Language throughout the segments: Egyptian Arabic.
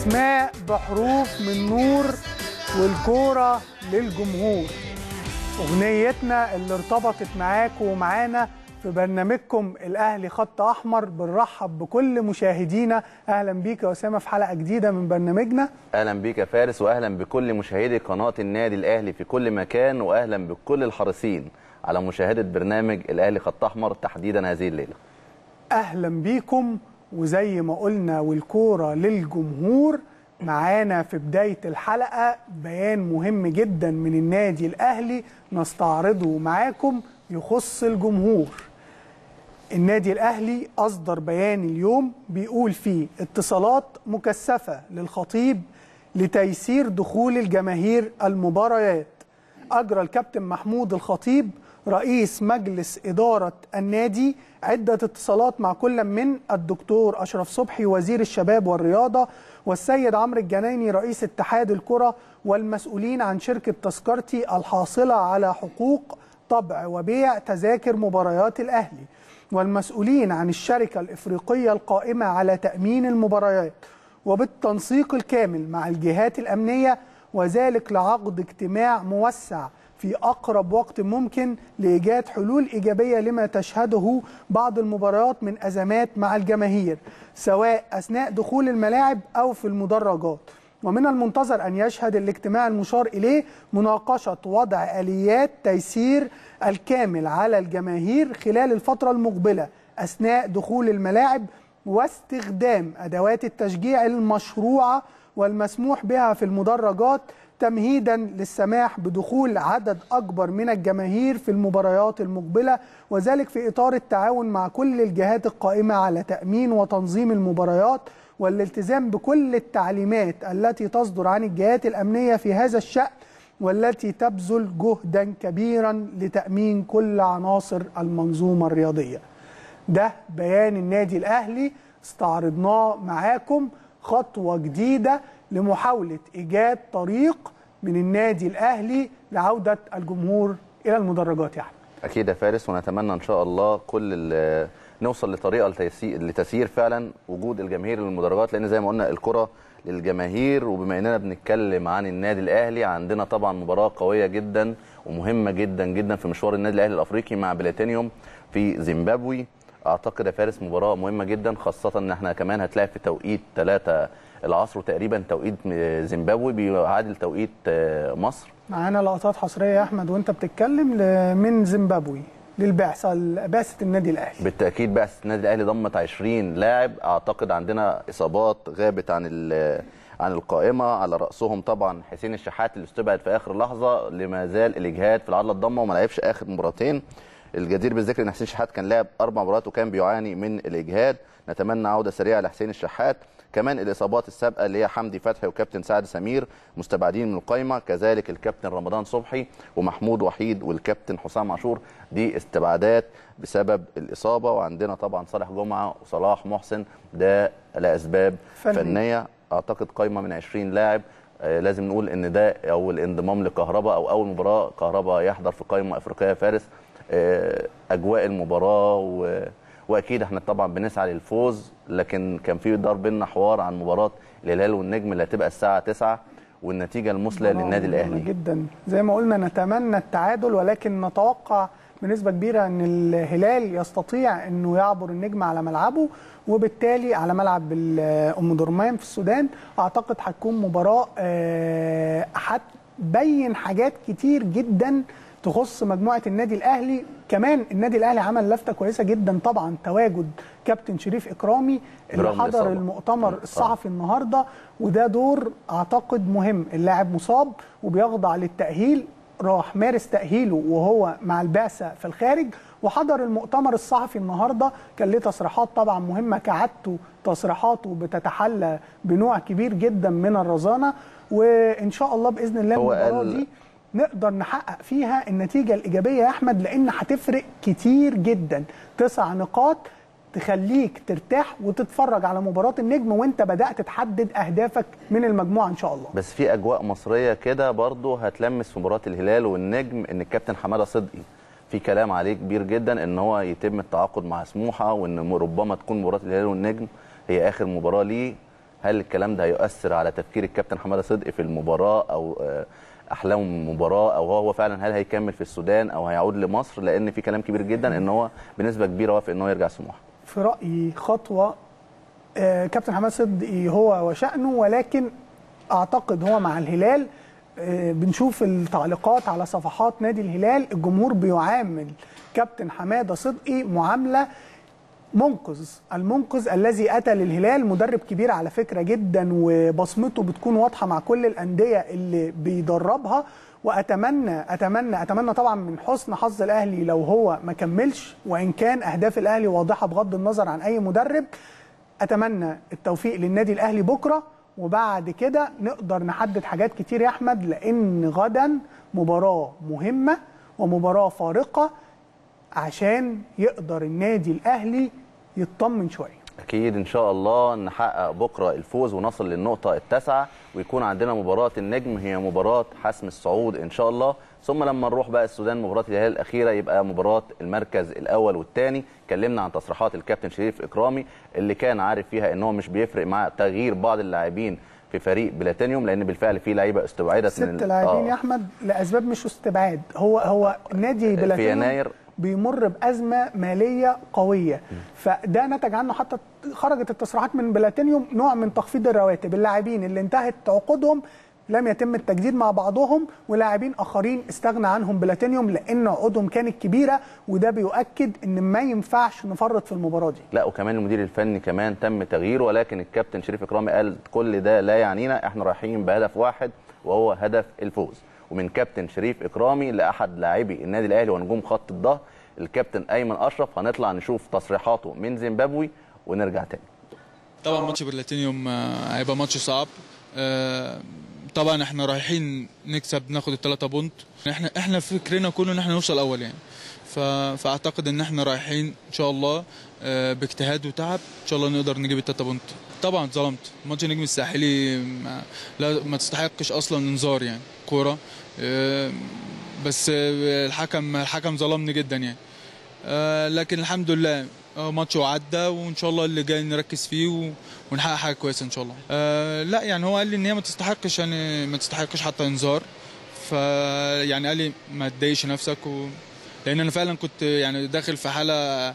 اسماء بحروف من نور والكوره للجمهور اغنيتنا اللي ارتبطت معاكم ومعانا في برنامجكم الاهلي خط احمر بنرحب بكل مشاهدينا اهلا بيك يا اسامه في حلقه جديده من برنامجنا اهلا بيك يا فارس واهلا بكل مشاهدي قناه النادي الاهلي في كل مكان واهلا بكل الحريصين على مشاهده برنامج الاهلي خط احمر تحديدا هذه الليله اهلا بيكم وزي ما قلنا والكوره للجمهور معانا في بدايه الحلقه بيان مهم جدا من النادي الاهلي نستعرضه معاكم يخص الجمهور النادي الاهلي اصدر بيان اليوم بيقول فيه اتصالات مكثفه للخطيب لتيسير دخول الجماهير المباريات اجرى الكابتن محمود الخطيب رئيس مجلس اداره النادي عده اتصالات مع كل من الدكتور اشرف صبحي وزير الشباب والرياضه والسيد عمرو الجنايني رئيس اتحاد الكره والمسؤولين عن شركه تذكرتي الحاصله على حقوق طبع وبيع تذاكر مباريات الاهلي والمسؤولين عن الشركه الافريقيه القائمه على تامين المباريات وبالتنسيق الكامل مع الجهات الامنيه وذلك لعقد اجتماع موسع في اقرب وقت ممكن لايجاد حلول ايجابيه لما تشهده بعض المباريات من ازمات مع الجماهير سواء اثناء دخول الملاعب او في المدرجات ومن المنتظر ان يشهد الاجتماع المشار اليه مناقشه وضع اليات تيسير الكامل على الجماهير خلال الفتره المقبله اثناء دخول الملاعب واستخدام ادوات التشجيع المشروعه والمسموح بها في المدرجات تمهيدا للسماح بدخول عدد اكبر من الجماهير في المباريات المقبله وذلك في اطار التعاون مع كل الجهات القائمه على تامين وتنظيم المباريات والالتزام بكل التعليمات التي تصدر عن الجهات الامنيه في هذا الشان والتي تبذل جهدا كبيرا لتامين كل عناصر المنظومه الرياضيه. ده بيان النادي الاهلي استعرضناه معاكم خطوه جديده لمحاوله ايجاد طريق من النادي الاهلي لعوده الجمهور الى المدرجات يا احمد. اكيد يا فارس ونتمنى ان شاء الله كل نوصل لطريقه لتيسير, لتسيير فعلا وجود الجماهير للمدرجات لان زي ما قلنا الكره للجماهير وبما اننا بنتكلم عن النادي الاهلي عندنا طبعا مباراه قويه جدا ومهمه جدا جدا في مشوار النادي الاهلي الافريقي مع بلاتينيوم في زيمبابوي اعتقد يا فارس مباراه مهمه جدا خاصه ان احنا كمان هتلاقي في توقيت 3 العصر تقريبا توقيت زيمبابوي بيعادل توقيت مصر معانا لقطات حصريه يا احمد وانت بتتكلم من زيمبابوي للبعثه بعثه النادي الاهلي بالتاكيد بعثه النادي الاهلي ضمت 20 لاعب اعتقد عندنا اصابات غابت عن عن القائمه على راسهم طبعا حسين الشحات اللي استبعد في اخر لحظه لما زال الاجهاد في العضله الضمه وما لعبش اخر مباراتين الجدير بالذكر ان حسين الشحات كان لعب اربع مباريات وكان بيعاني من الاجهاد نتمنى عوده سريعه لحسين الشحات كمان الاصابات السابقه اللي هي حمدي فتحي وكابتن سعد سمير مستبعدين من القائمه كذلك الكابتن رمضان صبحي ومحمود وحيد والكابتن حسام عاشور دي استبعادات بسبب الاصابه وعندنا طبعا صالح جمعه وصلاح محسن ده لاسباب فنية. فنيه اعتقد قائمه من 20 لاعب آه لازم نقول ان ده اول انضمام لكهرباء او اول مباراه كهرباء يحضر في قائمه افريقيه فارس آه اجواء المباراه و واكيد احنا طبعا بنسعى للفوز لكن كان في دار بينا حوار عن مباراه الهلال والنجم اللي هتبقى الساعه 9 والنتيجه المثلى للنادي الاهلي جدا زي ما قلنا نتمنى التعادل ولكن نتوقع بنسبه كبيره ان الهلال يستطيع انه يعبر النجم على ملعبه وبالتالي على ملعب ام درمان في السودان اعتقد هتكون مباراه هتبين حاجات كتير جدا تخص مجموعه النادي الاهلي كمان النادي الاهلي عمل لفته كويسه جدا طبعا تواجد كابتن شريف اكرامي اللي حضر المؤتمر الصحفي النهارده وده دور اعتقد مهم اللاعب مصاب وبيخضع للتاهيل راح مارس تاهيله وهو مع البعثه في الخارج وحضر المؤتمر الصحفي النهارده كان له تصريحات طبعا مهمه كعادته تصريحاته بتتحلى بنوع كبير جدا من الرزانه وان شاء الله باذن الله المباراه دي نقدر نحقق فيها النتيجة الإيجابية يا أحمد لأن هتفرق كتير جدا تسع نقاط تخليك ترتاح وتتفرج على مباراة النجم وانت بدأت تحدد أهدافك من المجموعة إن شاء الله بس في أجواء مصرية كده برضه هتلمس في مباراة الهلال والنجم إن الكابتن حمادة صدقي في كلام عليه كبير جدا ان هو يتم التعاقد مع سموحه وان ربما تكون مباراه الهلال والنجم هي اخر مباراه ليه هل الكلام ده هيؤثر على تفكير الكابتن حماده صدقي في المباراه او آه، احلام المباراه او هو فعلا هل هيكمل في السودان او هيعود لمصر لان في كلام كبير جدا ان هو بنسبه كبيره وافق ان هو يرجع سموحه في رايي خطوه آه، كابتن حماد صدقي هو وشأنه ولكن اعتقد هو مع الهلال آه، بنشوف التعليقات على صفحات نادي الهلال الجمهور بيعامل كابتن حماده صدقي معامله منقذ المنقذ الذي اتى للهلال مدرب كبير على فكره جدا وبصمته بتكون واضحه مع كل الانديه اللي بيدربها واتمنى اتمنى اتمنى طبعا من حسن حظ الاهلي لو هو ما كملش وان كان اهداف الاهلي واضحه بغض النظر عن اي مدرب اتمنى التوفيق للنادي الاهلي بكره وبعد كده نقدر نحدد حاجات كتير يا احمد لان غدا مباراه مهمه ومباراه فارقه عشان يقدر النادي الاهلي يطمن شويه اكيد ان شاء الله نحقق بكره الفوز ونصل للنقطه التاسعه ويكون عندنا مباراه النجم هي مباراه حسم الصعود ان شاء الله ثم لما نروح بقى السودان مباراه الهلال الاخيره يبقى مباراه المركز الاول والثاني اتكلمنا عن تصريحات الكابتن شريف اكرامي اللي كان عارف فيها ان هو مش بيفرق مع تغيير بعض اللاعبين في فريق بلاتينيوم لان بالفعل في لعيبه استبعدت ست ال- لاعبين آه. يا احمد لاسباب مش استبعاد هو هو نادي بلاتينيوم يناير. بيمر بازمه ماليه قويه فده نتج عنه حتى خرجت التصريحات من بلاتينيوم نوع من تخفيض الرواتب اللاعبين اللي انتهت عقودهم لم يتم التجديد مع بعضهم ولاعبين اخرين استغنى عنهم بلاتينيوم لان عقودهم كانت كبيره وده بيؤكد ان ما ينفعش نفرط في المباراه دي لا وكمان المدير الفني كمان تم تغييره ولكن الكابتن شريف اكرامي قال كل ده لا يعنينا احنا رايحين بهدف واحد وهو هدف الفوز ومن كابتن شريف اكرامي لاحد لاعبي النادي الاهلي ونجوم خط الظهر الكابتن ايمن اشرف هنطلع نشوف تصريحاته من زيمبابوي ونرجع تاني طبعا ماتش برلاتينيوم آه، هيبقى ماتش صعب آه، طبعا احنا رايحين نكسب ناخد الثلاثة بونت احنا احنا فكرنا كله ان احنا نوصل اول يعني ف... فاعتقد ان احنا رايحين ان شاء الله آه، باجتهاد وتعب ان شاء الله نقدر نجيب الثلاثة بونت طبعا ظلمت ماتش النجم الساحلي ما... لا ما تستحقش اصلا انذار يعني كوره آه، بس آه، الحكم الحكم ظلمني جدا يعني آه، لكن الحمد لله آه، ماتش وعدى وان شاء الله اللي جاي نركز فيه و- ونحقق حاجه كويسه ان شاء الله آه، لا يعني هو قال لي ان هي ما تستحقش يعني ما تستحقش حتى انذار ف يعني قال لي ما تضايقش نفسك و... لان انا فعلا كنت يعني داخل في حاله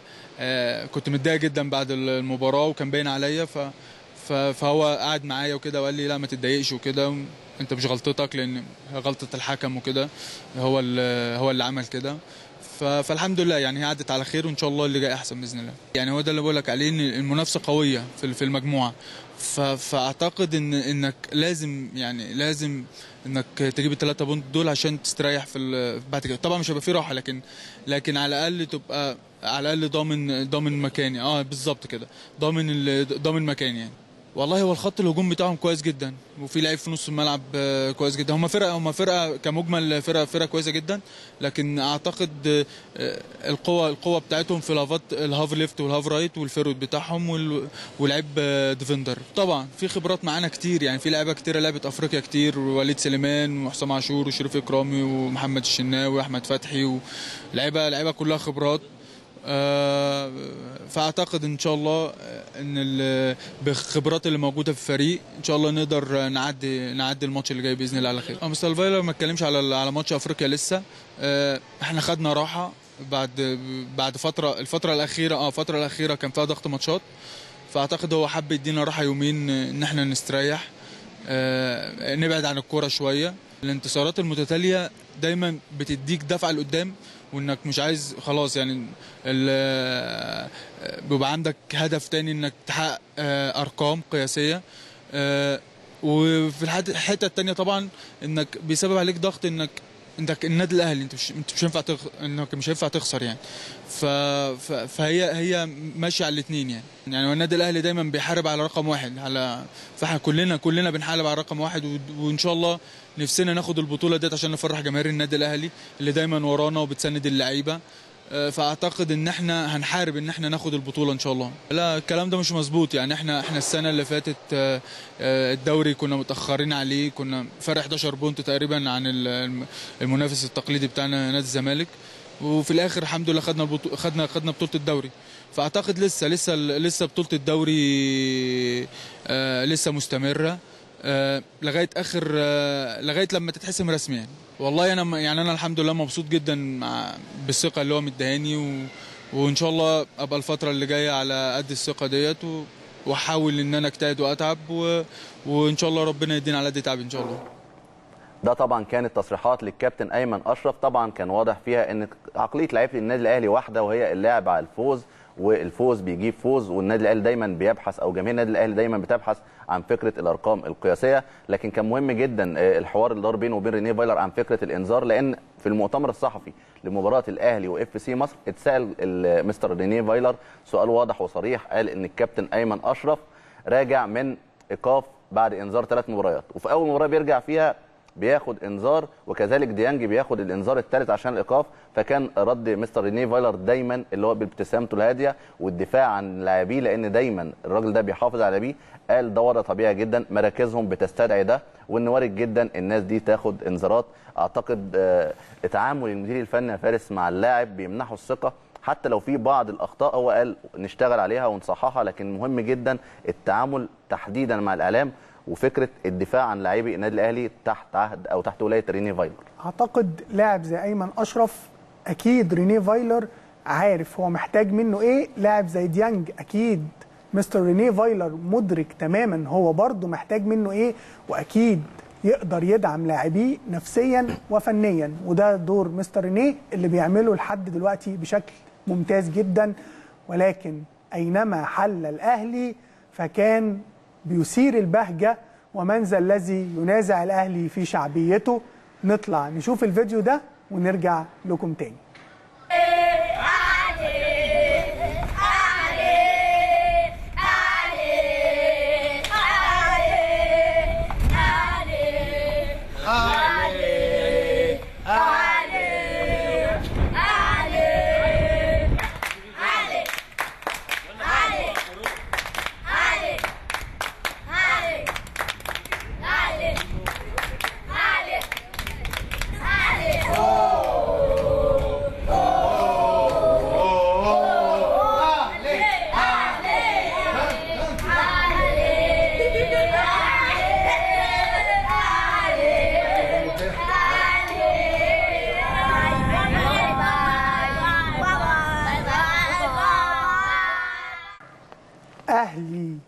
آه، كنت متضايق جدا بعد المباراه وكان باين عليا ف... ف... فهو قعد معايا وكده وقال لي لا ما تتضايقش وكده انت مش غلطتك لان غلطه الحكم وكده هو اللي هو اللي عمل كده ف- فالحمد لله يعني هي عدت على خير وان شاء الله اللي جاي احسن باذن الله يعني هو ده اللي بقول لك عليه ان المنافسه قويه في في المجموعه ف- فاعتقد ان انك لازم يعني لازم انك تجيب الثلاثه بونت دول عشان تستريح في ال- بعد كده طبعا مش هيبقى في راحه لكن لكن على الاقل تبقى على الاقل ضامن ضامن مكاني اه بالظبط كده ضامن ال- ضامن مكاني يعني والله هو الخط الهجوم بتاعهم كويس جدا وفي لعيب في نص الملعب آه، كويس جدا هم فرقه هم فرقه كمجمل فرقه فرقه كويسه جدا لكن اعتقد آه، آه، القوه القوه بتاعتهم في الهافات الهاف ليفت والهاف رايت والفيرود بتاعهم وال- ولعيب آه، ديفندر طبعا في خبرات معانا كتير يعني في لعيبه كتيره لعبت افريقيا كتير وليد سليمان وحسام عاشور وشريف اكرامي ومحمد الشناوي واحمد فتحي ولعيبه لعيبه كلها خبرات آه، فاعتقد ان شاء الله آه، ان ال- بالخبرات اللي موجوده في الفريق ان شاء الله نقدر آه، نعدي نعدي الماتش اللي جاي باذن الله على خير. اه مستر فايلر ما اتكلمش على على ماتش افريقيا لسه آه، احنا خدنا راحه بعد بعد فتره الفتره الاخيره اه الفتره الاخيره كان فيها ضغط ماتشات فاعتقد هو حب يدينا راحه يومين آه، ان احنا نستريح آه، نبعد عن الكوره شويه الانتصارات المتتاليه دايما بتديك دفعه لقدام وانك مش عايز خلاص يعني ال- بيبقى عندك هدف تاني انك تحقق آه، ارقام قياسيه آه، وفي الحت- الحته التانيه طبعا انك بيسبب عليك ضغط انك انك النادي الاهلي انت مش انت مش هينفع تخ... انك مش هينفع تخسر يعني ف... ف... فهي هي ماشيه على الاثنين يعني يعني هو النادي الاهلي دايما بيحارب على رقم واحد على فاحنا كلنا كلنا بنحارب على رقم واحد و... وان شاء الله نفسنا ناخد البطوله ديت عشان نفرح جماهير النادي الاهلي اللي دايما ورانا وبتسند اللعيبه آه، فاعتقد ان احنا هنحارب ان احنا ناخد البطوله ان شاء الله لا الكلام ده مش مظبوط يعني احنا احنا السنه اللي فاتت آه، آه، الدوري كنا متاخرين عليه كنا فرق 11 بونت تقريبا عن ال- الم- المنافس التقليدي بتاعنا نادي الزمالك وفي الاخر الحمد لله خدنا البطو... خدنا خدنا بطوله الدوري فاعتقد لسه لسه لسه بطوله الدوري آه لسه مستمره آه لغايه اخر آه لغايه لما تتحسم رسميا والله انا م- يعني انا الحمد لله مبسوط جدا مع بالثقه اللي هو مديهاني و وان شاء الله ابقى الفتره اللي جايه على قد الثقه ديت و- واحاول ان انا اجتهد واتعب و... وان شاء الله ربنا يدينا على قد تعب ان شاء الله ده طبعا كانت تصريحات للكابتن ايمن اشرف طبعا كان واضح فيها ان عقليه لعيبه النادي الاهلي واحده وهي اللعب على الفوز والفوز بيجيب فوز والنادي الاهلي دايما بيبحث او جماهير النادي الاهلي دايما بتبحث عن فكره الارقام القياسيه لكن كان مهم جدا آه، الحوار اللي دار بينه وبين رينيه فايلر عن فكره الانذار لان في المؤتمر الصحفي لمباراه الاهلي واف سي مصر اتسال ال- مستر رينيه فايلر سؤال واضح وصريح قال ان الكابتن ايمن اشرف راجع من ايقاف بعد انذار ثلاث مباريات وفي اول مباراه بيرجع فيها بياخد انذار وكذلك ديانج بياخد الانذار الثالث عشان الايقاف فكان رد مستر رينيه فايلر دايما اللي هو بابتسامته الهاديه والدفاع عن لاعبيه لان دايما الراجل ده بيحافظ على لاعبيه قال ده وضع طبيعي جدا مراكزهم بتستدعي ده وان وارد جدا الناس دي تاخد انذارات اعتقد آه، تعامل المدير الفني يا فارس مع اللاعب بيمنحه الثقه حتى لو في بعض الاخطاء هو قال نشتغل عليها ونصححها لكن مهم جدا التعامل تحديدا مع الاعلام وفكره الدفاع عن لاعبي النادي الاهلي تحت عهد او تحت ولايه ريني فايلر اعتقد لاعب زي ايمن اشرف اكيد رينيه فايلر عارف هو محتاج منه ايه لاعب زي ديانج اكيد مستر رينيه فايلر مدرك تماما هو برضه محتاج منه ايه واكيد يقدر يدعم لاعبيه نفسيا وفنيا وده دور مستر رينيه اللي بيعمله لحد دلوقتي بشكل ممتاز جدا ولكن اينما حل الاهلي فكان بيثير البهجه ومن ذا الذي ينازع الاهلي في شعبيته نطلع نشوف الفيديو ده ونرجع لكم تاني اهلي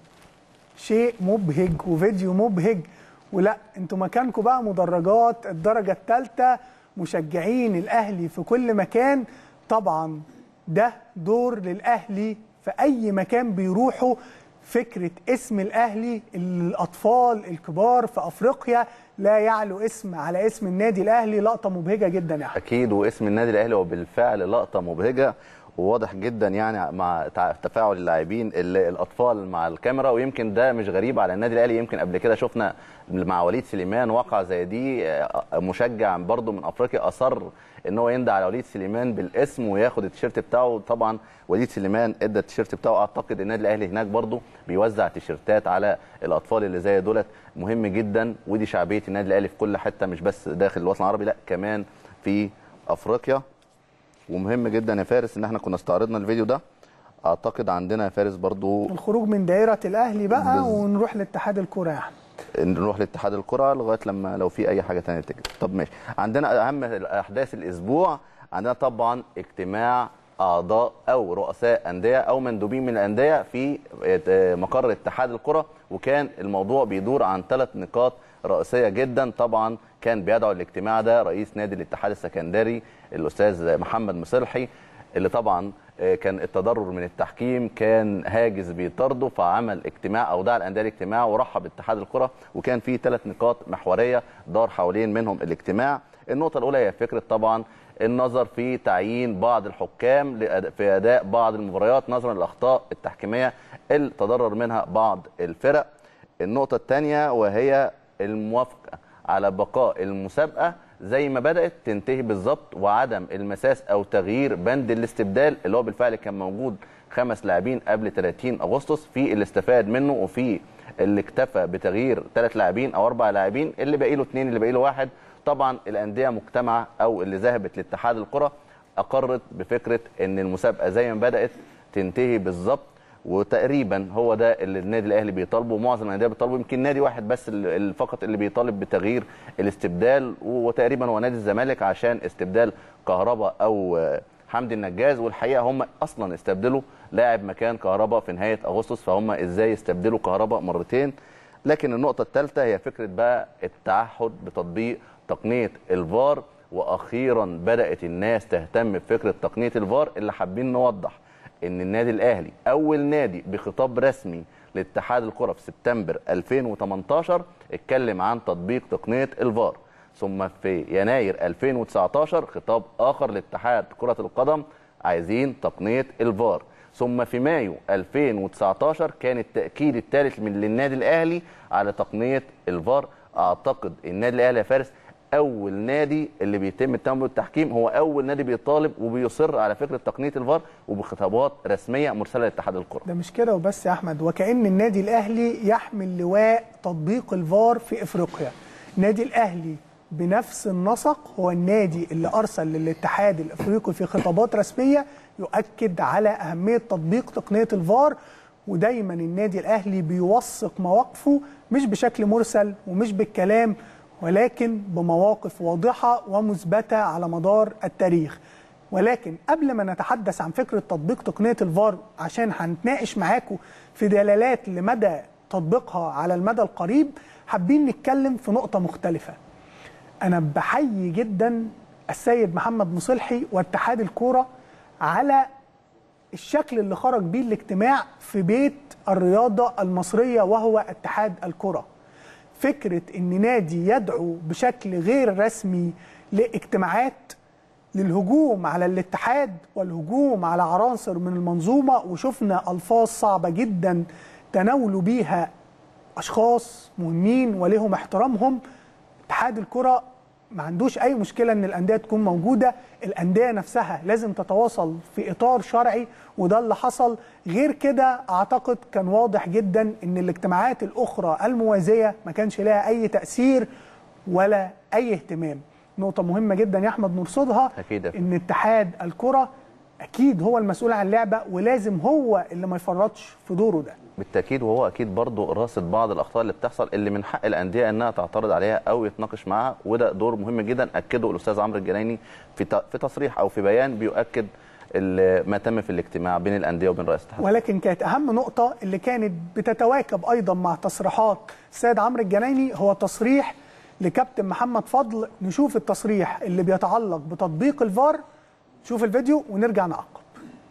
شيء مبهج وفيديو مبهج ولا انتوا مكانكم بقى مدرجات الدرجه الثالثه مشجعين الاهلي في كل مكان طبعا ده دور للاهلي في اي مكان بيروحوا فكره اسم الاهلي الاطفال الكبار في افريقيا لا يعلو اسم على اسم النادي الاهلي لقطه مبهجه جدا يا احمد اكيد واسم النادي الاهلي هو بالفعل لقطه مبهجه وواضح جدا يعني مع تع- تفاعل اللاعبين ال- الاطفال مع الكاميرا ويمكن ده مش غريب على النادي الاهلي يمكن قبل كده شفنا مع وليد سليمان واقع زي دي آه، مشجع برضه من افريقيا اصر ان هو يندى على وليد سليمان بالاسم وياخد التيشيرت بتاعه طبعا وليد سليمان ادى التيشيرت بتاعه اعتقد النادي الاهلي هناك برضه بيوزع تيشيرتات على الاطفال اللي زي دولت مهم جدا ودي شعبيه النادي الاهلي في كل حته مش بس داخل الوطن العربي لا كمان في افريقيا ومهم جدا يا فارس ان احنا كنا استعرضنا الفيديو ده اعتقد عندنا يا فارس برضو الخروج من دائره الاهلي بقى بز- ونروح لاتحاد الكره يا احمد نروح لاتحاد الكره لغايه لما لو في اي حاجه ثانيه تجي طب ماشي عندنا اهم احداث الاسبوع عندنا طبعا اجتماع اعضاء او رؤساء انديه او مندوبين من الانديه في مقر اتحاد الكره وكان الموضوع بيدور عن ثلاث نقاط رئيسيه جدا طبعا كان بيدعو الاجتماع ده رئيس نادي الاتحاد السكندري الاستاذ محمد مصلحي اللي طبعا آه، كان التضرر من التحكيم كان هاجس بيطرده فعمل اجتماع او دعا الانديه لاجتماع ورحب اتحاد الكره وكان في ثلاث نقاط محوريه دار حوالين منهم الاجتماع النقطه الاولى هي فكره طبعا النظر في تعيين بعض الحكام لأد- في اداء بعض المباريات نظرا للاخطاء التحكيميه اللي تضرر منها بعض الفرق النقطه الثانيه وهي الموافقه على بقاء المسابقه زي ما بدات تنتهي بالظبط وعدم المساس او تغيير بند الاستبدال اللي هو بالفعل كان موجود خمس لاعبين قبل 30 اغسطس في اللي استفاد منه وفي اللي اكتفى بتغيير ثلاث لاعبين او اربع لاعبين اللي باقي له اثنين اللي باقي له واحد طبعا الانديه مجتمعه او اللي ذهبت لاتحاد الكره اقرت بفكره ان المسابقه زي ما بدات تنتهي بالظبط وتقريبا هو ده اللي النادي الاهلي بيطالبه ومعظم الانديه بيطالبه يمكن نادي واحد بس ال- ال- فقط اللي بيطالب بتغيير الاستبدال وتقريبا هو نادي الزمالك عشان استبدال كهربا او آه، حمدي النجاز والحقيقه هم اصلا استبدلوا لاعب مكان كهربا في نهايه اغسطس فهم ازاي استبدلوا كهربا مرتين لكن النقطه الثالثه هي فكره بقى التعهد بتطبيق تقنيه الفار واخيرا بدات الناس تهتم بفكره تقنيه الفار اللي حابين نوضح ان النادي الاهلي اول نادي بخطاب رسمي لاتحاد الكره في سبتمبر 2018 اتكلم عن تطبيق تقنيه الفار ثم في يناير 2019 خطاب اخر لاتحاد كره القدم عايزين تقنيه الفار ثم في مايو 2019 كان التاكيد الثالث من للنادي الاهلي على تقنيه الفار اعتقد النادي الاهلي يا فارس اول نادي اللي بيتم التهم بالتحكيم هو اول نادي بيطالب وبيصر على فكره تقنيه الفار وبخطابات رسميه مرسله لاتحاد الكره ده مش كده وبس يا احمد وكأن النادي الاهلي يحمل لواء تطبيق الفار في افريقيا النادي الاهلي بنفس النسق هو النادي اللي ارسل للاتحاد الافريقي في خطابات رسميه يؤكد على اهميه تطبيق تقنيه الفار ودايما النادي الاهلي بيوثق مواقفه مش بشكل مرسل ومش بالكلام ولكن بمواقف واضحه ومثبته على مدار التاريخ ولكن قبل ما نتحدث عن فكره تطبيق تقنيه الفار عشان هنتناقش معاكم في دلالات لمدى تطبيقها على المدى القريب حابين نتكلم في نقطه مختلفه انا بحيي جدا السيد محمد مصلحي واتحاد الكوره على الشكل اللي خرج بيه الاجتماع في بيت الرياضه المصريه وهو اتحاد الكره فكره ان نادي يدعو بشكل غير رسمي لاجتماعات للهجوم على الاتحاد والهجوم على عناصر من المنظومه وشفنا الفاظ صعبه جدا تناولوا بيها اشخاص مهمين ولهم احترامهم اتحاد الكره ما عندوش اي مشكله ان الانديه تكون موجوده الانديه نفسها لازم تتواصل في اطار شرعي وده اللي حصل غير كده اعتقد كان واضح جدا ان الاجتماعات الاخرى الموازيه ما كانش لها اي تاثير ولا اي اهتمام نقطه مهمه جدا يا احمد نرصدها أكيد. ان اتحاد الكره اكيد هو المسؤول عن اللعبه ولازم هو اللي ما يفرطش في دوره ده بالتاكيد وهو اكيد برضه راصد بعض الاخطاء اللي بتحصل اللي من حق الانديه انها تعترض عليها او يتناقش معاها وده دور مهم جدا اكده الاستاذ عمرو الجنايني في ت- في تصريح او في بيان بيؤكد ال- ما تم في الاجتماع بين الانديه وبين رئيس الاتحاد ولكن كانت اهم نقطه اللي كانت بتتواكب ايضا مع تصريحات السيد عمرو الجنايني هو تصريح لكابتن محمد فضل نشوف التصريح اللي بيتعلق بتطبيق الفار شوف الفيديو ونرجع نعقب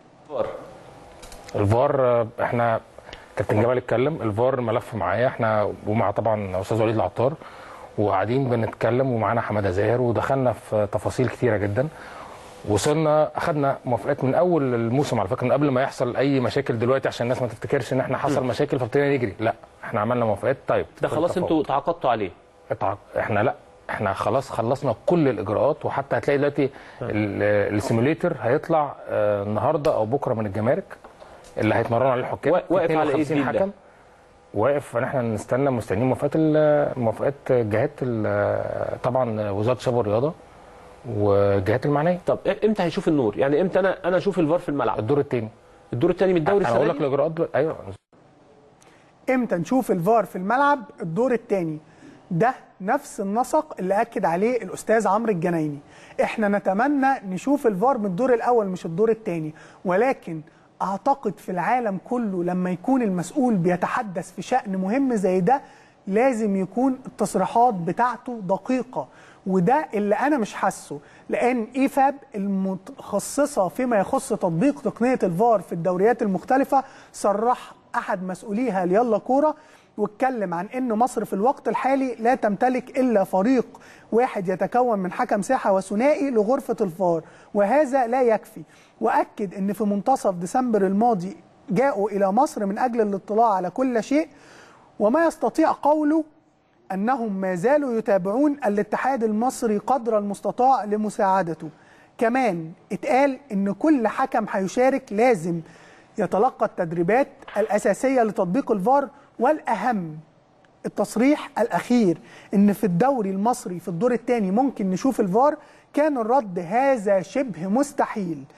الفار آه، احنا كابتن جمال اتكلم الفار ملف معايا احنا ومع طبعا استاذ وليد العطار وقاعدين بنتكلم ومعانا حماده زاهر ودخلنا في تفاصيل كتيره جدا وصلنا اخذنا موافقات من اول الموسم على فكره من قبل ما يحصل اي مشاكل دلوقتي عشان الناس ما تفتكرش ان احنا حصل مشاكل فابتدينا نجري لا احنا عملنا موافقات طيب ده خلاص التفاوض. انتوا تعاقدتوا عليه اتع- احنا لا احنا خلاص خلصنا كل الاجراءات وحتى هتلاقي دلوقتي ال- السيموليتر هيطلع آه، النهارده او بكره من الجمارك اللي هيتمرنوا عليه الحكام وا- واقف على ايه 52 الجديد ده؟ حكم واقف احنا نستنى مستنيين موافقات ال- موافقات جهات ال- طبعا وزاره الشباب والرياضه والجهات المعنيه طب إ- امتى هيشوف النور يعني امتى انا انا اشوف الفار في الملعب الدور الثاني الدور الثاني من الدوري انا اقول السنه لك دي؟ الاجراءات دلوقتي. ايوه امتى نشوف الفار في الملعب الدور الثاني ده نفس النسق اللي اكد عليه الاستاذ عمرو الجنايني احنا نتمنى نشوف الفار من الدور الاول مش الدور الثاني ولكن اعتقد في العالم كله لما يكون المسؤول بيتحدث في شأن مهم زي ده لازم يكون التصريحات بتاعته دقيقة وده اللي انا مش حاسه لان ايفاب المتخصصه فيما يخص تطبيق تقنيه الفار في الدوريات المختلفه صرح احد مسؤوليها ليلا كوره واتكلم عن ان مصر في الوقت الحالي لا تمتلك الا فريق واحد يتكون من حكم ساحه وثنائي لغرفه الفار وهذا لا يكفي واكد ان في منتصف ديسمبر الماضي جاءوا الى مصر من اجل الاطلاع على كل شيء وما يستطيع قوله انهم ما زالوا يتابعون الاتحاد المصري قدر المستطاع لمساعدته كمان اتقال ان كل حكم هيشارك لازم يتلقى التدريبات الاساسيه لتطبيق الفار والاهم التصريح الاخير ان في الدوري المصري في الدور الثاني ممكن نشوف الفار كان الرد هذا شبه مستحيل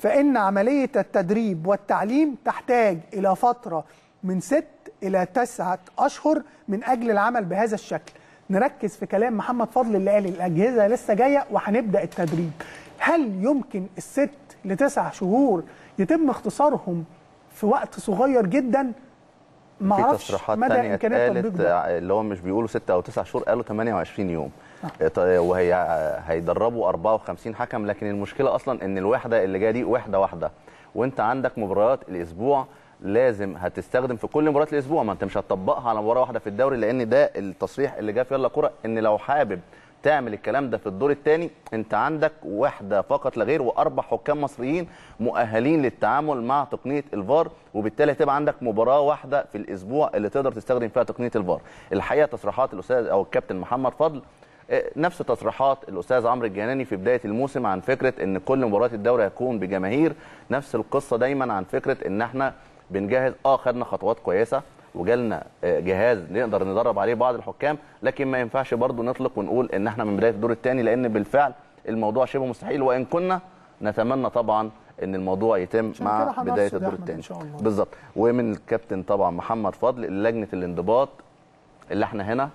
فإن عملية التدريب والتعليم تحتاج إلى فترة من ست إلى تسعة أشهر من أجل العمل بهذا الشكل نركز في كلام محمد فضل اللي قال الأجهزة لسه جاية وهنبدأ التدريب هل يمكن الست لتسع شهور يتم اختصارهم في وقت صغير جدا في معرفش تصريحات مدى تانية إمكانية التطبيق اتقالت ده آه، اللي هو مش بيقولوا 6 او 9 شهور قالوا 28 يوم ط- وهي هيدربوا 54 حكم لكن المشكله اصلا ان الوحده اللي جايه دي وحده واحده وانت عندك مباريات الاسبوع لازم هتستخدم في كل مباريات الاسبوع ما انت مش هتطبقها على مباراه واحده في الدوري لان ده التصريح اللي جه في يلا كوره ان لو حابب تعمل الكلام ده في الدور الثاني انت عندك وحده فقط لا غير واربع حكام مصريين مؤهلين للتعامل مع تقنيه الفار وبالتالي هتبقى عندك مباراه واحده في الاسبوع اللي تقدر تستخدم فيها تقنيه الفار الحقيقه تصريحات الاستاذ او الكابتن محمد فضل آه، نفس تصريحات الاستاذ عمرو الجناني في بدايه الموسم عن فكره ان كل مباريات الدوري هتكون بجماهير نفس القصه دايما عن فكره ان احنا بنجهز اه خدنا خطوات كويسه وجالنا آه، جهاز نقدر ندرب عليه بعض الحكام لكن ما ينفعش برضو نطلق ونقول ان احنا من بدايه الدور الثاني لان بالفعل الموضوع شبه مستحيل وان كنا نتمنى طبعا ان الموضوع يتم عشان مع كده هنرصد بدايه يا الدور أحمد إن الثاني شاء الله. بالظبط ومن الكابتن طبعا محمد فضل لجنه الانضباط اللي احنا هنا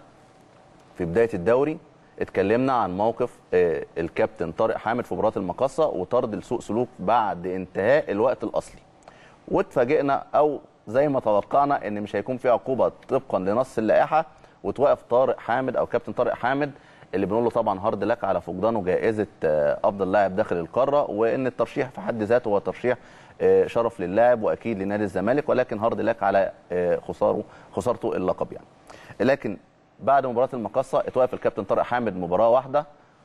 في بدايه الدوري اتكلمنا عن موقف آه، الكابتن طارق حامد في مباراه المقصه وطرد لسوء سلوك بعد انتهاء الوقت الاصلي واتفاجئنا او زي ما توقعنا ان مش هيكون في عقوبه طبقا لنص اللائحه وتوقف طارق حامد او كابتن طارق حامد اللي بنقول له طبعا هارد لك على فقدانه جائزه آه، افضل لاعب داخل القاره وان الترشيح في حد ذاته هو ترشيح آه، شرف للاعب واكيد لنادي الزمالك ولكن هارد لك على آه، خساره خسارته اللقب يعني لكن بعد مباراه المقصه اتوقف الكابتن طارق حامد مباراه واحده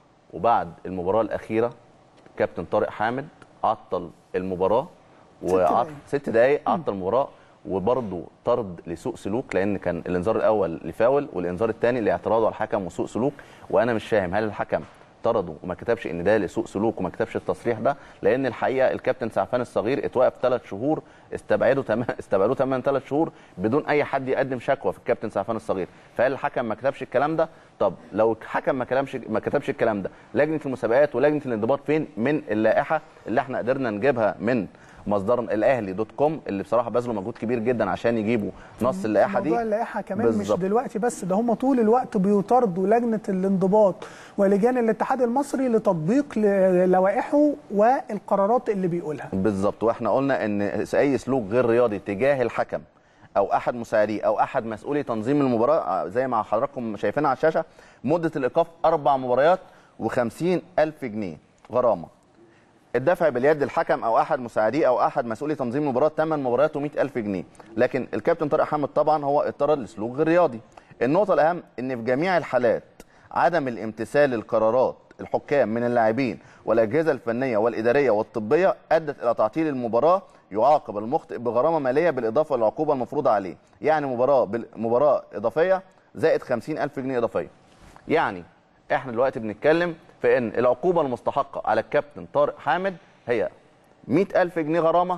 وبعد المباراه الاخيره كابتن طارق حامد عطل المباراه وعطل دقايق. ست دقائق عطل المباراه وبرضه طرد لسوء سلوك لان كان الانذار الاول لفاول والانذار الثاني لاعتراضه على الحكم وسوء سلوك وانا مش فاهم هل الحكم طرده وما كتبش ان ده لسوء سلوك وما كتبش التصريح ده لان الحقيقه الكابتن سعفان الصغير اتوقف ثلاث شهور استبعدوا تم... استبعدوه تماما ثلاث شهور بدون اي حد يقدم شكوى في الكابتن سعفان الصغير فهل الحكم ما كتبش الكلام ده طب لو الحكم ما كلامش ما كتبش الكلام ده لجنه المسابقات ولجنه الانضباط فين من اللائحه اللي احنا قدرنا نجيبها من مصدر الاهلي دوت كوم اللي بصراحه بذلوا مجهود كبير جدا عشان يجيبوا نص اللائحه دي موضوع اللائحه كمان بالظبط. مش دلوقتي بس ده هم طول الوقت بيطاردوا لجنه الانضباط ولجان الاتحاد المصري لتطبيق ل- لوائحه والقرارات اللي بيقولها بالظبط واحنا قلنا ان اي سلوك غير رياضي تجاه الحكم او احد مساعديه او احد مسؤولي تنظيم المباراه آه، زي ما حضراتكم شايفينها على الشاشه مده الايقاف اربع مباريات و50 الف جنيه غرامه الدفع باليد الحكم او احد مساعديه او احد مسؤولي تنظيم المباراه 8 مباريات و100 الف جنيه لكن الكابتن طارق حامد طبعا هو اضطرد لسلوك غير رياضي النقطه الاهم ان في جميع الحالات عدم الامتثال للقرارات الحكام من اللاعبين والاجهزه الفنيه والاداريه والطبيه ادت الى تعطيل المباراه يعاقب المخطئ بغرامه ماليه بالاضافه للعقوبه المفروضه عليه يعني مباراه بال- مباراه اضافيه زائد 50 الف جنيه اضافيه يعني احنا دلوقتي بنتكلم في ان العقوبه المستحقه على الكابتن طارق حامد هي 100000 جنيه غرامه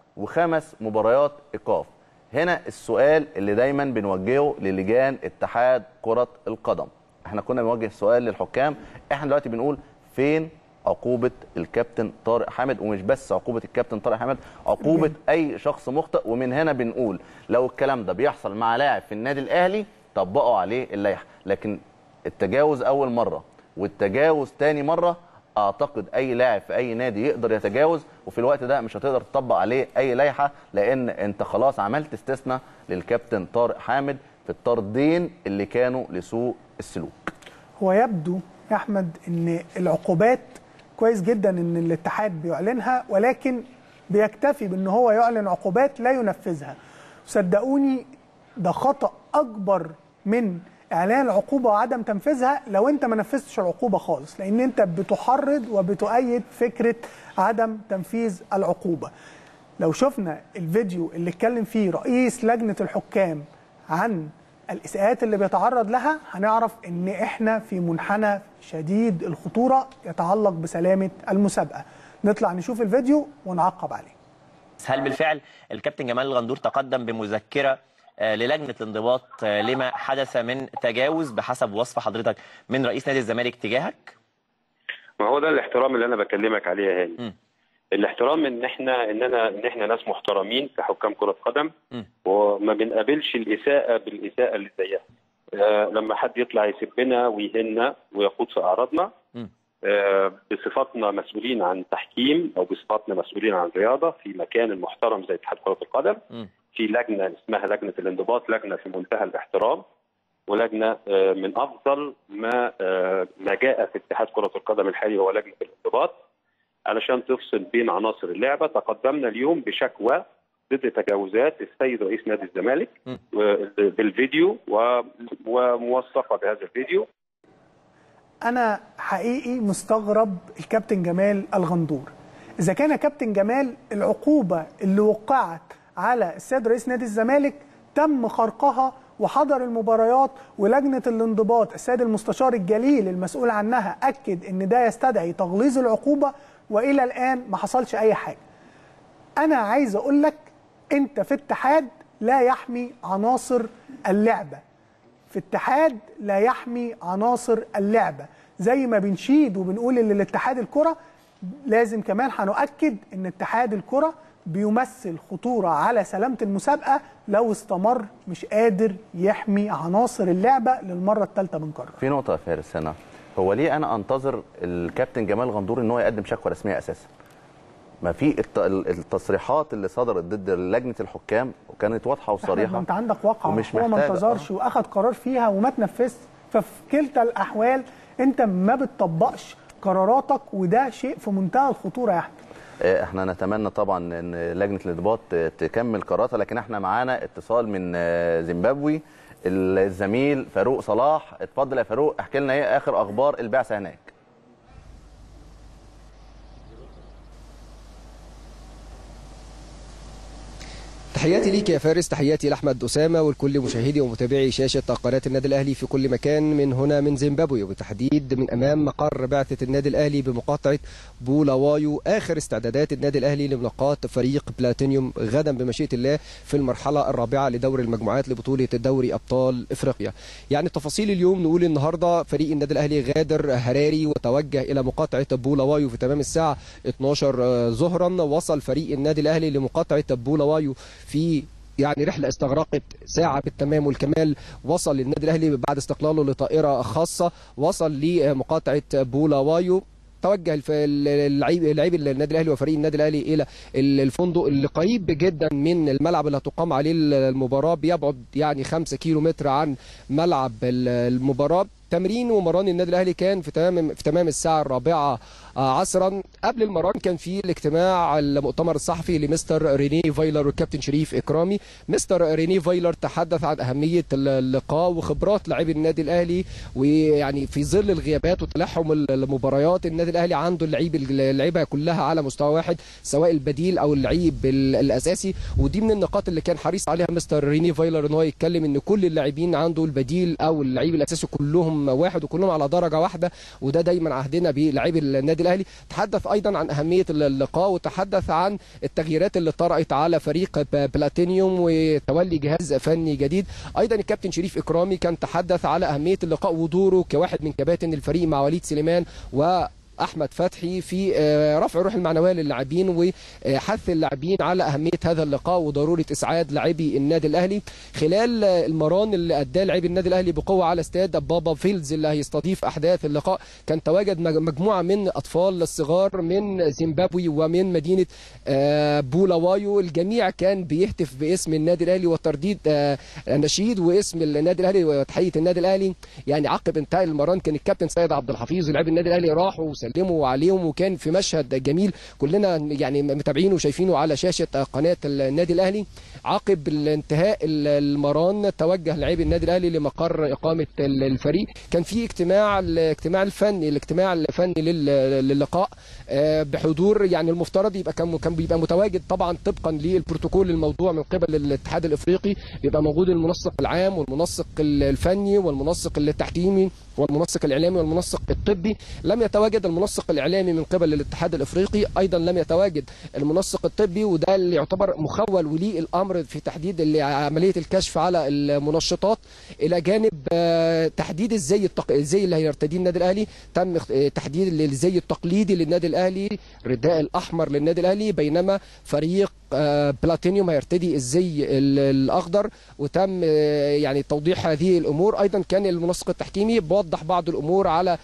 وخمس مباريات ايقاف هنا السؤال اللي دايما بنوجهه للجان اتحاد كره القدم احنا كنا بنوجه سؤال للحكام احنا دلوقتي بنقول فين عقوبه الكابتن طارق حامد ومش بس عقوبه الكابتن طارق حامد عقوبه اي شخص مخطئ ومن هنا بنقول لو الكلام ده بيحصل مع لاعب في النادي الاهلي طبقوا عليه اللائحه لكن التجاوز اول مره والتجاوز تاني مره اعتقد اي لاعب في اي نادي يقدر يتجاوز وفي الوقت ده مش هتقدر تطبق عليه اي لائحه لان انت خلاص عملت استثناء للكابتن طارق حامد في الطردين اللي كانوا لسوء السلوك هو يبدو يا احمد ان العقوبات كويس جدا ان الاتحاد بيعلنها ولكن بيكتفي بان هو يعلن عقوبات لا ينفذها صدقوني ده خطا اكبر من اعلان العقوبه وعدم تنفيذها لو انت ما نفذتش العقوبه خالص لان انت بتحرض وبتؤيد فكره عدم تنفيذ العقوبه لو شفنا الفيديو اللي اتكلم فيه رئيس لجنه الحكام عن الاساءات اللي بيتعرض لها هنعرف ان احنا في منحنى شديد الخطوره يتعلق بسلامه المسابقه نطلع نشوف الفيديو ونعقب عليه هل بالفعل الكابتن جمال الغندور تقدم بمذكره آه، للجنه الانضباط آه، لما حدث من تجاوز بحسب وصف حضرتك من رئيس نادي الزمالك تجاهك؟ ما هو ده الاحترام اللي انا بكلمك عليه يا هاني مم. الاحترام ان احنا اننا ان احنا ناس محترمين كحكام كره قدم م. وما بنقابلش الاساءه بالاساءه اللي زيها آه لما حد يطلع يسبنا ويهنا ويخوض في اعراضنا م. آه بصفتنا مسؤولين عن تحكيم او بصفتنا مسؤولين عن رياضه في مكان المحترم زي اتحاد كره القدم م. في لجنه اسمها لجنه الانضباط لجنه في منتهى الاحترام ولجنه آه، من افضل ما آه، ما جاء في اتحاد كره القدم الحالي هو لجنه الانضباط علشان تفصل بين عناصر اللعبه تقدمنا اليوم بشكوى ضد تجاوزات السيد رئيس نادي الزمالك م. و- بالفيديو و- وموثقه بهذا الفيديو انا حقيقي مستغرب الكابتن جمال الغندور اذا كان كابتن جمال العقوبه اللي وقعت على السيد رئيس نادي الزمالك تم خرقها وحضر المباريات ولجنه الانضباط السيد المستشار الجليل المسؤول عنها اكد ان ده يستدعي تغليظ العقوبه والى الان ما حصلش اي حاجه انا عايز اقول لك انت في اتحاد لا يحمي عناصر اللعبه في اتحاد لا يحمي عناصر اللعبه زي ما بنشيد وبنقول ان الاتحاد الكره لازم كمان هنؤكد ان اتحاد الكره بيمثل خطوره على سلامه المسابقه لو استمر مش قادر يحمي عناصر اللعبه للمره الثالثه بنكرر في نقطة يا فارس هنا هو ليه أنا أنتظر الكابتن جمال غندور إن هو يقدم شكوى رسمية أساسا؟ ما في الت- التصريحات اللي صدرت ضد لجنة الحكام وكانت واضحة احمد ما وصريحة انت عندك واقعه ومش هو ما محتاج، انتظرش واخد قرار فيها وما تنفذش ففي كلتا الاحوال انت ما بتطبقش قراراتك وده شيء في منتهى الخطوره يا احمد آه، احنا نتمنى طبعا ان لجنه الانضباط آه، تكمل قراراتها لكن احنا معانا اتصال من آه، زيمبابوي الزميل فاروق صلاح اتفضل يا فاروق احكي لنا ايه اخر اخبار البعثه هناك تحياتي ليك يا فارس تحياتي لاحمد اسامه ولكل مشاهدي ومتابعي شاشه قناه النادي الاهلي في كل مكان من هنا من زيمبابوي وبالتحديد من امام مقر بعثه النادي الاهلي بمقاطعه بولاوايو اخر استعدادات النادي الاهلي لملاقاه فريق بلاتينيوم غدا بمشيئه الله في المرحله الرابعه لدور المجموعات لبطوله دوري ابطال افريقيا يعني تفاصيل اليوم نقول النهارده فريق النادي الاهلي غادر هراري وتوجه الى مقاطعه بولاوايو في تمام الساعه 12 ظهرا وصل فريق النادي الاهلي لمقاطعه بولاوايو في يعني رحله استغرقت ساعه بالتمام والكمال وصل النادي الاهلي بعد استقلاله لطائره خاصه وصل لمقاطعه بولاوايو توجه الف- اللعيب لعيب النادي الاهلي وفريق النادي الاهلي الى الفندق اللي قريب جدا من الملعب اللي هتقام عليه المباراه بيبعد يعني 5 كيلو متر عن ملعب المباراه تمرين ومران النادي الاهلي كان في تمام في تمام الساعه الرابعه عصرا قبل المران كان في الاجتماع المؤتمر الصحفي لمستر ريني فايلر والكابتن شريف اكرامي مستر ريني فايلر تحدث عن اهميه اللقاء وخبرات لاعبي النادي الاهلي ويعني في ظل الغيابات وتلاحم المباريات النادي الاهلي عنده اللعيب اللعيبه كلها على مستوى واحد سواء البديل او اللعيب ال- الاساسي ودي من النقاط اللي كان حريص عليها مستر ريني فايلر ان هو يتكلم ان كل اللاعبين عنده البديل او اللعيب الاساسي كلهم واحد وكلهم على درجه واحده وده دايما عهدنا بلاعبي النادي الاهلي تحدث ايضا عن اهميه اللقاء وتحدث عن التغييرات اللي طرأت على فريق ب- بلاتينيوم وتولي جهاز فني جديد ايضا الكابتن شريف اكرامي كان تحدث على اهميه اللقاء ودوره كواحد من كباتن الفريق مع وليد سليمان و احمد فتحي في آه، رفع الروح المعنويه للاعبين وحث اللاعبين على اهميه هذا اللقاء وضروره اسعاد لاعبي النادي الاهلي خلال آه، المران اللي اداه لاعبي النادي الاهلي بقوه على استاد بابا فيلدز اللي هيستضيف احداث اللقاء كان تواجد مج- مجموعه من اطفال الصغار من زيمبابوي ومن مدينه آه، بولاوايو الجميع كان بيهتف باسم النادي الاهلي وترديد آه، النشيد واسم النادي الاهلي وتحيه النادي الاهلي يعني عقب انتهاء المران كان الكابتن سيد عبد الحفيظ ولاعبي النادي الاهلي راحوا وسلموا عليهم وكان في مشهد جميل كلنا يعني متابعينه وشايفينه على شاشه قناه النادي الاهلي عقب انتهاء المران توجه لاعبي النادي الاهلي لمقر اقامه الفريق كان في اجتماع الاجتماع الفني الاجتماع الفني لل- للقاء آه، بحضور يعني المفترض يبقى كان كان بيبقى متواجد طبعا طبقا للبروتوكول الموضوع من قبل الاتحاد الافريقي بيبقى موجود المنسق العام والمنسق الفني والمنسق التحكيمي والمنسق الاعلامي والمنسق الطبي لم يتواجد المنسق الاعلامي من قبل الاتحاد الافريقي ايضا لم يتواجد المنسق الطبي وده اللي يعتبر مخول ولي الامر في تحديد اللي عمليه الكشف على المنشطات الى جانب آه، تحديد الزي التق... الزي اللي هيرتديه النادي الاهلي تم اخت- آه، تحديد الزي التقليدي للنادي الاهلي الرداء الاحمر للنادي الاهلي بينما فريق آه، بلاتينيوم هيرتدي الزي ال- الاخضر وتم آه، يعني توضيح هذه الامور ايضا كان المنسق التحكيمي بوضح بعض الامور على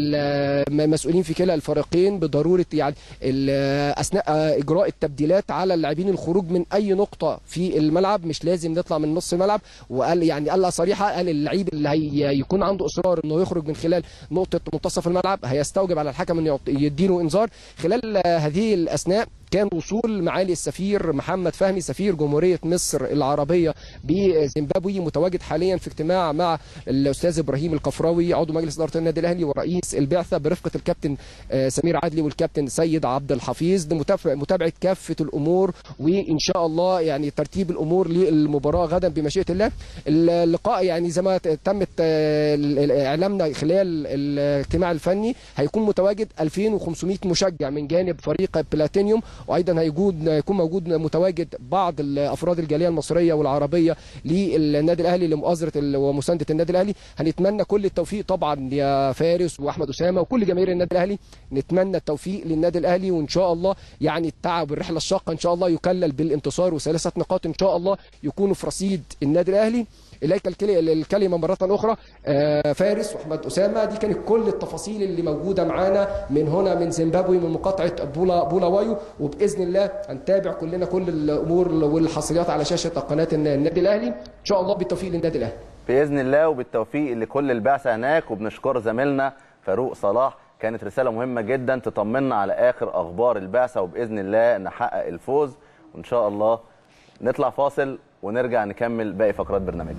المسؤولين في كلا الفريقين بضروره يعني ال- اثناء آه، اجراء التبديلات على اللاعبين الخروج من اي نقطه في الملعب مش لازم نطلع من نص الملعب وقال يعني قالها صريحه قال اللعيب اللي هي يكون عنده اصرار انه يخرج من خلال نقطه منتصف الملعب هيستوجب على الحكم انه يعط- يديله انذار خلال آه، هذه الاثناء كان وصول معالي السفير محمد فهمي سفير جمهورية مصر العربية بزيمبابوي متواجد حاليا في اجتماع مع الأستاذ إبراهيم القفراوي عضو مجلس إدارة النادي الأهلي ورئيس البعثة برفقة الكابتن آه، سمير عدلي والكابتن سيد عبد الحفيظ لمتابعة- متابعة كافة الأمور وإن شاء الله يعني ترتيب الأمور للمباراة غدا بمشيئة الله اللقاء يعني زي ما تمت آه، ال- ال- إعلامنا خلال الاجتماع الفني هيكون متواجد 2500 مشجع من جانب فريق بلاتينيوم وايضا هيكون يكون موجود متواجد بعض افراد الجاليه المصريه والعربيه للنادي الاهلي لمؤازره ال- ومسانده النادي الاهلي هنتمنى كل التوفيق طبعا يا فارس واحمد اسامه وكل جماهير النادي الاهلي نتمنى التوفيق للنادي الاهلي وان شاء الله يعني التعب والرحله الشاقه ان شاء الله يكلل بالانتصار وثلاثه نقاط ان شاء الله يكونوا في رصيد النادي الاهلي اليك الكلي- الكلمه مره اخرى آه، فارس واحمد اسامه دي كانت كل التفاصيل اللي موجوده معانا من هنا من زيمبابوي من مقاطعه بولا بولاوايو وباذن الله هنتابع كلنا كل الامور والحصريات على شاشه قناه النادي الاهلي ان شاء الله بالتوفيق للنادي الاهلي باذن الله وبالتوفيق لكل البعثه هناك وبنشكر زميلنا فاروق صلاح كانت رساله مهمه جدا تطمنا على اخر اخبار البعثه وباذن الله نحقق الفوز وان شاء الله نطلع فاصل ونرجع نكمل باقي فقرات برنامجنا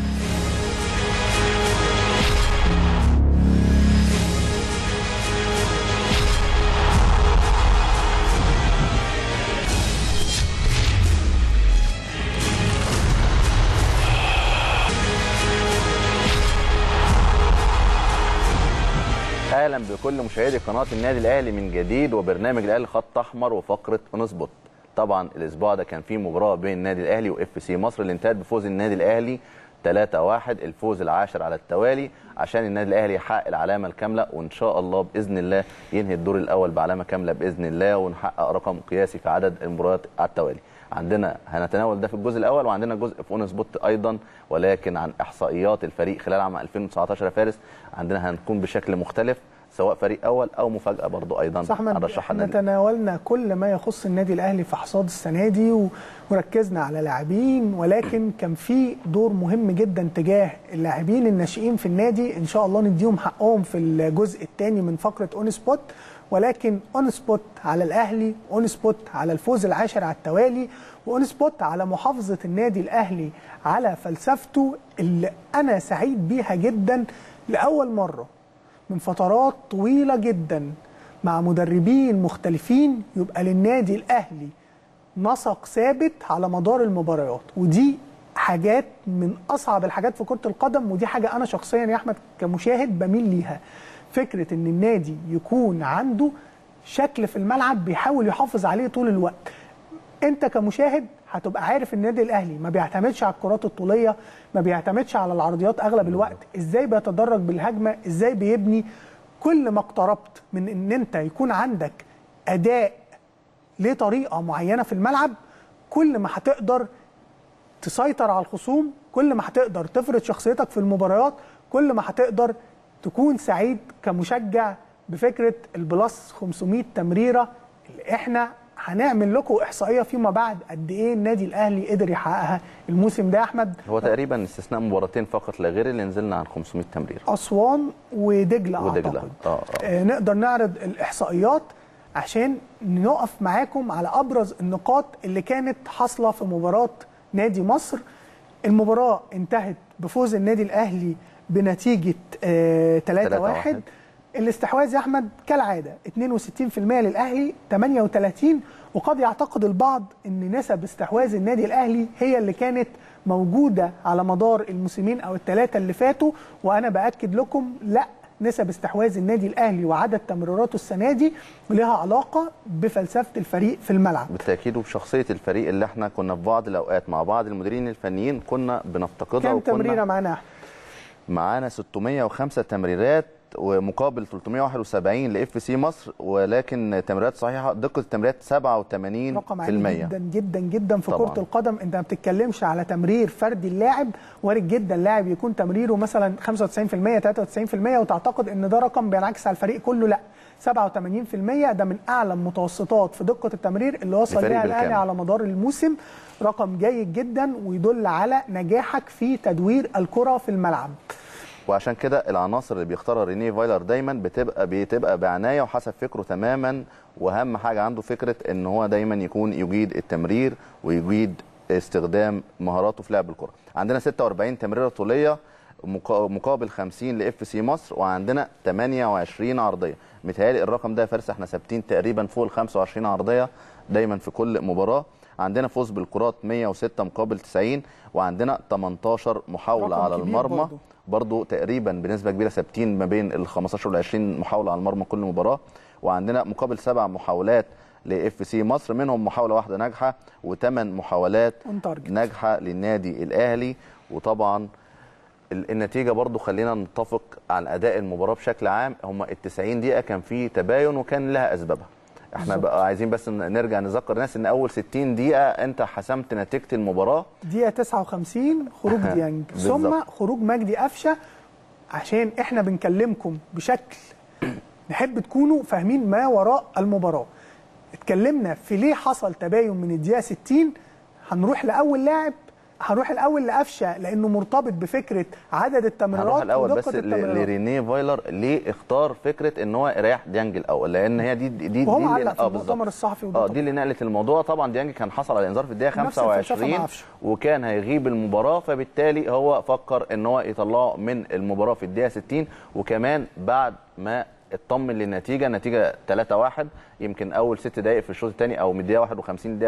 اهلا بكل مشاهدي قناه النادي الاهلي من جديد وبرنامج الاهلي خط احمر وفقره نظبط طبعا الاسبوع ده كان في مباراه بين النادي الاهلي واف سي مصر اللي انتهت بفوز النادي الاهلي 3-1 الفوز العاشر على التوالي عشان النادي الاهلي يحقق العلامه الكامله وان شاء الله باذن الله ينهي الدور الاول بعلامه كامله باذن الله ونحقق رقم قياسي في عدد المباريات على التوالي عندنا هنتناول ده في الجزء الاول وعندنا جزء في اون سبوت ايضا ولكن عن احصائيات الفريق خلال عام 2019 يا فارس عندنا هنكون بشكل مختلف سواء فريق اول او مفاجاه برضو ايضا صح احمد هنرشحها احنا النادي تناولنا كل ما يخص النادي الاهلي في حصاد السنه دي و- وركزنا على لاعبين ولكن كان في دور مهم جدا تجاه اللاعبين الناشئين في النادي ان شاء الله نديهم حقهم في الجزء الثاني من فقره اون سبوت ولكن اون سبوت على الاهلي اون سبوت على الفوز العاشر على التوالي واون سبوت على محافظه النادي الاهلي على فلسفته اللي انا سعيد بيها جدا لاول مره من فترات طويلة جدا مع مدربين مختلفين يبقى للنادي الأهلي نسق ثابت على مدار المباريات ودي حاجات من أصعب الحاجات في كرة القدم ودي حاجة أنا شخصيا يا أحمد كمشاهد بميل ليها فكرة إن النادي يكون عنده شكل في الملعب بيحاول يحافظ عليه طول الوقت انت كمشاهد هتبقى عارف النادي الاهلي ما بيعتمدش على الكرات الطوليه ما بيعتمدش على العرضيات اغلب الوقت ازاي بيتدرج بالهجمه ازاي بيبني كل ما اقتربت من ان انت يكون عندك اداء لطريقه معينه في الملعب كل ما هتقدر تسيطر على الخصوم كل ما هتقدر تفرض شخصيتك في المباريات كل ما هتقدر تكون سعيد كمشجع بفكره البلس 500 تمريره اللي احنا هنعمل لكم احصائيه فيما بعد قد ايه النادي الاهلي قدر يحققها الموسم ده يا احمد هو تقريبا استثناء مباراتين فقط لا غير اللي نزلنا عن 500 تمرير اسوان ودجله ودجلة. اعتقد آه، آه. آه نقدر نعرض الاحصائيات عشان نقف معاكم على ابرز النقاط اللي كانت حاصله في مباراه نادي مصر المباراه انتهت بفوز النادي الاهلي بنتيجه آه 3-1 3-1. الاستحواذ يا احمد كالعاده 62% للاهلي 38 وقد يعتقد البعض ان نسب استحواذ النادي الاهلي هي اللي كانت موجوده على مدار الموسمين او الثلاثه اللي فاتوا وانا باكد لكم لا نسب استحواذ النادي الاهلي وعدد تمريراته السنه دي لها علاقه بفلسفه الفريق في الملعب بالتاكيد وبشخصيه الفريق اللي احنا كنا في بعض الاوقات مع بعض المديرين الفنيين كنا بنفتقدها كام وكنا تمريره معانا يا أحمد؟ معانا 605 تمريرات ومقابل 371 لاف سي مصر ولكن تمريرات صحيحه دقه التمريرات 87% رقم عالي جدا جدا جدا في طبعاً. كره القدم انت ما بتتكلمش على تمرير فردي اللاعب وارد جدا لاعب يكون تمريره مثلا 95% 93% وتعتقد ان ده رقم بينعكس على الفريق كله لا 87% ده من اعلى المتوسطات في دقه التمرير اللي وصل الفريق ليها الاهلي بالكامل. على مدار الموسم رقم جيد جدا ويدل على نجاحك في تدوير الكره في الملعب وعشان كده العناصر اللي بيختارها رينيه فايلر دايما بتبقى بتبقى بعنايه وحسب فكره تماما واهم حاجه عنده فكره ان هو دايما يكون يجيد التمرير ويجيد استخدام مهاراته في لعب الكره عندنا 46 تمريره طوليه مقا- مقابل 50 لاف سي مصر وعندنا 28 عرضيه متهيألي الرقم ده يا فارس احنا ثابتين تقريبا فوق ال 25 عرضيه دايما في كل مباراه عندنا فوز بالكرات 106 مقابل 90 وعندنا 18 محاوله رقم على كبير المرمى برضو. برضو تقريبا بنسبه كبيره ثابتين ما بين ال 15 وال 20 محاوله على المرمى كل مباراه وعندنا مقابل سبع محاولات لاف سي مصر منهم محاوله واحده ناجحه وثمان محاولات On target. ناجحه للنادي الاهلي وطبعا ال- النتيجه برضو خلينا نتفق على اداء المباراه بشكل عام هم ال 90 دقيقه كان في تباين وكان لها اسبابها احنا بقى عايزين بس ن- نرجع نذكر الناس ان اول 60 دقيقه انت حسمت نتيجه المباراه دقيقة 59 خروج ديانج ثم بالظبط. خروج مجدي قفشه عشان احنا بنكلمكم بشكل نحب تكونوا فاهمين ما وراء المباراة اتكلمنا في ليه حصل تباين من الدقيقة 60 هنروح لأول لاعب هنروح الأول لقفشه لأنه مرتبط بفكرة عدد التمريرات هنروح الاول ودقة بس ل- التمريرات. لرينيه فايلر ليه اختار فكره ان هو يريح ديانج الاول لان هي دي دي دي, وهو دي علق في آه المؤتمر بالظبط. الصحفي وده اه طبعاً. دي اللي نقلت الموضوع طبعا ديانج كان حصل على انذار في الدقيقه نفس الفلسفة مع 25 قفشة. وكان هيغيب المباراه فبالتالي هو فكر ان هو يطلعه من المباراه في الدقيقه 60 وكمان بعد ما اطمن للنتيجه النتيجه 3-1 يمكن اول ست دقائق في الشوط الثاني او من الدقيقه 51 للدقيقه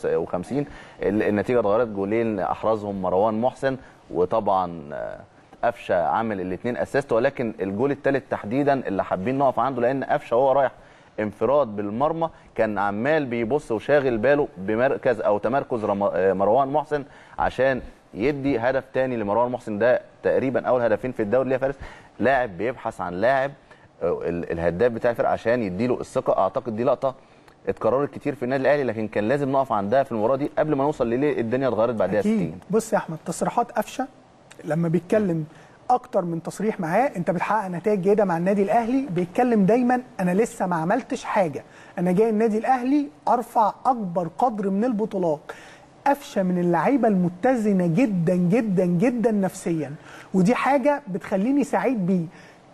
59 ال- النتيجه اتغيرت جولين احرزهم مروان محسن وطبعا آه، قفشه عامل الاثنين اسيست ولكن الجول الثالث تحديدا اللي حابين نقف عنده لان قفشه وهو رايح انفراد بالمرمى كان عمال بيبص وشاغل باله بمركز او تمركز رم- آه، مروان محسن عشان يدي هدف تاني لمروان محسن ده تقريبا اول هدفين في الدوري ليه يا فارس لاعب بيبحث عن لاعب آه، ال- الهداف بتاع الفرقه عشان يديله الثقه اعتقد دي لقطه اتكررت كتير في النادي الاهلي لكن كان لازم نقف عندها في المباراه دي قبل ما نوصل لليه الدنيا اتغيرت بعد دقيقه 60 اكيد بص يا احمد تصريحات قفشه لما بيتكلم اكتر من تصريح معاه انت بتحقق نتائج جيده مع النادي الاهلي بيتكلم دايما انا لسه ما عملتش حاجه انا جاي النادي الاهلي ارفع اكبر قدر من البطولات قفشه من اللعيبه المتزنه جدا جدا جدا نفسيا ودي حاجه بتخليني سعيد بيه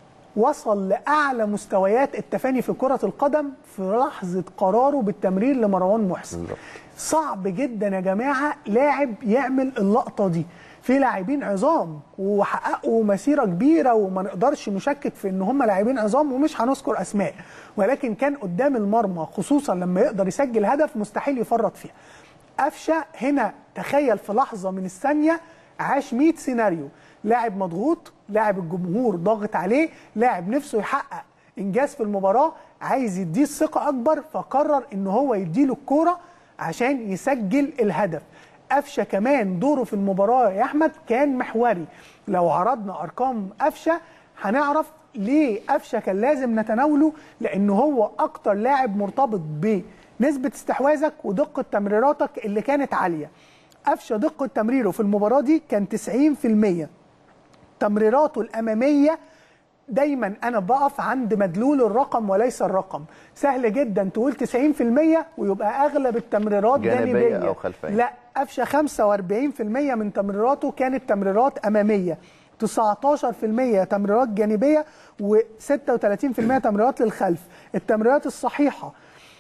وصل لاعلى مستويات التفاني في كره القدم في لحظه قراره بالتمرير لمروان محسن صعب جدا يا جماعه لاعب يعمل اللقطه دي في لاعبين عظام وحققوا مسيره كبيره وما نقدرش نشكك في ان هم لاعبين عظام ومش هنذكر اسماء ولكن كان قدام المرمى خصوصا لما يقدر يسجل هدف مستحيل يفرط فيها قفشه هنا تخيل في لحظه من الثانيه عاش 100 سيناريو لاعب مضغوط لاعب الجمهور ضاغط عليه لاعب نفسه يحقق انجاز في المباراه عايز يديه الثقه اكبر فقرر ان هو يديله الكوره عشان يسجل الهدف قفشه كمان دوره في المباراه يا احمد كان محوري لو عرضنا ارقام قفشه هنعرف ليه قفشه كان لازم نتناوله لان هو اكتر لاعب مرتبط بنسبه استحواذك ودقه تمريراتك اللي كانت عاليه قفشه دقه تمريره في المباراه دي كان 90% تمريراته الاماميه دايما انا بقف عند مدلول الرقم وليس الرقم سهل جدا تقول 90% ويبقى اغلب التمريرات جانبية جانبيه أو خلفية. لا قفشه 45% من تمريراته كانت تمريرات اماميه 19% تمريرات جانبيه و36% تمريرات للخلف التمريرات الصحيحه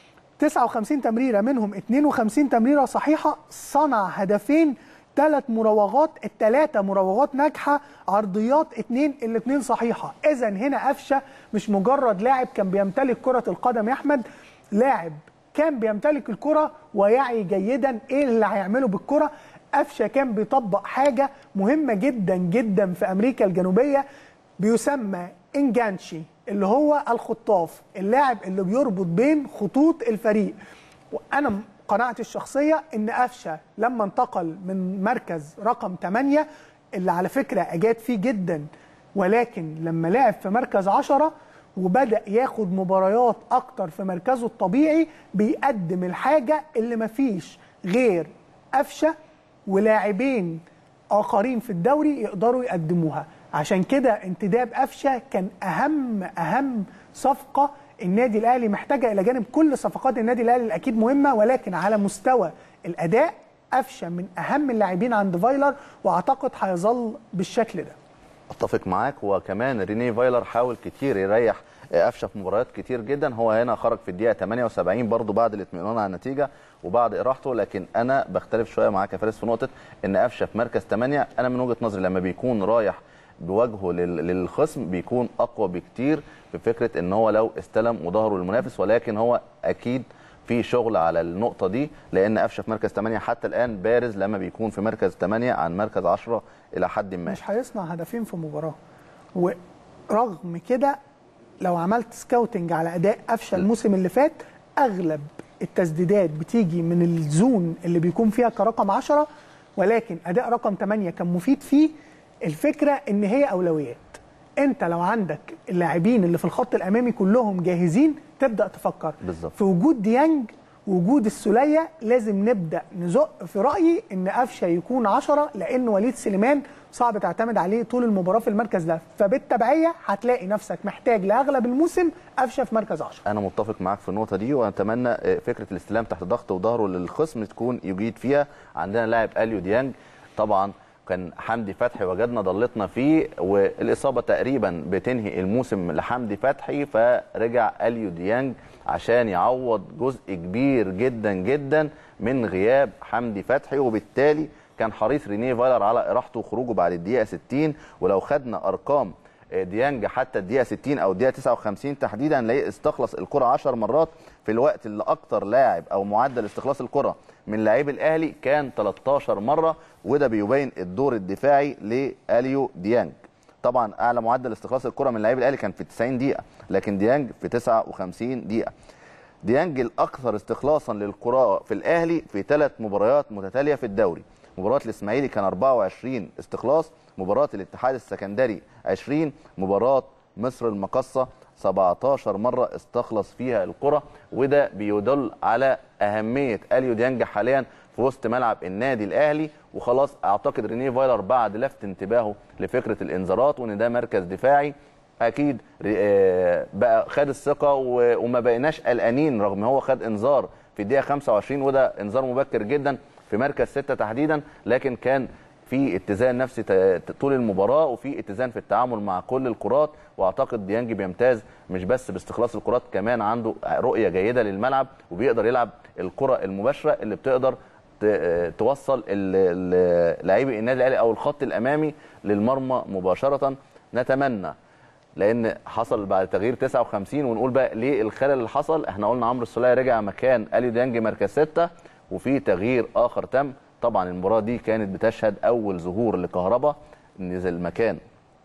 59 تمريره منهم 52 تمريره صحيحه صنع هدفين ثلاث مراوغات الثلاثه مراوغات ناجحه عرضيات اثنين الاثنين صحيحه اذا هنا قفشه مش مجرد لاعب كان بيمتلك كره القدم يا احمد لاعب كان بيمتلك الكره ويعي جيدا ايه اللي هيعمله بالكره قفشه كان بيطبق حاجه مهمه جدا جدا في امريكا الجنوبيه بيسمى انجانشي اللي هو الخطاف اللاعب اللي بيربط بين خطوط الفريق وانا قناعتي الشخصيه ان قفشه لما انتقل من مركز رقم 8 اللي على فكره اجاد فيه جدا ولكن لما لعب في مركز 10 وبدا ياخد مباريات اكتر في مركزه الطبيعي بيقدم الحاجه اللي مفيش غير قفشه ولاعبين اخرين في الدوري يقدروا يقدموها عشان كده انتداب قفشه كان اهم اهم صفقه النادي الاهلي محتاجه الى جانب كل صفقات النادي الاهلي الاكيد مهمه ولكن على مستوى الاداء قفشه من اهم اللاعبين عند فايلر واعتقد هيظل بالشكل ده اتفق معاك وكمان ريني فايلر حاول كتير يريح قفشه في مباريات كتير جدا هو هنا خرج في الدقيقه 78 برضو بعد الاطمئنان على النتيجه وبعد اراحته لكن انا بختلف شويه معاك يا فارس في نقطه ان قفشه في مركز 8 انا من وجهه نظري لما بيكون رايح بوجهه لل- للخصم بيكون اقوى بكتير في فكره ان هو لو استلم وظهره للمنافس ولكن هو اكيد في شغل على النقطه دي لان قفشه في مركز 8 حتى الان بارز لما بيكون في مركز 8 عن مركز 10 الى حد ما مش هيصنع هدفين في مباراه ورغم كده لو عملت سكاوتنج على اداء قفشه الموسم اللي فات اغلب التسديدات بتيجي من الزون اللي بيكون فيها كرقم 10 ولكن اداء رقم 8 كان مفيد فيه الفكره ان هي اولويات انت لو عندك اللاعبين اللي في الخط الامامي كلهم جاهزين تبدا تفكر بالظبط. في وجود ديانج وجود السوليه لازم نبدا نزق في رايي ان قفشه يكون 10 لان وليد سليمان صعب تعتمد عليه طول المباراه في المركز ده فبالتبعيه هتلاقي نفسك محتاج لاغلب الموسم قفشه في مركز 10 انا متفق معاك في النقطه دي واتمنى آه، فكره الاستلام تحت ضغط وظهره للخصم تكون يجيد فيها عندنا لاعب اليو ديانج طبعا كان حمدي فتحي وجدنا ضلتنا فيه والاصابه تقريبا بتنهي الموسم لحمدي فتحي فرجع اليو ديانج عشان يعوض جزء كبير جدا جدا من غياب حمدي فتحي وبالتالي كان حريص رينيه فايلر على اراحته وخروجه بعد الدقيقه 60 ولو خدنا ارقام ديانج حتى الدقيقه 60 او الدقيقه 59 تحديدا هنلاقيه استخلص الكره 10 مرات في الوقت اللي اكتر لاعب او معدل استخلاص الكره من لاعبي الاهلي كان 13 مره وده بيبين الدور الدفاعي لاليو ديانج طبعا اعلى معدل استخلاص الكره من لاعبي الاهلي كان في 90 دقيقه لكن ديانج في 59 دقيقه ديانج الاكثر استخلاصا للكره في الاهلي في ثلاث مباريات متتاليه في الدوري مباراه الاسماعيلي كان 24 استخلاص مباراه الاتحاد السكندري 20 مباراه مصر المقصه 17 مره استخلص فيها الكره وده بيدل على اهميه اليو ديانج حاليا في وسط ملعب النادي الاهلي وخلاص اعتقد رينيه فايلر بعد لفت انتباهه لفكره الانذارات وان ده مركز دفاعي اكيد آه، بقى خد الثقه و- وما بقيناش قلقانين رغم هو خد انذار في الدقيقه 25 وده انذار مبكر جدا في مركز ستة تحديدا لكن كان في اتزان نفسي ت- ت- طول المباراه وفي اتزان في التعامل مع كل الكرات واعتقد ديانج بيمتاز مش بس باستخلاص الكرات كمان عنده رؤيه جيده للملعب وبيقدر يلعب الكره المباشره اللي بتقدر ت- توصل ال- ال- لاعبي النادي الاهلي او الخط الامامي للمرمى مباشره نتمنى لان حصل بعد تغيير 59 ونقول بقى ليه الخلل اللي حصل احنا قلنا عمرو السوليه رجع مكان اليو ديانج مركز ستة وفي تغيير اخر تم طبعا المباراه دي كانت بتشهد اول ظهور لكهربا نزل مكان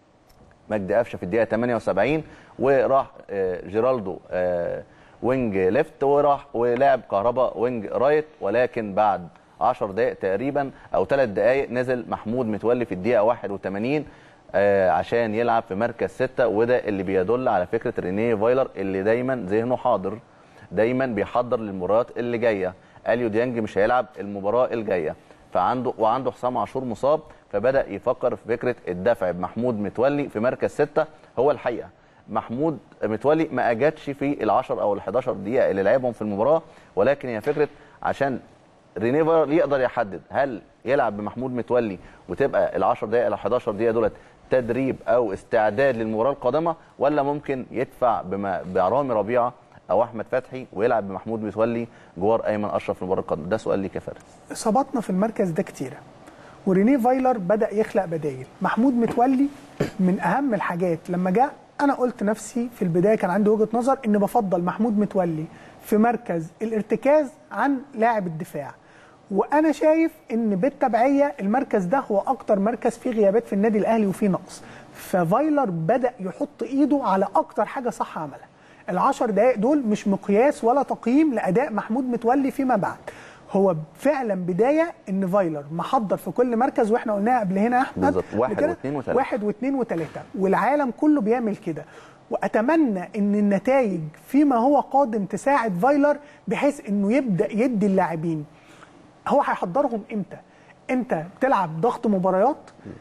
مجدي قفشه في الدقيقه 78 وراح آه، جيرالدو آه، وينج ليفت وراح ولعب كهربا وينج رايت ولكن بعد 10 دقائق تقريبا او 3 دقائق نزل محمود متولي في الدقيقه 81 آه، عشان يلعب في مركز ستة وده اللي بيدل على فكره رينيه فايلر اللي دايما ذهنه حاضر دايما بيحضر للمباريات اللي جايه اليو ديانج مش هيلعب المباراه الجايه فعنده وعنده حسام عاشور مصاب فبدا يفكر في فكره الدفع بمحمود متولي في مركز ستة هو الحقيقه محمود متولي ما اجادش في ال10 او ال11 دقيقه اللي لعبهم في المباراه ولكن هي فكره عشان رينيفر يقدر يحدد هل يلعب بمحمود متولي وتبقى ال10 دقائق ال11 دقيقه دولت تدريب او استعداد للمباراه القادمه ولا ممكن يدفع بما برامي ربيعه او احمد فتحي ويلعب بمحمود متولي جوار ايمن اشرف في المباراه القادمه ده سؤال ليك يا فارس اصاباتنا في المركز ده كتيره ورينيه فايلر بدا يخلق بدايل محمود متولي من اهم الحاجات لما جاء انا قلت نفسي في البدايه كان عندي وجهه نظر ان بفضل محمود متولي في مركز الارتكاز عن لاعب الدفاع وانا شايف ان بالتبعيه المركز ده هو اكتر مركز فيه غيابات في النادي الاهلي وفيه نقص ففايلر بدا يحط ايده على اكتر حاجه صح عملها العشر دقائق دول مش مقياس ولا تقييم لاداء محمود متولي فيما بعد هو فعلا بدايه ان فايلر محضر في كل مركز واحنا قلناها قبل هنا يا احمد بالظبط. واحد وكده. واثنين وثلاثة. واحد واثنين وثلاثه والعالم كله بيعمل كده واتمنى ان النتائج فيما هو قادم تساعد فايلر بحيث انه يبدا يدي اللاعبين هو هيحضرهم امتى انت بتلعب ضغط مباريات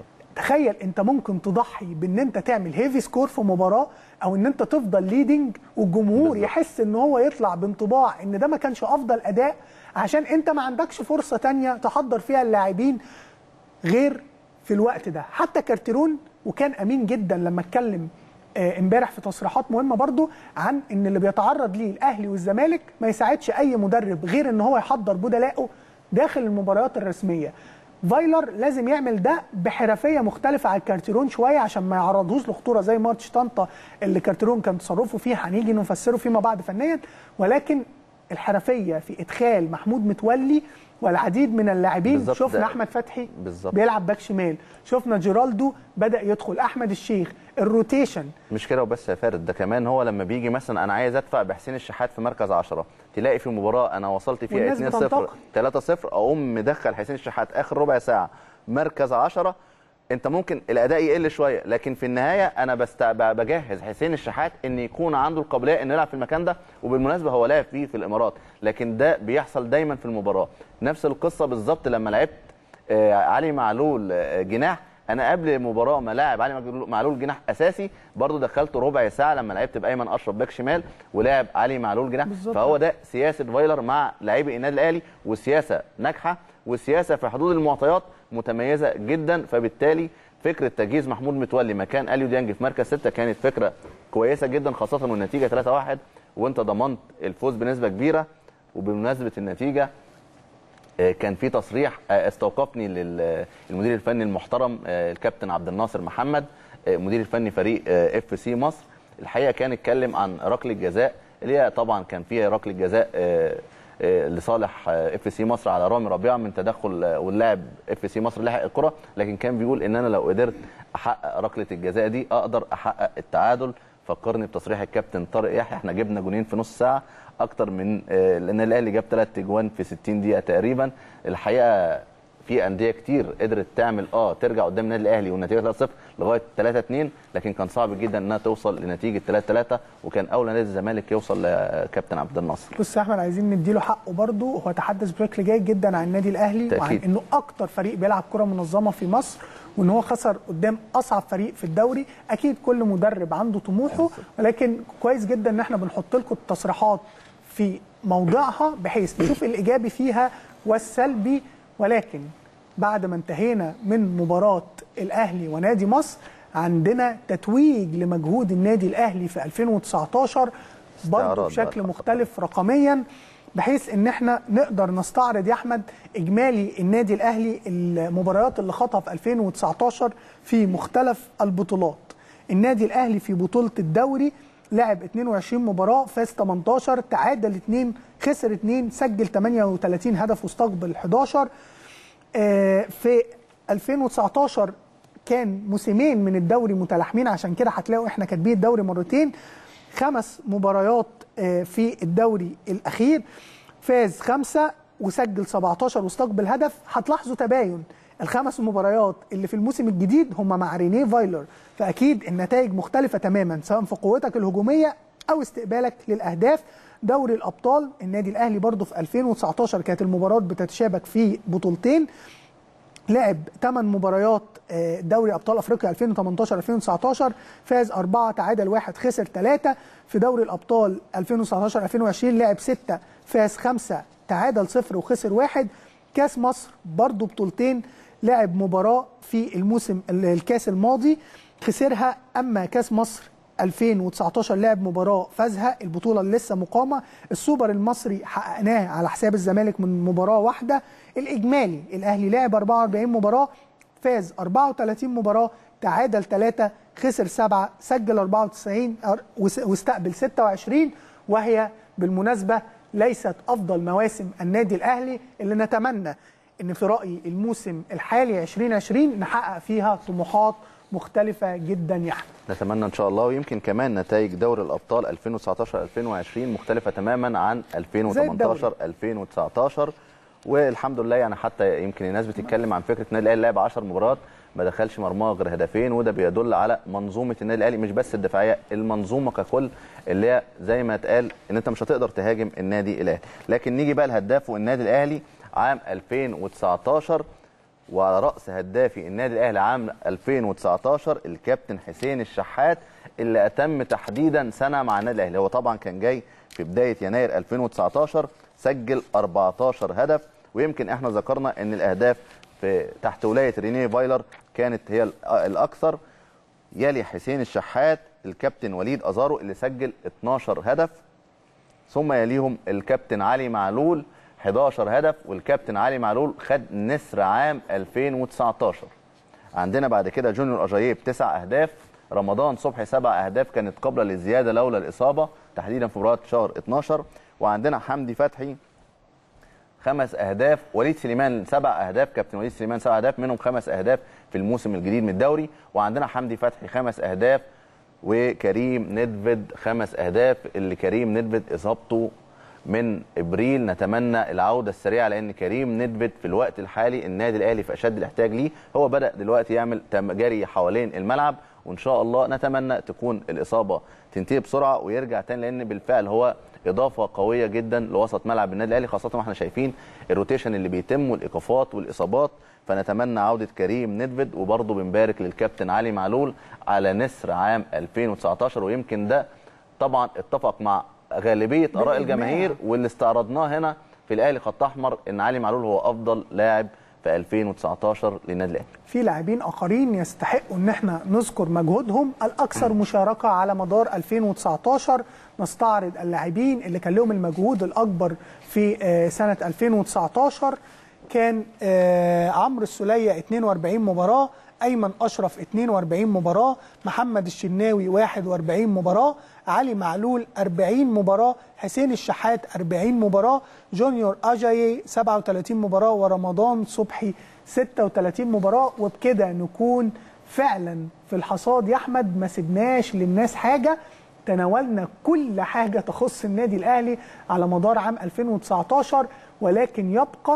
تخيل انت ممكن تضحي بان انت تعمل هيفي سكور في مباراه او ان انت تفضل ليدنج والجمهور بالظبط. يحس ان هو يطلع بانطباع ان ده ما كانش افضل اداء عشان انت ما عندكش فرصه تانية تحضر فيها اللاعبين غير في الوقت ده حتى كارتيرون وكان امين جدا لما اتكلم آه، امبارح في تصريحات مهمه برضو عن ان اللي بيتعرض ليه الاهلي والزمالك ما يساعدش اي مدرب غير ان هو يحضر بدلائه داخل المباريات الرسميه فايلر لازم يعمل ده بحرفيه مختلفه عن كارتيرون شويه عشان ما يعرضوش لخطوره زي ماتش طنطا اللي كارتيرون كان تصرفه فيه هنيجي نفسره فيما بعد فنيا ولكن الحرفيه في ادخال محمود متولي والعديد من اللاعبين بالظبط شفنا ده- احمد فتحي بالظبط. بيلعب باك شمال شفنا جيرالدو بدا يدخل احمد الشيخ الروتيشن مش كده وبس يا فارد ده كمان هو لما بيجي مثلا انا عايز ادفع بحسين الشحات في مركز 10 تلاقي في مباراه انا وصلت فيها والناس 2-0 بتنتقد. 3-0 اقوم مدخل حسين الشحات اخر ربع ساعه مركز 10 انت ممكن الاداء يقل شويه لكن في النهايه انا بست... ب- بجهز حسين الشحات ان يكون عنده القابليه انه يلعب في المكان ده وبالمناسبه هو لعب فيه في الامارات لكن ده بيحصل دايما في المباراه نفس القصه بالظبط لما لعبت آه، علي معلول آه، جناح انا قبل مباراه ما لاعب علي معلول- معلول جناح اساسي برضو دخلته ربع ساعه لما لعبت بايمن اشرف باك شمال ولعب علي معلول جناح بالظبط. فهو ده سياسه فايلر مع لاعبي النادي الاهلي والسياسه ناجحه والسياسه في حدود المعطيات متميزه جدا فبالتالي فكره تجهيز محمود متولي مكان اليو ديانج في مركز سته كانت فكره كويسه جدا خاصه والنتيجه 3-1 وانت ضمنت الفوز بنسبه كبيره وبمناسبه النتيجه آه، كان في تصريح آه، استوقفني للمدير الفني المحترم آه، الكابتن عبد الناصر محمد آه، مدير الفني فريق اف سي مصر الحقيقه كان اتكلم عن ركله جزاء اللي هي طبعا كان فيها ركله جزاء آه، آه، لصالح اف سي مصر على رامي ربيعه من تدخل آه، واللاعب اف سي مصر لحق الكره لكن كان بيقول ان انا لو قدرت احقق ركله الجزاء دي اقدر احقق التعادل فكرني بتصريح الكابتن طارق يحيى احنا جبنا جونين في نص ساعه اكتر من آه، لان الاهلي جاب ثلاث اجوان في 60 دقيقه تقريبا الحقيقه في انديه كتير قدرت تعمل اه ترجع قدام النادي الاهلي والنتيجه 3-0 لغايه 3-2 لكن كان صعب جدا انها توصل لنتيجه 3-3 وكان اولى نادي الزمالك يوصل لكابتن عبد الناصر بص يا احمد عايزين نديله حقه برضه هو تحدث بشكل جيد جدا عن النادي الاهلي وعن تأكيد. انه اكتر فريق بيلعب كره منظمه في مصر وان هو خسر قدام اصعب فريق في الدوري اكيد كل مدرب عنده طموحه ولكن كويس جدا ان احنا بنحط لكم التصريحات في موضعها بحيث نشوف الايجابي فيها والسلبي ولكن بعد ما انتهينا من مباراه الاهلي ونادي مصر عندنا تتويج لمجهود النادي الاهلي في 2019 برضه استعراض بشكل بقى. مختلف رقميا بحيث ان احنا نقدر نستعرض يا احمد اجمالي النادي الاهلي المباريات اللي خاضها في 2019 في مختلف البطولات النادي الاهلي في بطوله الدوري لعب 22 مباراه فاز 18 تعادل 2 خسر 2 سجل 38 هدف واستقبل 11 آه، في 2019 كان موسمين من الدوري متلاحمين عشان كده هتلاقوا احنا كاتبين الدوري مرتين خمس مباريات آه، في الدوري الاخير فاز خمسه وسجل 17 واستقبل هدف هتلاحظوا تباين الخمس مباريات اللي في الموسم الجديد هم مع رينيه فايلر فاكيد النتائج مختلفه تماما سواء في قوتك الهجوميه او استقبالك للاهداف دوري الابطال النادي الاهلي برضه في 2019 كانت المباراه بتتشابك في بطولتين لعب 8 مباريات آه، دوري ابطال افريقيا 2018 2019 فاز 4 تعادل 1 خسر 3 في دوري الابطال 2019 2020 لعب 6 فاز 5 تعادل 0 وخسر 1 كاس مصر برضه بطولتين لعب مباراه في الموسم ال- الكاس الماضي خسرها اما كاس مصر 2019 لعب مباراه فازها البطوله اللي لسه مقامه السوبر المصري حققناه على حساب الزمالك من مباراه واحده الاجمالي الاهلي لعب 44 مباراه فاز 34 مباراه تعادل 3 خسر 7 سجل 94 أر- وس- واستقبل 26 وهي بالمناسبه ليست افضل مواسم النادي الاهلي اللي نتمنى ان في رايي الموسم الحالي 2020 نحقق فيها طموحات مختلفه جدا يا احمد نتمنى ان شاء الله ويمكن كمان نتائج دوري الابطال 2019 2020 مختلفه تماما عن 2018 2019 والحمد لله يعني حتى يمكن الناس بتتكلم عن فكره النادي الاهلي لعب 10 مباريات ما دخلش مرماه غير هدفين وده بيدل على منظومه النادي الاهلي مش بس الدفاعيه المنظومه ككل اللي هي زي ما اتقال ان انت مش هتقدر تهاجم النادي الاهلي لكن نيجي بقى لهداف النادي الاهلي عام 2019 وعلى راس هدافي النادي الاهلي عام 2019 الكابتن حسين الشحات اللي اتم تحديدا سنه مع النادي الاهلي هو طبعا كان جاي في بدايه يناير 2019 سجل 14 هدف ويمكن احنا ذكرنا ان الاهداف في تحت ولايه رينيه فايلر كانت هي الاكثر يلي حسين الشحات الكابتن وليد ازارو اللي سجل 12 هدف ثم يليهم الكابتن علي معلول 11 هدف والكابتن علي معلول خد نسر عام 2019 عندنا بعد كده جونيور اجاييه بتسع اهداف رمضان صبحي سبع اهداف كانت قبل للزياده لولا الاصابه تحديدا في مباراه شهر 12 وعندنا حمدي فتحي خمس اهداف وليد سليمان سبع اهداف كابتن وليد سليمان سبع اهداف منهم خمس اهداف في الموسم الجديد من الدوري وعندنا حمدي فتحي خمس اهداف وكريم ندفد خمس اهداف اللي كريم ندفد اصابته من ابريل نتمنى العوده السريعه لان كريم ندفد في الوقت الحالي النادي الاهلي في اشد الاحتياج ليه هو بدا دلوقتي يعمل جري حوالين الملعب وان شاء الله نتمنى تكون الاصابه تنتهي بسرعه ويرجع تاني لان بالفعل هو اضافه قويه جدا لوسط ملعب النادي الاهلي خاصه واحنا شايفين الروتيشن اللي بيتم والايقافات والاصابات فنتمنى عوده كريم ندفد وبرضه بنبارك للكابتن علي معلول على نسر عام 2019 ويمكن ده طبعا اتفق مع غالبيه اراء الجماهير واللي استعرضناه هنا في الاهلي خط احمر ان علي معلول هو افضل لاعب في 2019 للنادي الاهلي في لاعبين اخرين يستحقوا ان احنا نذكر مجهودهم الاكثر مشاركه على مدار 2019 نستعرض اللاعبين اللي كان لهم المجهود الاكبر في سنه 2019 كان عمرو السوليه 42 مباراه ايمن اشرف 42 مباراه محمد الشناوي 41 مباراه علي معلول 40 مباراه حسين الشحات 40 مباراه جونيور اجاي 37 مباراه ورمضان صبحي 36 مباراه وبكده نكون فعلا في الحصاد يا احمد ما سبناش للناس حاجه تناولنا كل حاجه تخص النادي الاهلي على مدار عام 2019 ولكن يبقى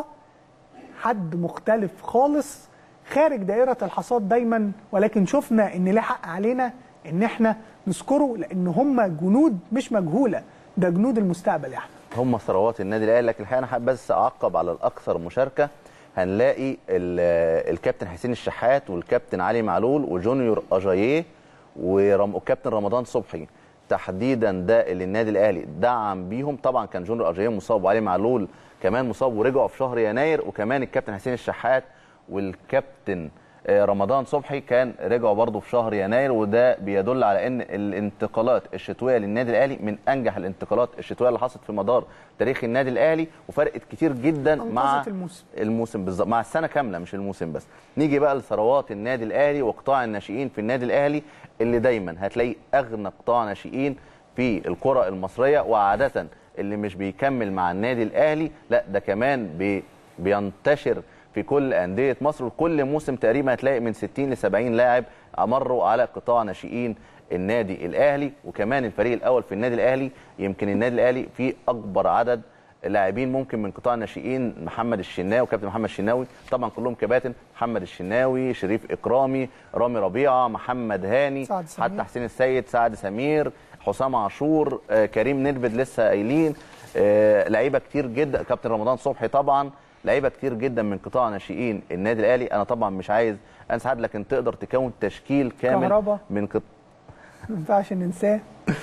حد مختلف خالص خارج دائرة الحصاد دايما ولكن شفنا ان له حق علينا ان احنا نذكره لان هم جنود مش مجهولة ده جنود المستقبل يا احمد هم ثروات النادي الاهلي لكن الحقيقه انا حابب بس اعقب على الاكثر مشاركه هنلاقي الكابتن حسين الشحات والكابتن علي معلول وجونيور اجاييه والكابتن رمضان صبحي تحديدا ده اللي النادي الاهلي دعم بيهم طبعا كان جونيور اجاييه مصاب وعلي معلول كمان مصاب ورجعوا في شهر يناير وكمان الكابتن حسين الشحات والكابتن رمضان صبحي كان رجعوا برضه في شهر يناير وده بيدل على ان الانتقالات الشتويه للنادي الاهلي من انجح الانتقالات الشتويه اللي حصلت في مدار تاريخ النادي الاهلي وفرقت كتير جدا مع الموسم الموسم بالظبط مع السنه كامله مش الموسم بس نيجي بقى لثروات النادي الاهلي وقطاع الناشئين في النادي الاهلي اللي دايما هتلاقي اغنى قطاع ناشئين في الكره المصريه وعاده اللي مش بيكمل مع النادي الاهلي لا ده كمان بي بينتشر في كل انديه مصر وكل موسم تقريبا هتلاقي من 60 ل 70 لاعب مروا على قطاع ناشئين النادي الاهلي وكمان الفريق الاول في النادي الاهلي يمكن النادي الاهلي فيه اكبر عدد لاعبين ممكن من قطاع الناشئين محمد الشناوي كابتن محمد الشناوي طبعا كلهم كباتن محمد الشناوي شريف اكرامي رامي ربيعه محمد هاني حتى حسين السيد سعد سمير حسام عاشور آه كريم ندبد لسه قايلين آه لعيبه كتير جدا كابتن رمضان صبحي طبعا لعيبه كتير جدا من قطاع ناشئين النادي الاهلي انا طبعا مش عايز انسى حد لكن تقدر تكون تشكيل كامل كهربا. من قط... ما ينفعش ننساه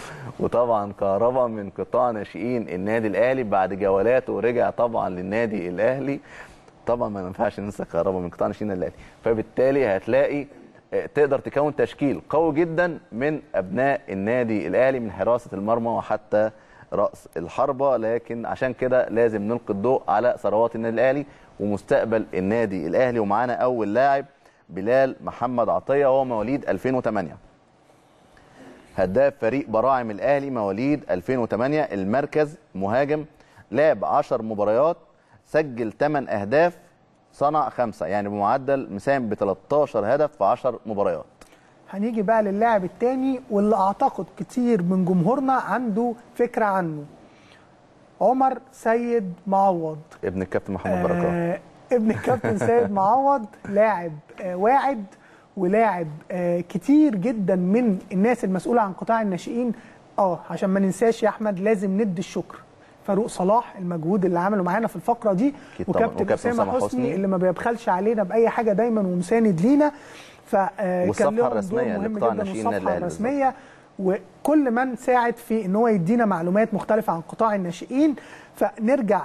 وطبعا كهربا من قطاع ناشئين النادي الاهلي بعد جولاته ورجع طبعا للنادي الاهلي طبعا ما ينفعش ننسى كهربا من قطاع ناشئين النادي الاهلي فبالتالي هتلاقي تقدر تكون تشكيل قوي جدا من ابناء النادي الاهلي من حراسه المرمى وحتى راس الحربه لكن عشان كده لازم نلقي الضوء على ثروات النادي الاهلي ومستقبل النادي الاهلي ومعانا اول لاعب بلال محمد عطيه وهو مواليد 2008 هداف فريق براعم الاهلي مواليد 2008 المركز مهاجم لعب 10 مباريات سجل 8 اهداف صنع خمسه يعني بمعدل مساهم ب 13 هدف في 10 مباريات هنيجي بقى للاعب التاني واللي اعتقد كتير من جمهورنا عنده فكره عنه عمر سيد معوض ابن الكابتن محمد بركات آه ابن الكابتن سيد معوض لاعب آه واعد ولاعب آه كتير جدا من الناس المسؤوله عن قطاع الناشئين اه عشان ما ننساش يا احمد لازم ندي الشكر فاروق صلاح المجهود اللي عمله معانا في الفقره دي أكيد طبعاً. وكابتن وكابتن اسامه أسامة حسني, حسني. اللي ما بيبخلش علينا باي حاجه دايما ومساند لينا فكان والصفحة لهم دور الرسمية مهم لقطاع جدا الناشئين والصفحه للأهلي الرسميه وكل من ساعد في ان هو يدينا معلومات مختلفه عن قطاع الناشئين فنرجع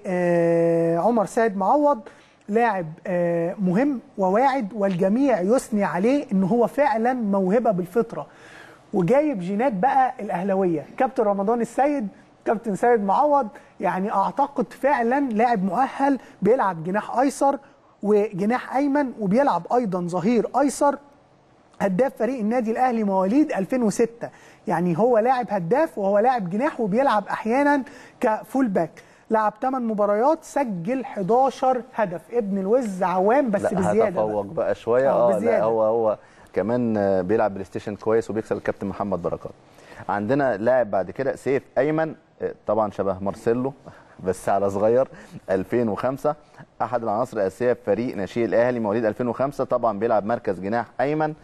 لعمر سيد معوض لاعب آه، مهم وواعد والجميع يثني عليه ان هو فعلا موهبه بالفطره وجايب جينات بقى الاهلاويه كابتن رمضان السيد كابتن سيد معوض يعني اعتقد فعلا لاعب مؤهل بيلعب جناح ايسر وجناح ايمن وبيلعب ايضا ظهير ايسر هداف فريق النادي الاهلي مواليد 2006 يعني هو لاعب هداف وهو لاعب جناح وبيلعب احيانا كفول باك لعب 8 مباريات سجل 11 هدف ابن الوز عوام بس لا بزياده هتفوق بقى. بقى شويه آه، اه لا بزيادة. هو هو كمان آه، بيلعب بلاي ستيشن كويس وبيكسب الكابتن محمد بركات عندنا لاعب بعد كده سيف ايمن آه، طبعا شبه مارسيلو بس على صغير 2005 احد العناصر الاساسيه في فريق ناشئ الاهلي مواليد 2005 طبعا بيلعب مركز جناح ايمن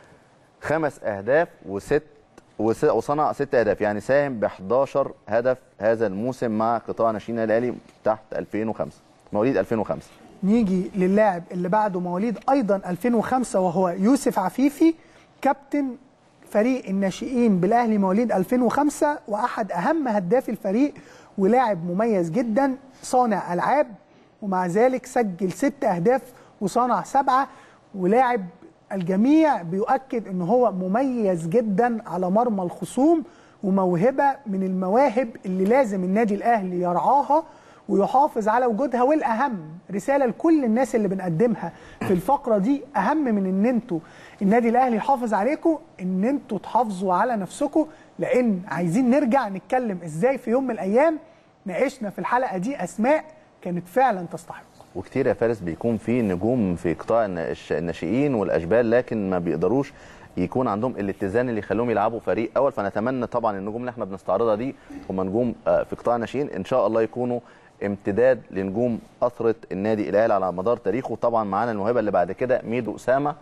خمس اهداف وست وس- وصنع ست اهداف يعني ساهم ب 11 هدف هذا الموسم مع قطاع ناشئين الاهلي تحت 2005 مواليد 2005 نيجي للاعب اللي بعده مواليد ايضا 2005 وهو يوسف عفيفي كابتن فريق الناشئين بالاهلي مواليد 2005 واحد اهم هدافي الفريق ولاعب مميز جدا صانع العاب ومع ذلك سجل ست اهداف وصنع سبعه ولاعب الجميع بيؤكد ان هو مميز جدا على مرمى الخصوم وموهبه من المواهب اللي لازم النادي الاهلي يرعاها ويحافظ على وجودها والاهم رساله لكل الناس اللي بنقدمها في الفقره دي اهم من ان انتوا النادي الاهلي يحافظ عليكم ان انتوا تحافظوا على نفسكم لان عايزين نرجع نتكلم ازاي في يوم من الايام ناقشنا في الحلقه دي اسماء كانت فعلا تستحق وكتير يا فارس بيكون في نجوم في قطاع الناش- الناشئين والاشبال لكن ما بيقدروش يكون عندهم الاتزان اللي يخليهم يلعبوا فريق اول فنتمنى طبعا النجوم اللي احنا بنستعرضها دي هم نجوم آه، في قطاع الناشئين ان شاء الله يكونوا امتداد لنجوم اثره النادي الاهلي على مدار تاريخه طبعا معانا الموهبه اللي بعد كده ميدو اسامه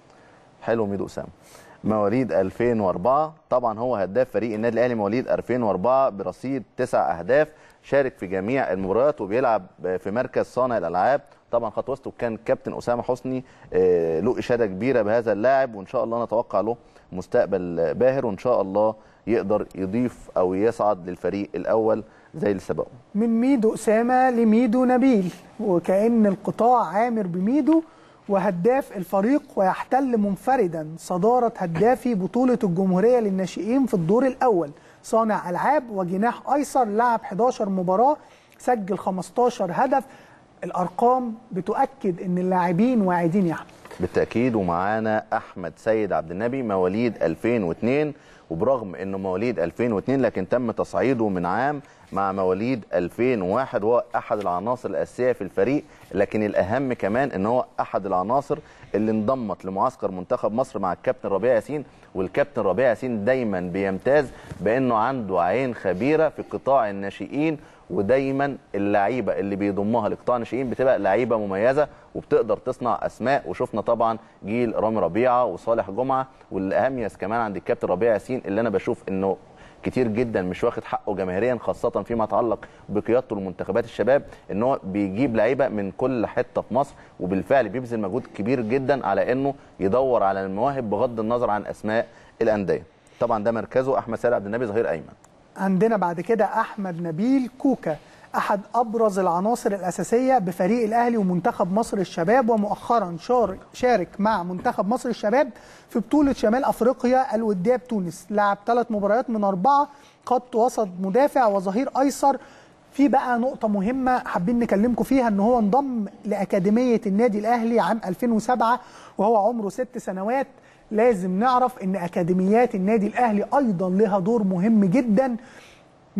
حلو ميدو اسامه مواليد 2004 طبعا هو هداف فريق النادي الاهلي مواليد 2004 برصيد تسع اهداف شارك في جميع المباريات وبيلعب في مركز صانع الالعاب طبعا خط وسط وكان كابتن اسامه حسني آه، له اشاده كبيره بهذا اللاعب وان شاء الله نتوقع له مستقبل باهر وان شاء الله يقدر يضيف او يصعد للفريق الاول زي اللي سبقه من ميدو اسامه لميدو نبيل وكأن القطاع عامر بميدو وهداف الفريق ويحتل منفردا صداره هدافي بطوله الجمهوريه للناشئين في الدور الاول صانع العاب وجناح ايسر لعب 11 مباراه سجل 15 هدف الارقام بتؤكد ان اللاعبين واعدين يا احمد بالتاكيد ومعانا احمد سيد عبد النبي مواليد 2002 وبرغم انه مواليد 2002 لكن تم تصعيده من عام مع مواليد 2001 وهو احد العناصر الاساسيه في الفريق لكن الاهم كمان ان هو احد العناصر اللي انضمت لمعسكر منتخب مصر مع الكابتن ربيع ياسين والكابتن ربيع ياسين دايما بيمتاز بانه عنده عين خبيره في قطاع الناشئين ودايما اللعيبه اللي بيضمها لقطاع الناشئين بتبقى لعيبه مميزه وبتقدر تصنع اسماء وشفنا طبعا جيل رامي ربيعه وصالح جمعه والاميز كمان عند الكابتن ربيع ياسين اللي انا بشوف انه كتير جدا مش واخد حقه جماهيريا خاصه فيما يتعلق بقيادته لمنتخبات الشباب ان هو بيجيب لعيبه من كل حته في مصر وبالفعل بيبذل مجهود كبير جدا على انه يدور على المواهب بغض النظر عن اسماء الانديه طبعا ده مركزه احمد سيد عبد النبي ظهير ايمن عندنا بعد كده احمد نبيل كوكا احد ابرز العناصر الاساسيه بفريق الاهلي ومنتخب مصر الشباب ومؤخرا شارك شارك مع منتخب مصر الشباب في بطوله شمال افريقيا الوديه بتونس لعب ثلاث مباريات من اربعه خط وسط مدافع وظهير ايسر في بقى نقطة مهمة حابين نكلمكم فيها ان هو انضم لأكاديمية النادي الأهلي عام 2007 وهو عمره ست سنوات لازم نعرف ان أكاديميات النادي الأهلي أيضا لها دور مهم جدا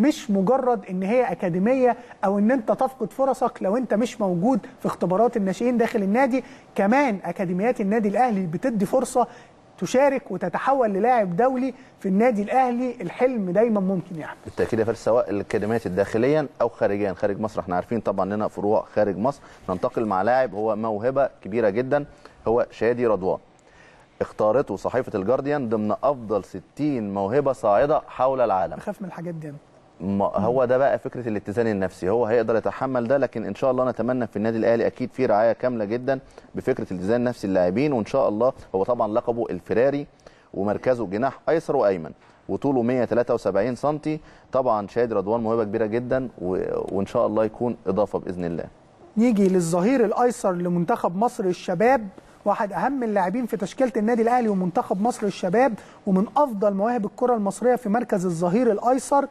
مش مجرد ان هي اكاديميه او ان انت تفقد فرصك لو انت مش موجود في اختبارات الناشئين داخل النادي كمان اكاديميات النادي الاهلي بتدي فرصه تشارك وتتحول للاعب دولي في النادي الاهلي الحلم دايما ممكن يعني بالتاكيد يا فارس سواء الاكاديميات الداخليا او خارجيا خارج مصر احنا عارفين طبعا لنا فروع خارج مصر ننتقل مع لاعب هو موهبه كبيره جدا هو شادي رضوان اختارته صحيفه الجارديان ضمن افضل 60 موهبه صاعده حول العالم بخاف من الحاجات دي أنا. ما هو ده بقى فكره الاتزان النفسي هو هيقدر يتحمل ده لكن ان شاء الله نتمنى في النادي الاهلي اكيد في رعايه كامله جدا بفكره الاتزان النفسي اللاعبين وان شاء الله هو طبعا لقبه الفراري ومركزه جناح ايسر وايمن وطوله 173 سم طبعا شادي رضوان موهبه كبيره جدا و... وان شاء الله يكون اضافه باذن الله نيجي للظهير الايسر لمنتخب مصر الشباب واحد اهم اللاعبين في تشكيله النادي الاهلي ومنتخب مصر الشباب ومن افضل مواهب الكره المصريه في مركز الظهير الايسر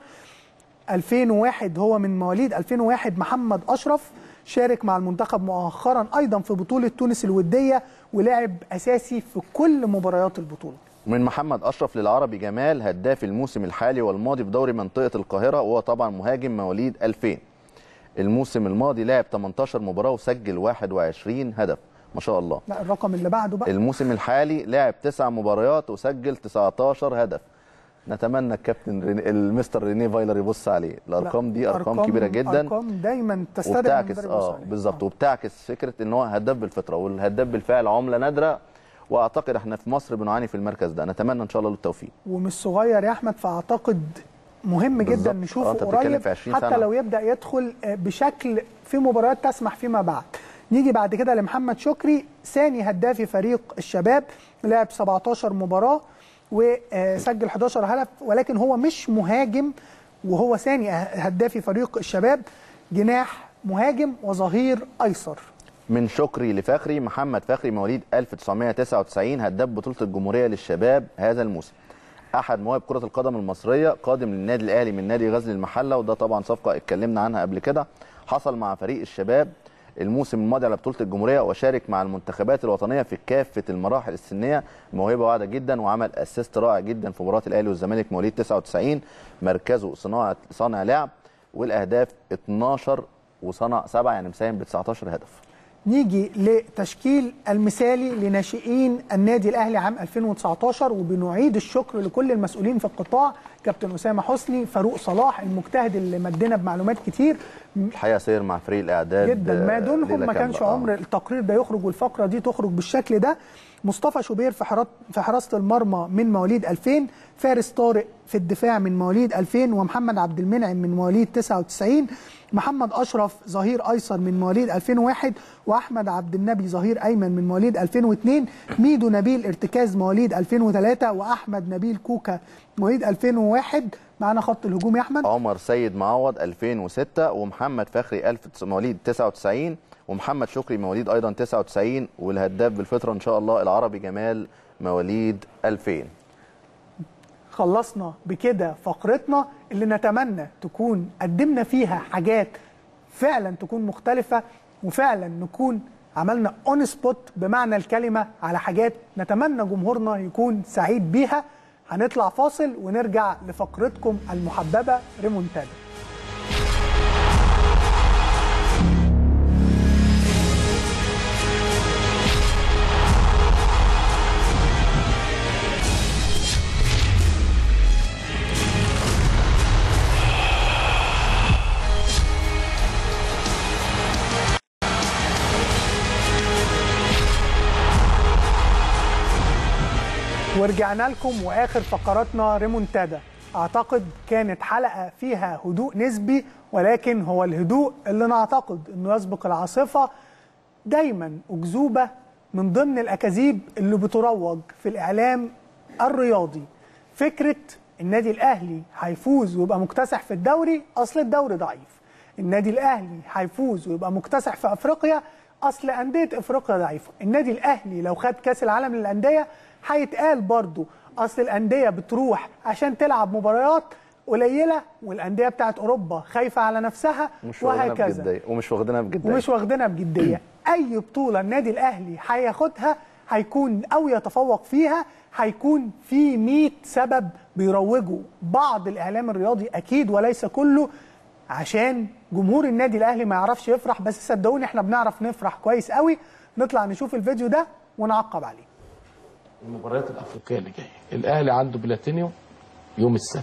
2001 هو من مواليد 2001 محمد اشرف شارك مع المنتخب مؤخرا ايضا في بطوله تونس الوديه ولعب اساسي في كل مباريات البطوله من محمد اشرف للعربي جمال هداف الموسم الحالي والماضي في دوري منطقه القاهره وهو طبعا مهاجم مواليد 2000 الموسم الماضي لعب 18 مباراه وسجل 21 هدف ما شاء الله لا الرقم اللي بعده بقى الموسم الحالي لعب تسع مباريات وسجل 19 هدف نتمنى الكابتن ريني المستر ريني فايلر يبص عليه الارقام دي ارقام, كبيره جدا ارقام دايما تستدعي وبتعكس المدرب اه يبص عليها. بالظبط وبتعكس فكره ان هو هداف بالفطره والهداف بالفعل عمله نادره واعتقد احنا في مصر بنعاني في المركز ده نتمنى ان شاء الله له التوفيق ومش صغير يا احمد فاعتقد مهم جدا بالظبط. آه، نشوفه أنت بتتكلم قريب في 20 حتى سنة. لو يبدا يدخل آه، بشكل في مباريات تسمح فيما بعد نيجي بعد كده لمحمد شكري ثاني هداف فريق الشباب لعب 17 مباراه وسجل 11 هدف ولكن هو مش مهاجم وهو ثاني هداف فريق الشباب جناح مهاجم وظهير ايسر من شكري لفخري محمد فخري مواليد 1999 هداف بطوله الجمهوريه للشباب هذا الموسم احد مواهب كره القدم المصريه قادم للنادي الاهلي من نادي غزل المحله وده طبعا صفقه اتكلمنا عنها قبل كده حصل مع فريق الشباب الموسم الماضي على بطوله الجمهوريه وشارك مع المنتخبات الوطنيه في كافه المراحل السنيه موهبه واعده جدا وعمل اسيست رائع جدا في مباراه الاهلي والزمالك مواليد 99 مركزه صناعه صانع لعب والاهداف 12 وصنع سبعه يعني مساهم ب 19 هدف نيجي لتشكيل المثالي لناشئين النادي الاهلي عام 2019 وبنعيد الشكر لكل المسؤولين في القطاع كابتن اسامه حسني فاروق صلاح المجتهد اللي مدنا بمعلومات كتير الحقيقه سير مع فريق الاعداد جدا ما آه، دونهم ليلة ما كانش كاملة. آه. عمر التقرير ده يخرج والفقره دي تخرج بالشكل ده مصطفى شوبير في حرا- في حراسه المرمى من مواليد 2000 فارس طارق في الدفاع من مواليد 2000 ومحمد عبد المنعم من مواليد 99 محمد اشرف ظهير ايسر من مواليد 2001 واحمد عبد النبي ظهير ايمن من مواليد 2002 ميدو نبيل ارتكاز مواليد 2003 واحمد نبيل كوكا مواليد 2001 معانا خط الهجوم يا احمد عمر سيد معوض 2006 ومحمد فخري 1000 مواليد 99 ومحمد شكري مواليد ايضا 99 والهداف بالفطره ان شاء الله العربي جمال مواليد 2000 خلصنا بكده فقرتنا اللي نتمنى تكون قدمنا فيها حاجات فعلا تكون مختلفة وفعلا نكون عملنا اون سبوت بمعنى الكلمة على حاجات نتمنى جمهورنا يكون سعيد بيها هنطلع فاصل ونرجع لفقرتكم المحببة ريمونتادا ورجعنا لكم واخر فقراتنا ريمونتادا اعتقد كانت حلقه فيها هدوء نسبي ولكن هو الهدوء اللي نعتقد انه يسبق العاصفه دايما اكذوبه من ضمن الاكاذيب اللي بتروج في الاعلام الرياضي فكره النادي الاهلي هيفوز ويبقى مكتسح في الدوري اصل الدوري ضعيف النادي الاهلي هيفوز ويبقى مكتسح في افريقيا اصل انديه افريقيا ضعيفه النادي الاهلي لو خد كاس العالم للانديه هيتقال برضو اصل الانديه بتروح عشان تلعب مباريات قليله والانديه بتاعت اوروبا خايفه على نفسها ومش واخدينها وهكذا بجديه ومش واخدينها بجديه ومش واخدينها بجديه اي بطوله النادي الاهلي هياخدها هيكون او يتفوق فيها هيكون في 100 سبب بيروجوا بعض الاعلام الرياضي اكيد وليس كله عشان جمهور النادي الاهلي ما يعرفش يفرح بس صدقوني احنا بنعرف نفرح كويس قوي نطلع نشوف الفيديو ده ونعقب عليه المباريات الافريقيه اللي جايه الاهلي عنده بلاتينيوم يوم السبت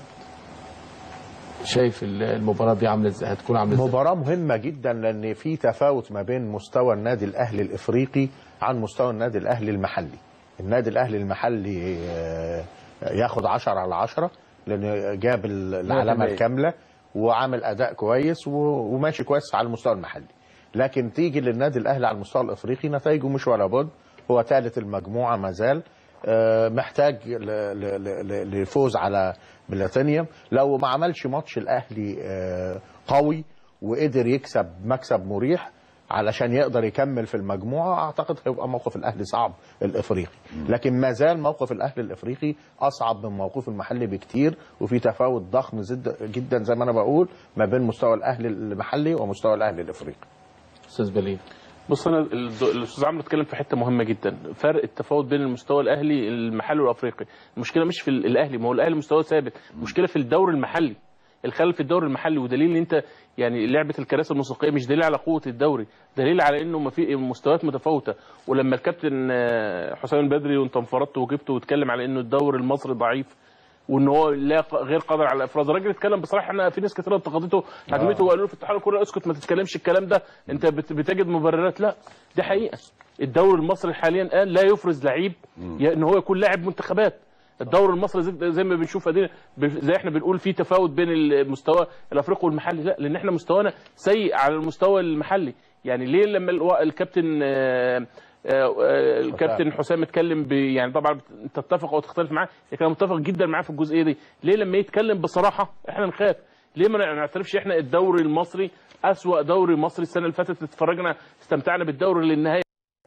شايف ال- المباراه دي عامله ازاي هتكون عامله ازاي مباراة مهمة جدا لأن في تفاوت ما بين مستوى النادي الأهلي الإفريقي عن مستوى النادي الأهلي المحلي النادي الأهلي المحلي آه، ياخد 10 على 10 لأن جاب ال- العلامة 100%. الكاملة وعامل أداء كويس و- وماشي كويس على المستوى المحلي لكن تيجي للنادي الأهلي على المستوى الإفريقي نتائجه مش ولا بد هو ثالث المجموعة ما زال آه، محتاج ل- ل- ل- للفوز على بلاتينيوم لو ما عملش ماتش الاهلي آه، قوي وقدر يكسب مكسب مريح علشان يقدر يكمل في المجموعه اعتقد هيبقى موقف الاهلي صعب الافريقي لكن ما زال موقف الاهلي الافريقي اصعب من موقف المحلي بكتير وفي تفاوت ضخم زد- جدا زي ما انا بقول ما بين مستوى الاهلي المحلي ومستوى الاهلي الافريقي استاذ بليل بص انا الد- الاستاذ عمرو اتكلم في حته مهمه جدا فرق التفاوت بين المستوى الاهلي المحلي والافريقي المشكله مش في ال- الاهلي ما هو الاهلي مستواه ثابت المشكله في الدوري المحلي الخلل في الدوري المحلي ودليل ان انت يعني لعبه الكراسي الموسيقيه مش دليل على قوه الدوري دليل على انه ما في مستويات متفاوته ولما الكابتن آه، حسام البدري وانت انفردت وجبته واتكلم على انه الدوري المصري ضعيف وان هو لا ق- غير قادر على الافراز الراجل اتكلم بصراحه احنا في ناس كتير انتقدته هجمته وقالوا له في اتحاد الكوره اسكت ما تتكلمش الكلام ده انت بت- بتجد مبررات لا دي حقيقه الدوري المصري حاليا الان لا يفرز لعيب ي- ان هو يكون لاعب منتخبات الدوري المصري زي, زي ما بنشوف ادينا ب- زي احنا بنقول في تفاوت بين المستوى الافريقي والمحلي لا لان احنا مستوانا سيء على المستوى المحلي يعني ليه لما الو- الكابتن آه، آه، آه، الكابتن حسام اتكلم ب- يعني طبعا بت- تتفق او تختلف معاه لكن انا متفق جدا معاه في الجزئيه دي ليه لما يتكلم بصراحه احنا نخاف ليه ما نعترفش احنا الدوري المصري اسوا دوري مصري السنه اللي فاتت اتفرجنا استمتعنا بالدوري للنهايه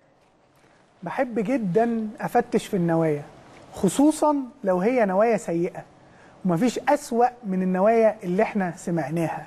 بحب جدا افتش في النوايا خصوصا لو هي نوايا سيئه ومفيش اسوا من النوايا اللي احنا سمعناها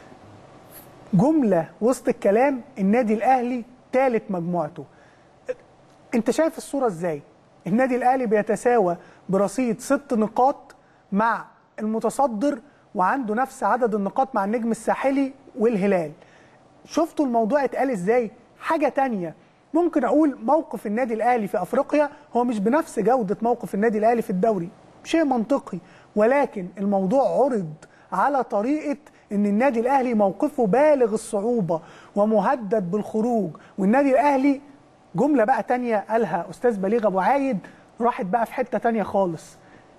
جمله وسط الكلام النادي الاهلي ثالث مجموعته انت شايف الصوره ازاي النادي الاهلي بيتساوى برصيد ست نقاط مع المتصدر وعنده نفس عدد النقاط مع النجم الساحلي والهلال شفتوا الموضوع اتقال ازاي حاجه تانية ممكن اقول موقف النادي الاهلي في افريقيا هو مش بنفس جوده موقف النادي الاهلي في الدوري شيء منطقي ولكن الموضوع عرض على طريقه ان النادي الاهلي موقفه بالغ الصعوبه ومهدد بالخروج والنادي الاهلي جمله بقى تانية قالها استاذ بليغ ابو عايد راحت بقى في حته تانية خالص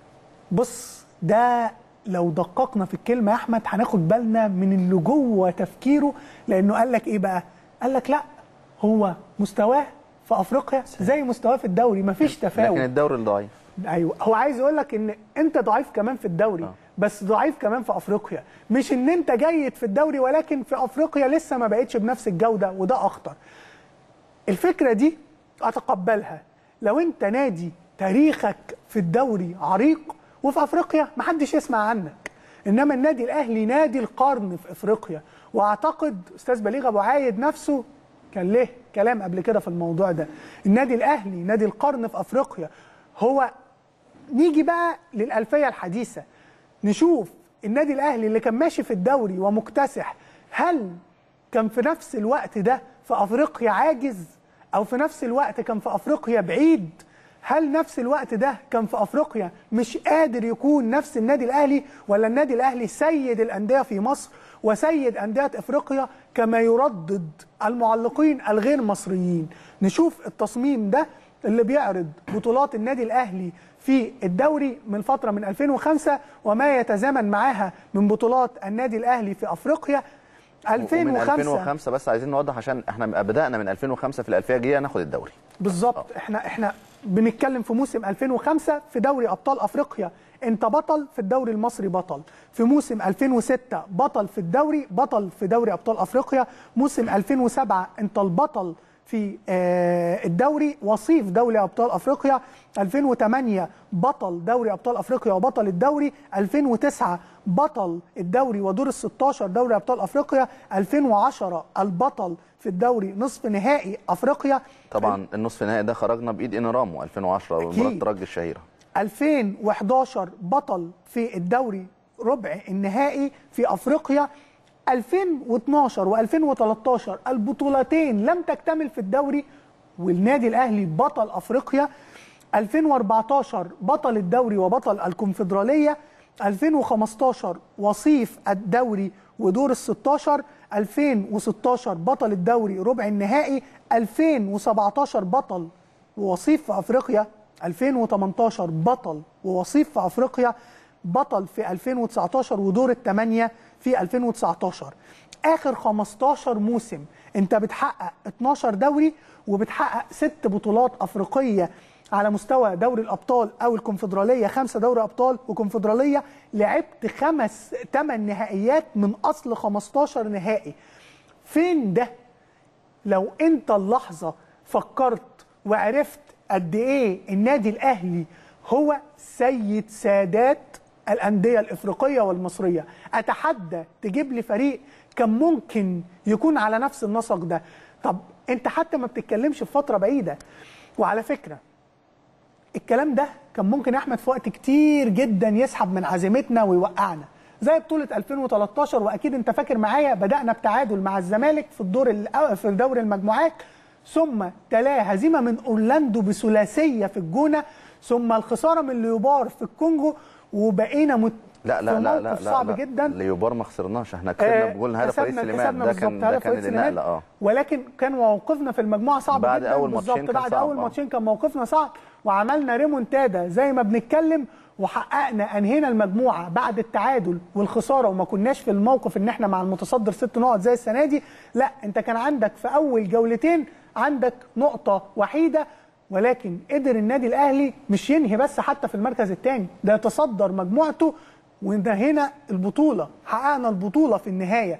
بص ده لو دققنا في الكلمه يا احمد هناخد بالنا من اللي جوه تفكيره لانه قال لك ايه بقى قال لك لا هو مستواه في افريقيا زي مستواه في الدوري مفيش تفاوت لكن الدوري الضعيف ايوه هو عايز يقول لك ان انت ضعيف كمان في الدوري بس ضعيف كمان في افريقيا مش ان انت جيد في الدوري ولكن في افريقيا لسه ما بقتش بنفس الجوده وده اخطر الفكره دي اتقبلها لو انت نادي تاريخك في الدوري عريق وفي افريقيا محدش يسمع عنك انما النادي الاهلي نادي القرن في افريقيا واعتقد استاذ بليغ ابو عايد نفسه كان له كلام قبل كده في الموضوع ده النادي الاهلي نادي القرن في افريقيا هو نيجي بقى للألفية الحديثة نشوف النادي الأهلي اللي كان ماشي في الدوري ومكتسح هل كان في نفس الوقت ده في أفريقيا عاجز أو في نفس الوقت كان في أفريقيا بعيد هل نفس الوقت ده كان في أفريقيا مش قادر يكون نفس النادي الأهلي ولا النادي الأهلي سيد الأندية في مصر وسيد أندية أفريقيا كما يردد المعلقين الغير مصريين نشوف التصميم ده اللي بيعرض بطولات النادي الاهلي في الدوري من فتره من 2005 وما يتزامن معاها من بطولات النادي الاهلي في افريقيا ومن 2005 2005 بس عايزين نوضح عشان احنا بدانا من 2005 في الالفيه الجايه ناخد الدوري بالظبط احنا احنا بنتكلم في موسم 2005 في دوري ابطال افريقيا انت بطل في الدوري المصري بطل في موسم 2006 بطل في الدوري بطل في دوري ابطال افريقيا موسم 2007 انت البطل في آه، الدوري وصيف دوري ابطال افريقيا 2008 بطل دوري ابطال افريقيا وبطل الدوري 2009 بطل الدوري ودور ال 16 دوري ابطال افريقيا 2010 البطل في الدوري نصف نهائي افريقيا طبعا النصف النهائي ده خرجنا بايد انرامو 2010 أكيد. ومباراه الترجي الشهيره 2011 بطل في الدوري ربع النهائي في افريقيا 2012 و2013 البطولتين لم تكتمل في الدوري والنادي الاهلي بطل افريقيا 2014 بطل الدوري وبطل الكونفدراليه 2015 وصيف الدوري ودور ال 16 2016 بطل الدوري ربع النهائي 2017 بطل ووصيف في افريقيا 2018 بطل ووصيف في افريقيا بطل في 2019 ودور الثمانيه في 2019 اخر 15 موسم انت بتحقق 12 دوري وبتحقق ست بطولات افريقيه على مستوى دوري الابطال او الكونفدراليه خمسه دوري ابطال وكونفدراليه لعبت خمس ثمان نهائيات من اصل 15 نهائي فين ده لو انت اللحظه فكرت وعرفت قد ايه النادي الاهلي هو سيد سادات الانديه الافريقيه والمصريه اتحدى تجيب لي فريق كان ممكن يكون على نفس النسق ده طب انت حتى ما بتتكلمش في فتره بعيده وعلى فكره الكلام ده كان ممكن احمد في وقت كتير جدا يسحب من عزيمتنا ويوقعنا زي بطوله 2013 واكيد انت فاكر معايا بدانا بتعادل مع الزمالك في الدور الأو- في دوري المجموعات ثم تلاه هزيمه من اورلاندو بثلاثيه في الجونه ثم الخساره من ليوبار في الكونغو وبقينا مت... لا لا في لا لا موقف لا صعب لا. جدا ليوبار ما خسرناش احنا كسبنا بجول هدف رئيس كسبنا- سليمان كسبنا ده كان بالظبط ده هدف كان رئيس النقله سليمان. اه ولكن كان موقفنا في المجموعه صعب بعد جدا أول ماتشين بالظبط كان بعد صعب، اول آه. ماتشين كان موقفنا صعب وعملنا ريمونتادا زي ما بنتكلم وحققنا انهينا المجموعه بعد التعادل والخساره وما كناش في الموقف ان احنا مع المتصدر ست نقط زي السنه دي لا انت كان عندك في اول جولتين عندك نقطه وحيده ولكن قدر النادي الاهلي مش ينهي بس حتى في المركز الثاني ده يتصدر مجموعته وانتهينا البطوله حققنا البطوله في النهايه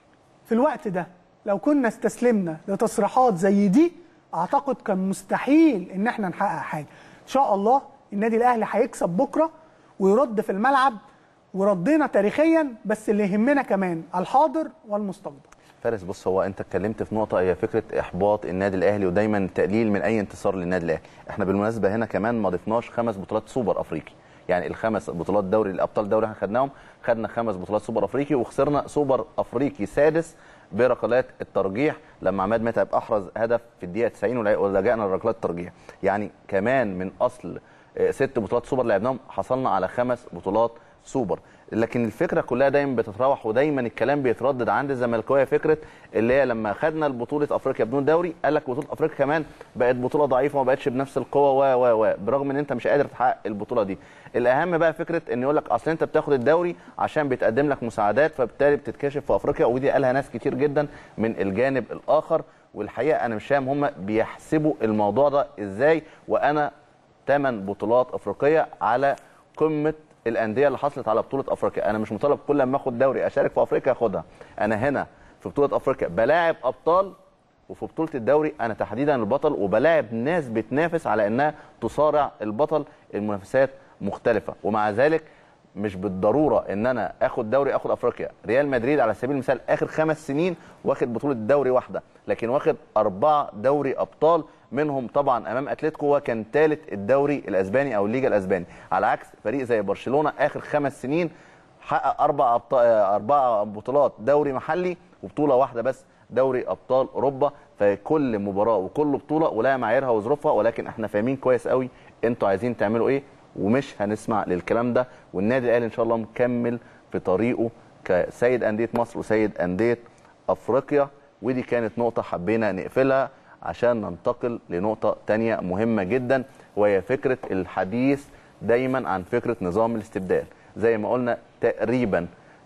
في الوقت ده لو كنا استسلمنا لتصريحات زي دي اعتقد كان مستحيل ان احنا نحقق حاجه ان شاء الله النادي الاهلي هيكسب بكره ويرد في الملعب وردينا تاريخيا بس اللي يهمنا كمان الحاضر والمستقبل فارس بص هو انت اتكلمت في نقطه هي فكره احباط النادي الاهلي ودايما تقليل من اي انتصار للنادي الاهلي احنا بالمناسبه هنا كمان ما ضفناش خمس بطولات سوبر افريقي يعني الخمس بطولات دوري الابطال دوري احنا خدناهم خدنا خمس بطولات سوبر افريقي وخسرنا سوبر افريقي سادس بركلات الترجيح لما عماد متعب احرز هدف في الدقيقه 90 ولا- ولجأنا لركلات الترجيح يعني كمان من اصل آه، ست بطولات سوبر لعبناهم حصلنا على خمس بطولات سوبر لكن الفكره كلها دايما بتتراوح ودايما الكلام بيتردد عند الزملكاويه فكره اللي هي لما خدنا البطوله افريقيا بدون دوري قال لك بطوله افريقيا كمان بقت بطوله ضعيفه وما بقتش بنفس القوه و و و برغم ان انت مش قادر تحقق البطوله دي الاهم بقى فكره ان يقول لك اصل انت بتاخد الدوري عشان بيتقدم لك مساعدات فبالتالي بتتكشف في افريقيا ودي قالها ناس كتير جدا من الجانب الاخر والحقيقه انا مش فاهم هم بيحسبوا الموضوع ده ازاي وانا ثمان بطولات افريقيه على قمه الانديه اللي حصلت على بطوله افريقيا انا مش مطالب كل ما اخد دوري اشارك في افريقيا اخدها انا هنا في بطوله افريقيا بلاعب ابطال وفي بطوله الدوري انا تحديدا البطل وبلاعب ناس بتنافس على انها تصارع البطل المنافسات مختلفه ومع ذلك مش بالضروره ان انا اخد دوري اخد افريقيا ريال مدريد على سبيل المثال اخر خمس سنين واخد بطوله دوري واحده لكن واخد اربعه دوري ابطال منهم طبعا امام اتلتيكو وكان ثالث الدوري الاسباني او الليجا الاسباني على عكس فريق زي برشلونه اخر خمس سنين حقق اربع أبط... اربع بطولات دوري محلي وبطوله واحده بس دوري ابطال اوروبا فكل مباراه وكل بطوله ولها معاييرها وظروفها ولكن احنا فاهمين كويس قوي انتوا عايزين تعملوا ايه ومش هنسمع للكلام ده والنادي الاهلي ان شاء الله مكمل في طريقه كسيد انديه مصر وسيد انديه افريقيا ودي كانت نقطه حبينا نقفلها عشان ننتقل لنقطه تانية مهمه جدا وهي فكره الحديث دايما عن فكره نظام الاستبدال زي ما قلنا تقريبا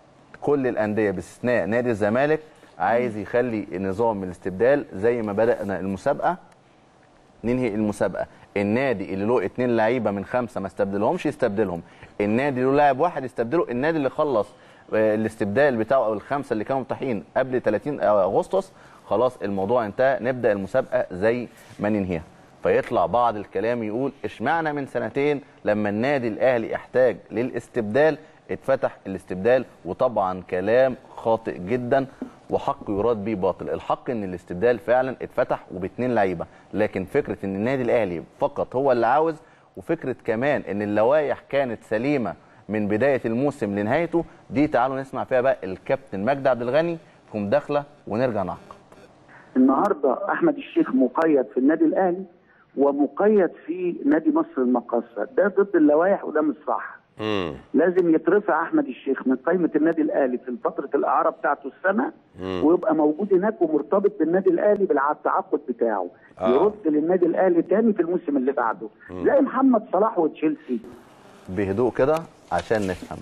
كل الانديه باستثناء نادي الزمالك عايز يخلي نظام الاستبدال زي ما بدانا المسابقه ننهي المسابقه النادي اللي له اتنين لعيبه من خمسه ما استبدلهمش يستبدلهم النادي اللي له لاعب واحد يستبدله النادي اللي خلص آه، الاستبدال بتاعه او الخمسه اللي كانوا متاحين قبل 30 اغسطس خلاص الموضوع انتهى نبدا المسابقه زي ما ننهيها فيطلع بعض الكلام يقول اشمعنى من سنتين لما النادي الاهلي احتاج للاستبدال اتفتح الاستبدال وطبعا كلام خاطئ جدا وحق يراد به باطل الحق ان الاستبدال فعلا اتفتح وباتنين لعيبه لكن فكره ان النادي الاهلي فقط هو اللي عاوز وفكره كمان ان اللوائح كانت سليمه من بدايه الموسم لنهايته دي تعالوا نسمع فيها بقى الكابتن مجدي عبد الغني في مداخله ونرجع نعقب النهارده احمد الشيخ مقيد في النادي الاهلي ومقيد في نادي مصر المقاصه ده ضد اللوائح وده مش صح لازم يترفع احمد الشيخ من قائمه النادي الاهلي في فتره الاعاره بتاعته السنه ويبقى موجود هناك ومرتبط بالنادي الاهلي بالتعاقد بتاعه آه. يرد للنادي الاهلي تاني في الموسم اللي بعده زي محمد صلاح وتشيلسي بهدوء كده عشان نفهم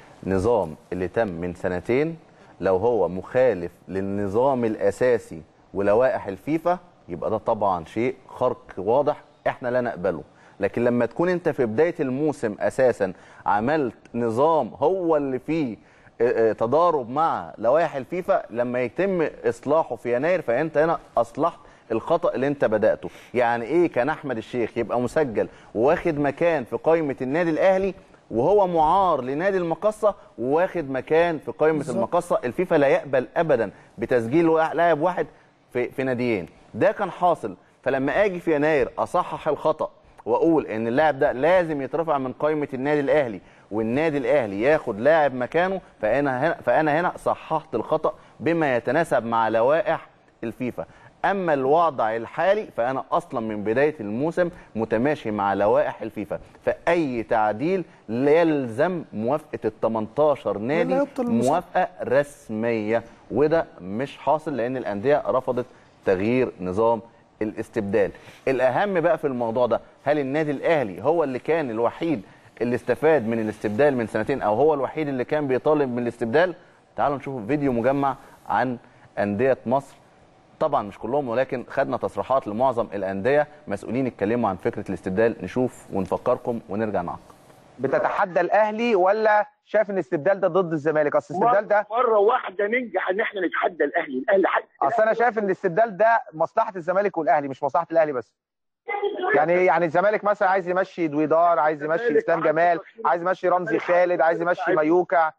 نظام اللي تم من سنتين لو هو مخالف للنظام الاساسي ولوائح الفيفا يبقى ده طبعا شيء خرق واضح احنا لا نقبله لكن لما تكون انت في بدايه الموسم اساسا عملت نظام هو اللي فيه اه، اه، تضارب مع لوائح الفيفا لما يتم اصلاحه في يناير فانت هنا اصلحت الخطا اللي انت بداته يعني ايه كان احمد الشيخ يبقى مسجل واخد مكان في قائمه النادي الاهلي وهو معار لنادي المقصه وواخد مكان في قائمه بالظبط. المقصه الفيفا لا يقبل ابدا بتسجيل وا- لاعب واحد في في ناديين ده كان حاصل فلما اجي في يناير اصحح الخطا واقول ان اللاعب ده لازم يترفع من قائمه النادي الاهلي والنادي الاهلي ياخد لاعب مكانه فانا هنا فانا هنا صححت الخطا بما يتناسب مع لوائح الفيفا اما الوضع الحالي فانا اصلا من بدايه الموسم متماشي مع لوائح الفيفا فاي تعديل يلزم موافقه ال 18 نادي ولا يبطل المسابقة. موافقه رسميه وده مش حاصل لان الانديه رفضت تغيير نظام الاستبدال الاهم بقى في الموضوع ده هل النادي الاهلي هو اللي كان الوحيد اللي استفاد من الاستبدال من سنتين او هو الوحيد اللي كان بيطالب من الاستبدال تعالوا نشوف فيديو مجمع عن انديه مصر طبعا مش كلهم ولكن خدنا تصريحات لمعظم الانديه مسؤولين اتكلموا عن فكره الاستبدال نشوف ونفكركم ونرجع نعقب بتتحدى الاهلي ولا شايف ان الاستبدال ده ضد الزمالك اصل الاستبدال ده مره واحده ننجح ان احنا نتحدى الاهلي الاهلي حد اصل انا شايف ان الاستبدال ده مصلحه الزمالك والاهلي مش مصلحه الاهلي بس يعني يعني الزمالك مثلا عايز يمشي دويدار عايز يمشي اسلام جمال عايز يمشي رمزي خالد عايز يمشي مايوكا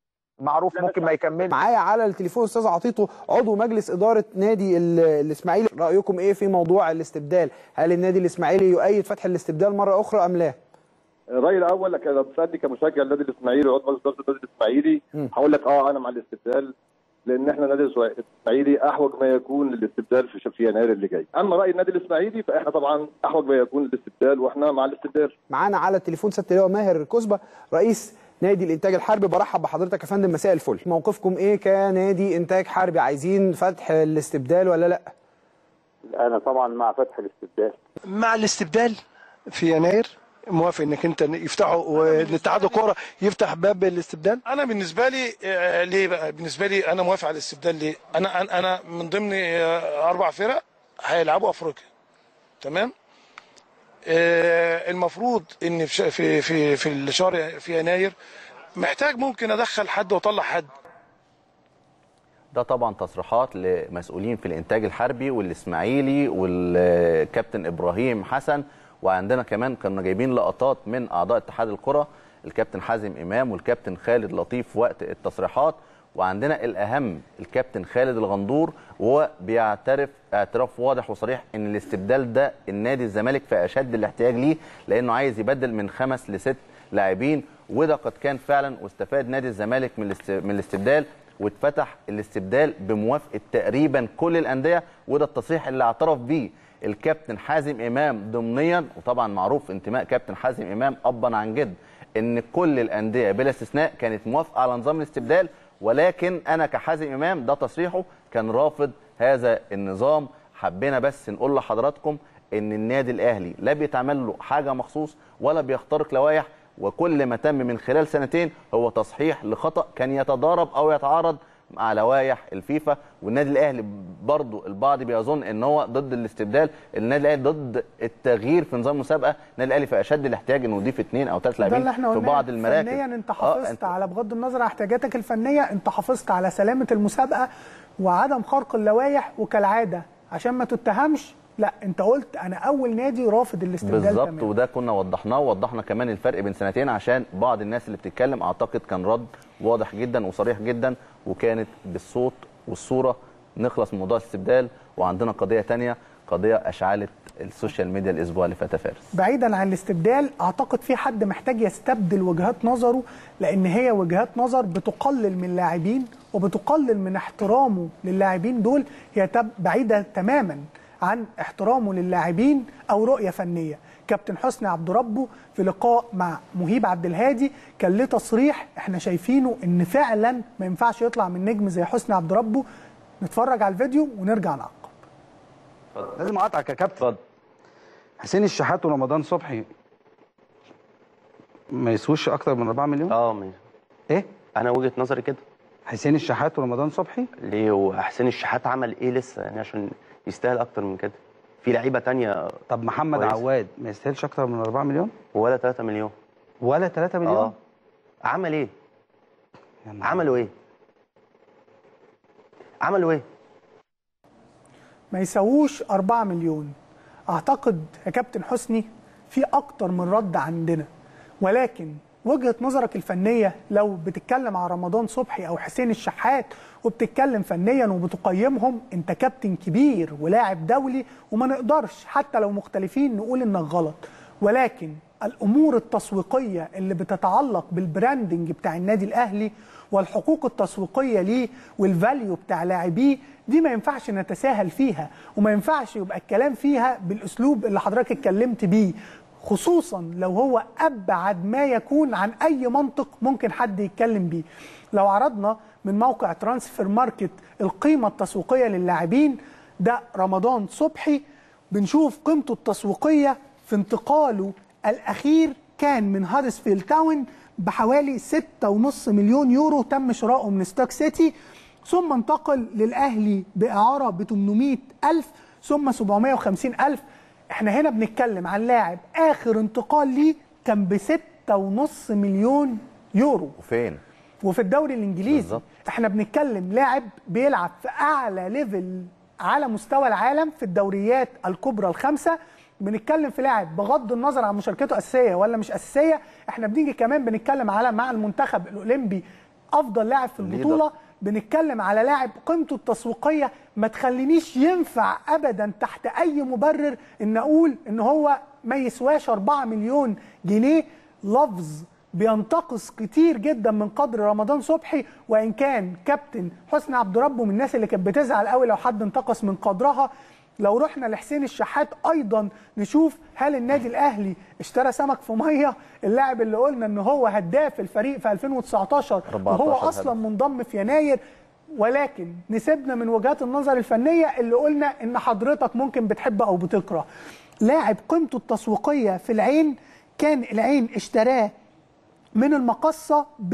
معروف ممكن ما يكملش معايا على التليفون استاذ عطيتو عضو مجلس اداره نادي ال- الاسماعيلي رايكم ايه في موضوع الاستبدال هل النادي الاسماعيلي يؤيد فتح الاستبدال مره اخرى ام لا الراي الاول لك لو بتسالني كمشجع النادي الاسماعيلي وعضو مجلس اداره النادي الاسماعيلي هقول لك اه انا مع الاستبدال لان احنا النادي الاسماعيلي احوج ما يكون للاستبدال في في يناير اللي جاي اما راي النادي الاسماعيلي فاحنا طبعا احوج ما يكون للاستبدال واحنا مع الاستبدال معانا على التليفون سياده اللواء ماهر الكسبه رئيس نادي الانتاج الحربي برحب بحضرتك يا فندم مساء الفل موقفكم ايه كنادي انتاج حربي عايزين فتح الاستبدال ولا لا انا طبعا مع فتح الاستبدال مع الاستبدال في يناير موافق انك انت يفتحوا والاتحاد الكوره يفتح باب الاستبدال انا بالنسبه لي آه، ليه بقى بالنسبه لي انا موافق على الاستبدال ليه انا انا انا من ضمن آه، اربع فرق هيلعبوا افريقيا تمام آه، المفروض ان في ش- في في في الشهر في يناير محتاج ممكن ادخل حد واطلع حد ده طبعا تصريحات لمسؤولين في الانتاج الحربي والاسماعيلي والكابتن ابراهيم حسن وعندنا كمان كنا جايبين لقطات من اعضاء اتحاد الكره الكابتن حازم امام والكابتن خالد لطيف وقت التصريحات وعندنا الاهم الكابتن خالد الغندور وهو بيعترف اعتراف واضح وصريح ان الاستبدال ده النادي الزمالك في اشد الاحتياج ليه لانه عايز يبدل من خمس لست لاعبين وده قد كان فعلا واستفاد نادي الزمالك من الاست- من الاستبدال واتفتح الاستبدال بموافقه تقريبا كل الانديه وده التصريح اللي اعترف بيه الكابتن حازم امام ضمنيا وطبعا معروف انتماء كابتن حازم امام ابا عن جد ان كل الانديه بلا استثناء كانت موافقه على نظام الاستبدال ولكن انا كحازم امام ده تصريحه كان رافض هذا النظام حبينا بس نقول لحضراتكم ان النادي الاهلي لا بيتعمل له حاجه مخصوص ولا بيخترق لوائح وكل ما تم من خلال سنتين هو تصحيح لخطا كان يتضارب او يتعارض مع لوائح الفيفا والنادي الاهلي برضو البعض بيظن ان هو ضد الاستبدال النادي الاهلي ضد التغيير في نظام المسابقه النادي الاهلي في اشد الاحتياج انه يضيف اثنين او ثلاث ده اللي لاعبين احنا في قلناه بعض المراكز فنيا انت آه، حافظت على بغض النظر عن احتياجاتك الفنيه انت حافظت على سلامه المسابقه وعدم خرق اللوائح وكالعاده عشان ما تتهمش لا انت قلت انا اول نادي رافض الاستبدال بالظبط تماما وده كنا وضحناه ووضحنا كمان الفرق بين سنتين عشان بعض الناس اللي بتتكلم اعتقد كان رد واضح جدا وصريح جدا وكانت بالصوت والصوره نخلص من موضوع الاستبدال وعندنا قضيه تانية قضيه اشعلت السوشيال ميديا الاسبوع اللي فات يا فارس بعيدا عن الاستبدال اعتقد في حد محتاج يستبدل وجهات نظره لان هي وجهات نظر بتقلل من اللاعبين وبتقلل من احترامه للاعبين دول هي تب- بعيده تماما عن احترامه للاعبين او رؤيه فنيه كابتن حسني عبد ربه في لقاء مع مهيب عبد الهادي كان له تصريح احنا شايفينه ان فعلا ما ينفعش يطلع من نجم زي حسني عبد ربه نتفرج على الفيديو ونرجع نعقب لازم اقطعك يا كابتن حسين الشحات ورمضان صبحي ما يسووش اكتر من 4 مليون اه ماشي ايه انا وجهه نظري كده حسين الشحات ورمضان صبحي ليه وحسين الشحات عمل ايه لسه يعني عشان يستاهل اكتر من كده في لعيبه تانية طب محمد كويسة. عواد ما يستاهلش اكتر من 4 مليون ولا 3 مليون ولا 3 مليون اه عمل ايه عملوا ايه عملوا ايه ما يساووش 4 مليون اعتقد يا كابتن حسني في اكتر من رد عندنا ولكن وجهه نظرك الفنيه لو بتتكلم على رمضان صبحي او حسين الشحات وبتتكلم فنيا وبتقيمهم انت كابتن كبير ولاعب دولي وما نقدرش حتى لو مختلفين نقول انك غلط ولكن الامور التسويقيه اللي بتتعلق بالبراندنج بتاع النادي الاهلي والحقوق التسويقيه ليه والفاليو بتاع لاعبيه دي ما ينفعش نتساهل فيها وما ينفعش يبقى الكلام فيها بالاسلوب اللي حضرتك اتكلمت بيه خصوصا لو هو ابعد ما يكون عن اي منطق ممكن حد يتكلم بيه لو عرضنا من موقع ترانسفير ماركت القيمه التسويقيه للاعبين ده رمضان صبحي بنشوف قيمته التسويقيه في انتقاله الاخير كان من هادسفيلد تاون بحوالي 6.5 مليون يورو تم شراؤه من ستوك سيتي ثم انتقل للاهلي باعاره ب 800 الف ثم 750 الف احنا هنا بنتكلم عن لاعب اخر انتقال ليه كان ب 6.5 مليون يورو وفين وفي الدوري الانجليزي بالزبط. احنا بنتكلم لاعب بيلعب في اعلى ليفل على مستوى العالم في الدوريات الكبرى الخمسه بنتكلم في لاعب بغض النظر عن مشاركته اساسيه ولا مش اساسيه احنا بنيجي كمان بنتكلم على مع المنتخب الاولمبي افضل لاعب في البطوله بنتكلم على لاعب قيمته التسويقيه ما تخلينيش ينفع ابدا تحت اي مبرر ان اقول ان هو ما يسواش 4 مليون جنيه لفظ بينتقص كتير جدا من قدر رمضان صبحي وان كان كابتن حسني عبد ربه من الناس اللي كانت بتزعل قوي لو حد انتقص من قدرها لو رحنا لحسين الشحات ايضا نشوف هل النادي الاهلي اشترى سمك في ميه اللاعب اللي قلنا ان هو هداف الفريق في 2019 وهو اصلا منضم في يناير ولكن نسيبنا من وجهات النظر الفنيه اللي قلنا ان حضرتك ممكن بتحب او بتكره لاعب قيمته التسويقيه في العين كان العين اشتراه من المقصه ب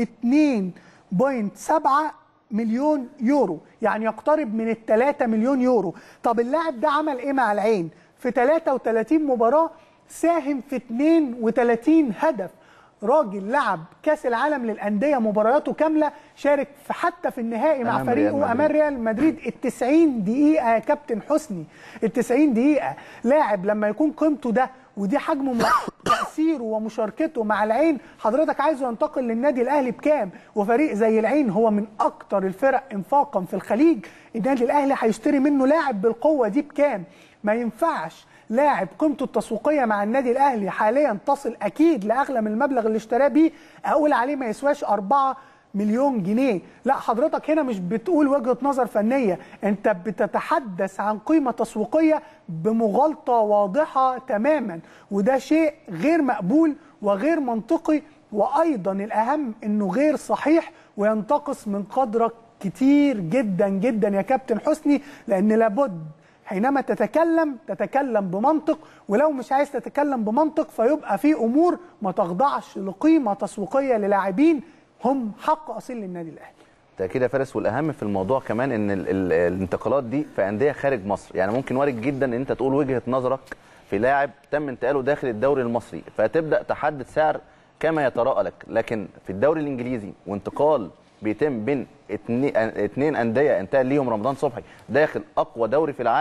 2.7 مليون يورو يعني يقترب من ال 3 مليون يورو طب اللاعب ده عمل ايه مع العين في 33 مباراه ساهم في 32 هدف راجل لعب كاس العالم للانديه مبارياته كامله شارك في حتى في النهائي مع أمام فريقه ريال مدريد. امام ريال مدريد ال 90 دقيقه يا كابتن حسني ال 90 دقيقه لاعب لما يكون قيمته ده ودي حجمه من تاثيره ومشاركته مع العين حضرتك عايزه ينتقل للنادي الاهلي بكام وفريق زي العين هو من اكتر الفرق انفاقا في الخليج النادي الاهلي هيشتري منه لاعب بالقوه دي بكام ما ينفعش لاعب قيمته التسويقيه مع النادي الاهلي حاليا تصل اكيد لاغلى من المبلغ اللي اشتراه بيه اقول عليه ما يسواش 4 مليون جنيه لا حضرتك هنا مش بتقول وجهة نظر فنية انت بتتحدث عن قيمة تسويقية بمغالطة واضحة تماما وده شيء غير مقبول وغير منطقي وايضا الاهم انه غير صحيح وينتقص من قدرك كتير جدا جدا يا كابتن حسني لان لابد حينما تتكلم تتكلم بمنطق ولو مش عايز تتكلم بمنطق فيبقى في امور ما تخضعش لقيمه تسويقيه للاعبين هم حق اصيل للنادي الاهلي تاكيد يا فارس والاهم في الموضوع كمان ان ال ال الانتقالات دي في انديه خارج مصر يعني ممكن وارد جدا ان انت تقول وجهه نظرك في لاعب تم انتقاله داخل الدوري المصري فتبدا تحدد سعر كما يتراءى لك لكن في الدوري الانجليزي وانتقال بيتم بين اتنين, اتنين انديه انتقل ليهم رمضان صبحي داخل اقوى دوري في العالم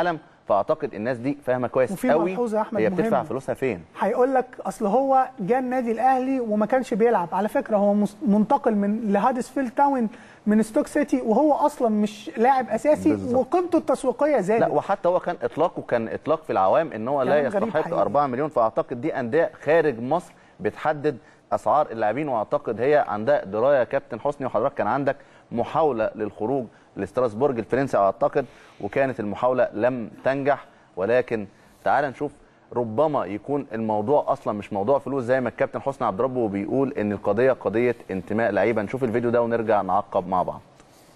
فاعتقد الناس دي فاهمه كويس وفي قوي ملحوظة يا أحمد هي بتدفع مهمة. فلوسها فين هيقول لك اصل هو جه النادي الاهلي وما كانش بيلعب على فكره هو مس- منتقل من لهادسفيلد تاون من ستوك سيتي وهو اصلا مش لاعب اساسي بالظبط. وقيمته التسويقيه زادت لا وحتى هو كان اطلاقه كان اطلاق في العوام ان هو لا كلام غريب يستحق حقيقي. 4 مليون فاعتقد دي انديه خارج مصر بتحدد اسعار اللاعبين واعتقد هي عندها درايه يا كابتن حسني وحضرتك كان عندك محاوله للخروج لستراسبورج الفرنسي اعتقد وكانت المحاوله لم تنجح ولكن تعال نشوف ربما يكون الموضوع اصلا مش موضوع فلوس زي ما الكابتن حسني عبد ربه بيقول ان القضيه قضيه انتماء لعيبه نشوف الفيديو ده ونرجع نعقب مع بعض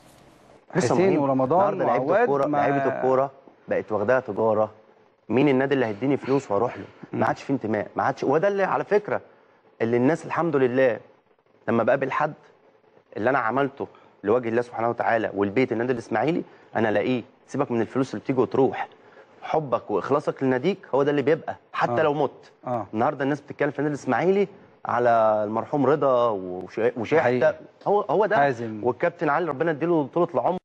حسين مهيب، ورمضان النهارده لعيبه وعواد الكوره ما- لعيبه الكوره بقت واخداها تجاره مين النادي اللي هيديني فلوس واروح له ما عادش في انتماء ما عادش وده اللي على فكره اللي الناس الحمد لله لما بقابل حد اللي انا عملته لوجه الله سبحانه وتعالى والبيت النادي الاسماعيلي انا الاقيه سيبك من الفلوس اللي بتيجي وتروح حبك واخلاصك لناديك هو ده اللي بيبقى حتى آه. لو مت اه النهارده الناس بتتكلم في النادي الاسماعيلي على المرحوم رضا وشا- وشاحته حقيقي. هو هو ده حازم. والكابتن علي ربنا يديله طولة العمر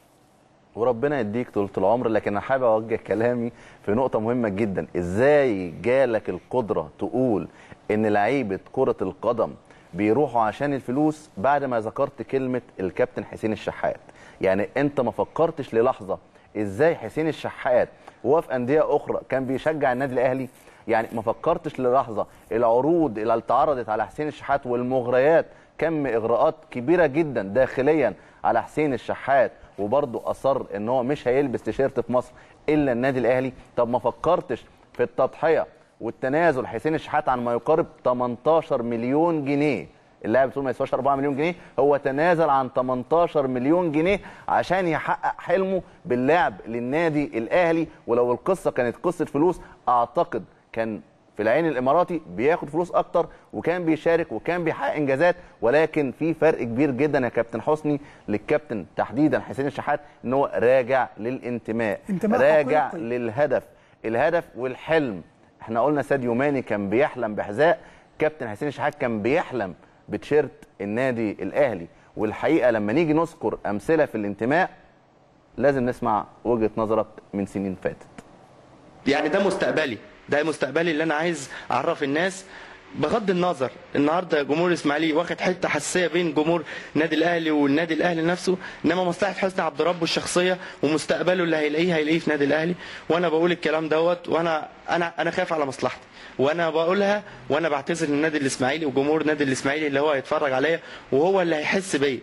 وربنا يديك طولة العمر لكن انا حابب اوجه كلامي في نقطة مهمة جدا ازاي جالك القدرة تقول ان لعيبة كرة القدم بيروحوا عشان الفلوس بعد ما ذكرت كلمة الكابتن حسين الشحات يعني انت ما فكرتش للحظة ازاي حسين الشحات وهو في اندية اخرى كان بيشجع النادي الاهلي يعني ما فكرتش للحظة العروض اللي اتعرضت على حسين الشحات والمغريات كم اغراءات كبيره جدا داخليا على حسين الشحات وبرضه اصر ان هو مش هيلبس تيشيرت في مصر الا النادي الاهلي طب ما فكرتش في التضحيه والتنازل حسين الشحات عن ما يقارب 18 مليون جنيه اللاعب بتقول ما يسواش 4 مليون جنيه هو تنازل عن 18 مليون جنيه عشان يحقق حلمه باللعب للنادي الاهلي ولو القصه كانت قصه فلوس اعتقد كان في العين الاماراتي بياخد فلوس اكتر وكان بيشارك وكان بيحقق انجازات ولكن في فرق كبير جدا يا كابتن حسني للكابتن تحديدا حسين الشحات ان هو راجع للانتماء انتماء راجع حقيقي. للهدف الهدف والحلم احنا قلنا ساديو ماني كان بيحلم بحذاء كابتن حسين الشحات كان بيحلم بتيشيرت النادي الاهلي والحقيقه لما نيجي نذكر امثله في الانتماء لازم نسمع وجهه نظرك من سنين فاتت يعني ده مستقبلي ده مستقبلي اللي انا عايز اعرف الناس بغض النظر النهارده جمهور الاسماعيلي واخد حته حساسيه بين جمهور النادي الاهلي والنادي الاهلي نفسه انما مصلحه حسني عبد ربه الشخصيه ومستقبله اللي هيلاقيه هيلاقيه في النادي الاهلي وانا بقول الكلام دوت وانا انا انا خايف على مصلحتي وانا بقولها وانا بعتذر للنادي الاسماعيلي وجمهور النادي الاسماعيلي اللي هو هيتفرج عليا وهو اللي هيحس بيا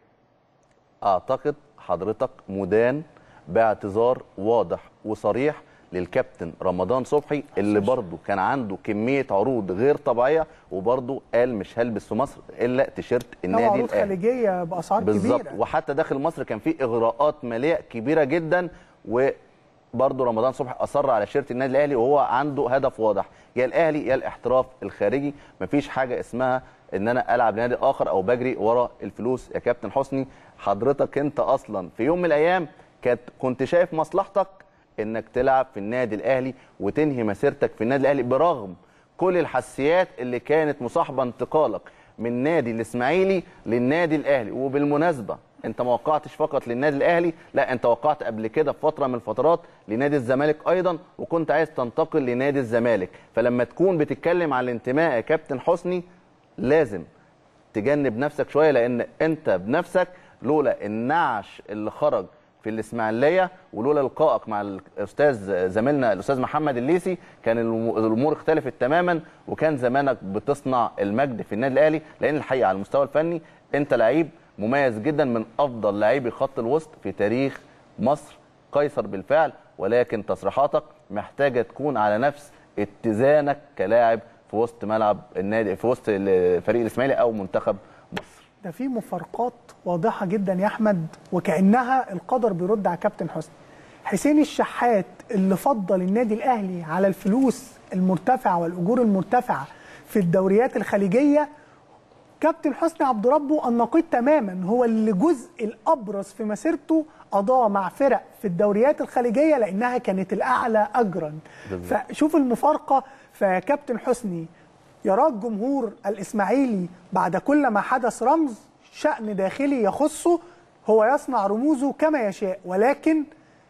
اعتقد حضرتك مدان باعتذار واضح وصريح للكابتن رمضان صبحي اللي برضه كان عنده كميه عروض غير طبيعيه وبرضه قال مش هلبس في مصر الا تيشيرت لا النادي عروض الاهلي خليجيه باسعار بالظبط كبيره وحتى داخل مصر كان في اغراءات ماليه كبيره جدا وبرضه رمضان صبحي اصر على شيرت النادي الاهلي وهو عنده هدف واضح يا الاهلي يا الاحتراف الخارجي مفيش حاجه اسمها ان انا العب لنادي اخر او بجري ورا الفلوس يا كابتن حسني حضرتك انت اصلا في يوم من الايام كانت كنت شايف مصلحتك انك تلعب في النادي الاهلي وتنهي مسيرتك في النادي الاهلي برغم كل الحساسيات اللي كانت مصاحبه انتقالك من نادي الاسماعيلي للنادي الاهلي وبالمناسبه انت ما وقعتش فقط للنادي الاهلي لا انت وقعت قبل كده في فتره من الفترات لنادي الزمالك ايضا وكنت عايز تنتقل لنادي الزمالك فلما تكون بتتكلم عن الانتماء يا كابتن حسني لازم تجنب نفسك شويه لان انت بنفسك لولا النعش اللي خرج في الاسماعيليه ولولا لقائك مع الاستاذ زميلنا الاستاذ محمد الليسي كان الأمو- الامور اختلفت تماما وكان زمانك بتصنع المجد في النادي الاهلي لان الحقيقه على المستوى الفني انت لعيب مميز جدا من افضل لاعبي خط الوسط في تاريخ مصر قيصر بالفعل ولكن تصريحاتك محتاجه تكون على نفس اتزانك كلاعب في وسط ملعب النادي في وسط الفريق الاسماعيلي او منتخب مصر ده في مفارقات واضحه جدا يا احمد وكانها القدر بيرد على كابتن حسني حسين الشحات اللي فضل النادي الاهلي على الفلوس المرتفعه والاجور المرتفعه في الدوريات الخليجيه كابتن حسني عبد ربه النقيض تماما هو اللي جزء الابرز في مسيرته قضاه مع فرق في الدوريات الخليجيه لانها كانت الاعلى اجرا بالظبط. فشوف المفارقه فكابتن حسني يراه الجمهور الاسماعيلي بعد كل ما حدث رمز شان داخلي يخصه هو يصنع رموزه كما يشاء ولكن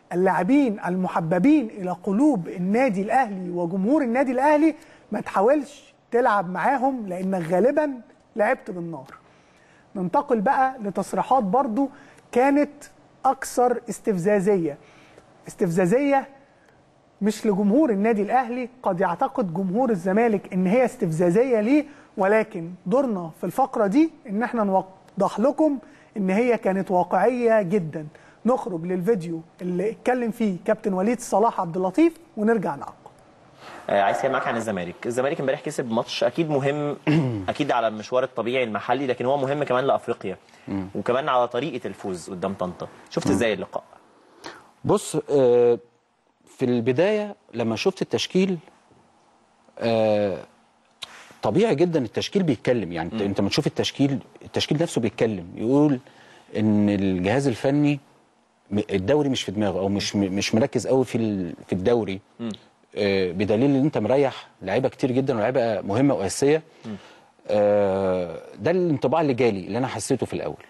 اللاعبين المحببين الى قلوب النادي الاهلي وجمهور النادي الاهلي ما تحاولش تلعب معاهم لانك غالبا لعبت بالنار ننتقل بقى لتصريحات برضو كانت اكثر استفزازيه استفزازيه مش لجمهور النادي الاهلي قد يعتقد جمهور الزمالك ان هي استفزازيه ليه ولكن دورنا في الفقره دي ان احنا نوضح لكم ان هي كانت واقعيه جدا نخرج للفيديو اللي اتكلم فيه كابتن وليد صلاح عبد اللطيف ونرجع نعقب آه، عايز اتكلم معاك عن الزمالك الزمالك امبارح كسب ماتش اكيد مهم اكيد على المشوار الطبيعي المحلي لكن هو مهم كمان لافريقيا وكمان على طريقه الفوز قدام طنطا شفت ازاي اللقاء بص آه، في البدايه لما شفت التشكيل آه، طبيعي جدا التشكيل بيتكلم يعني انت انت لما تشوف التشكيل التشكيل نفسه بيتكلم يقول ان الجهاز الفني م- الدوري مش في دماغه او مش مش مركز قوي في ال- في الدوري آه، بدليل ان انت مريح لعيبه كتير جدا ولاعيبه مهمه واساسيه آه، ده الانطباع اللي جالي اللي انا حسيته في الاول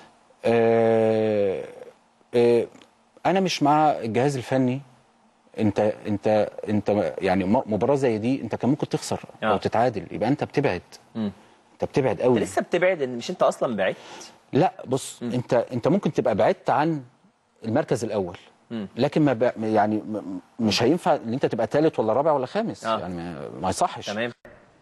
آه، آه، انا مش مع الجهاز الفني انت انت انت يعني م- مباراه زي دي انت كان ممكن تخسر او تتعادل يبقى انت بتبعد انت بتبعد قوي لسه بتبعد ان مش انت اصلا بعدت لا بص انت انت ممكن تبقى بعدت عن المركز الاول لكن ما بق- يعني م- مش هينفع ان انت تبقى ثالث ولا رابع ولا خامس يعني ما- ما يصحش تمام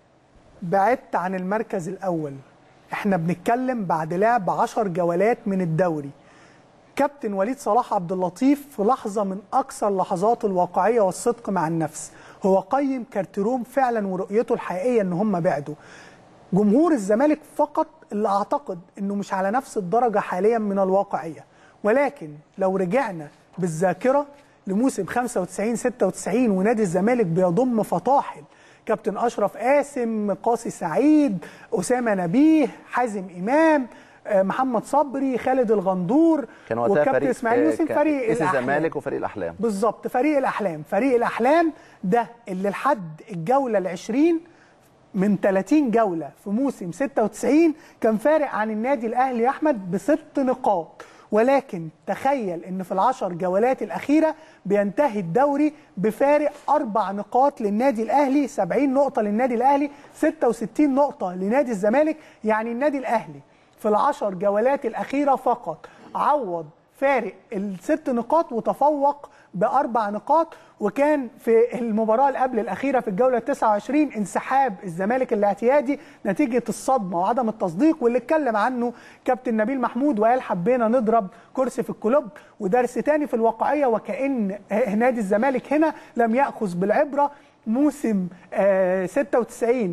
بعدت عن المركز الأول احنا بنتكلم بعد لعب 10 جولات من الدوري كابتن وليد صلاح عبد اللطيف في لحظة من أكثر لحظات الواقعية والصدق مع النفس هو قيم كارتيروم فعلا ورؤيته الحقيقية ان هم بعدوا جمهور الزمالك فقط اللي اعتقد انه مش على نفس الدرجة حاليا من الواقعية ولكن لو رجعنا بالذاكرة لموسم 95 96 ونادي الزمالك بيضم فطاحل كابتن اشرف قاسم قاسي سعيد اسامه نبيه حازم امام آه، محمد صبري خالد الغندور كان وقتها والكابتن فريق اسماعيل يوسف كان فريق اسم الأحلام. الزمالك وفريق الاحلام بالظبط فريق الاحلام فريق الاحلام ده اللي لحد الجوله العشرين من 30 جوله في موسم 96 كان فارق عن النادي الاهلي يا احمد بست نقاط ولكن تخيل ان في العشر جولات الاخيره بينتهي الدوري بفارق اربع نقاط للنادي الاهلي 70 نقطه للنادي الاهلي 66 نقطه لنادي الزمالك يعني النادي الاهلي في العشر جولات الاخيره فقط عوض فارق الست نقاط وتفوق باربع نقاط وكان في المباراه اللي قبل الاخيره في الجوله 29 انسحاب الزمالك الاعتيادي نتيجه الصدمه وعدم التصديق واللي اتكلم عنه كابتن نبيل محمود وقال حبينا نضرب كرسي في الكلوب ودرس تاني في الواقعيه وكان نادي الزمالك هنا لم ياخذ بالعبره موسم آه 96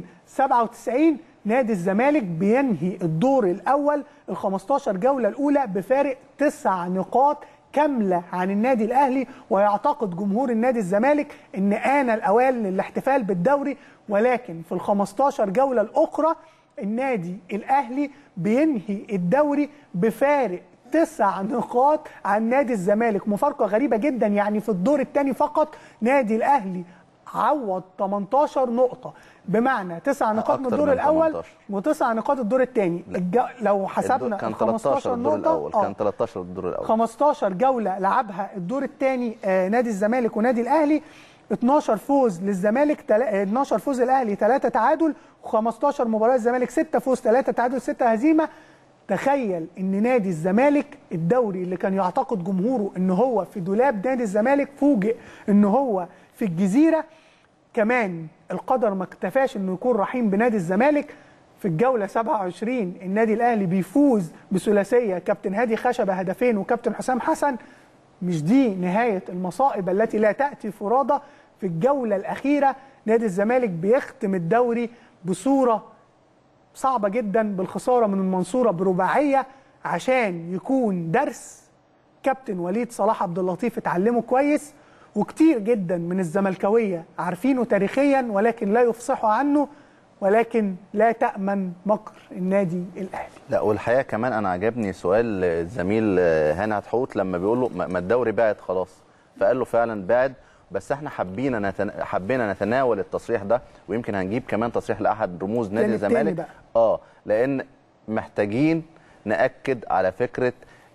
97 نادي الزمالك بينهي الدور الاول ال 15 جوله الاولى بفارق تسع نقاط كامله عن النادي الاهلي ويعتقد جمهور النادي الزمالك ان آن الاوان للاحتفال بالدوري ولكن في ال 15 جوله الاخرى النادي الاهلي بينهي الدوري بفارق تسع نقاط عن نادي الزمالك مفارقه غريبه جدا يعني في الدور الثاني فقط نادي الاهلي عوض 18 نقطه بمعنى تسع نقاط من أكتر الدور من الاول 18. وتسع نقاط الدور الثاني الج... لو حسبنا كان ال 15 13 الدور نقطه الاول كان 13 الدور الاول 15 جوله لعبها الدور الثاني نادي الزمالك ونادي الاهلي 12 فوز للزمالك تل... آه، 12 فوز الاهلي 3 تعادل و15 مباراه الزمالك 6 فوز 3 تعادل 6 هزيمه تخيل ان نادي الزمالك الدوري اللي كان يعتقد جمهوره ان هو في دولاب نادي الزمالك فوجئ ان هو في الجزيره كمان القدر ما اكتفاش انه يكون رحيم بنادي الزمالك في الجولة 27 النادي الأهلي بيفوز بثلاثية كابتن هادي خشبة هدفين وكابتن حسام حسن مش دي نهاية المصائب التي لا تأتي فرادى في الجولة الأخيرة نادي الزمالك بيختم الدوري بصورة صعبة جدا بالخسارة من المنصورة برباعية عشان يكون درس كابتن وليد صلاح عبد اللطيف اتعلمه كويس وكتير جدا من الزملكاويه عارفينه تاريخيا ولكن لا يفصحوا عنه ولكن لا تأمن مكر النادي الأهلي لا والحقيقه كمان انا عجبني سؤال الزميل هاني عطحوت لما بيقول له ما ما الدوري بعد خلاص فقال له فعلا بعد بس احنا حبينا نتن... حبينا نتناول التصريح ده ويمكن هنجيب كمان تصريح لاحد رموز نادي التاني الزمالك بقى. اه لان محتاجين ناكد على فكره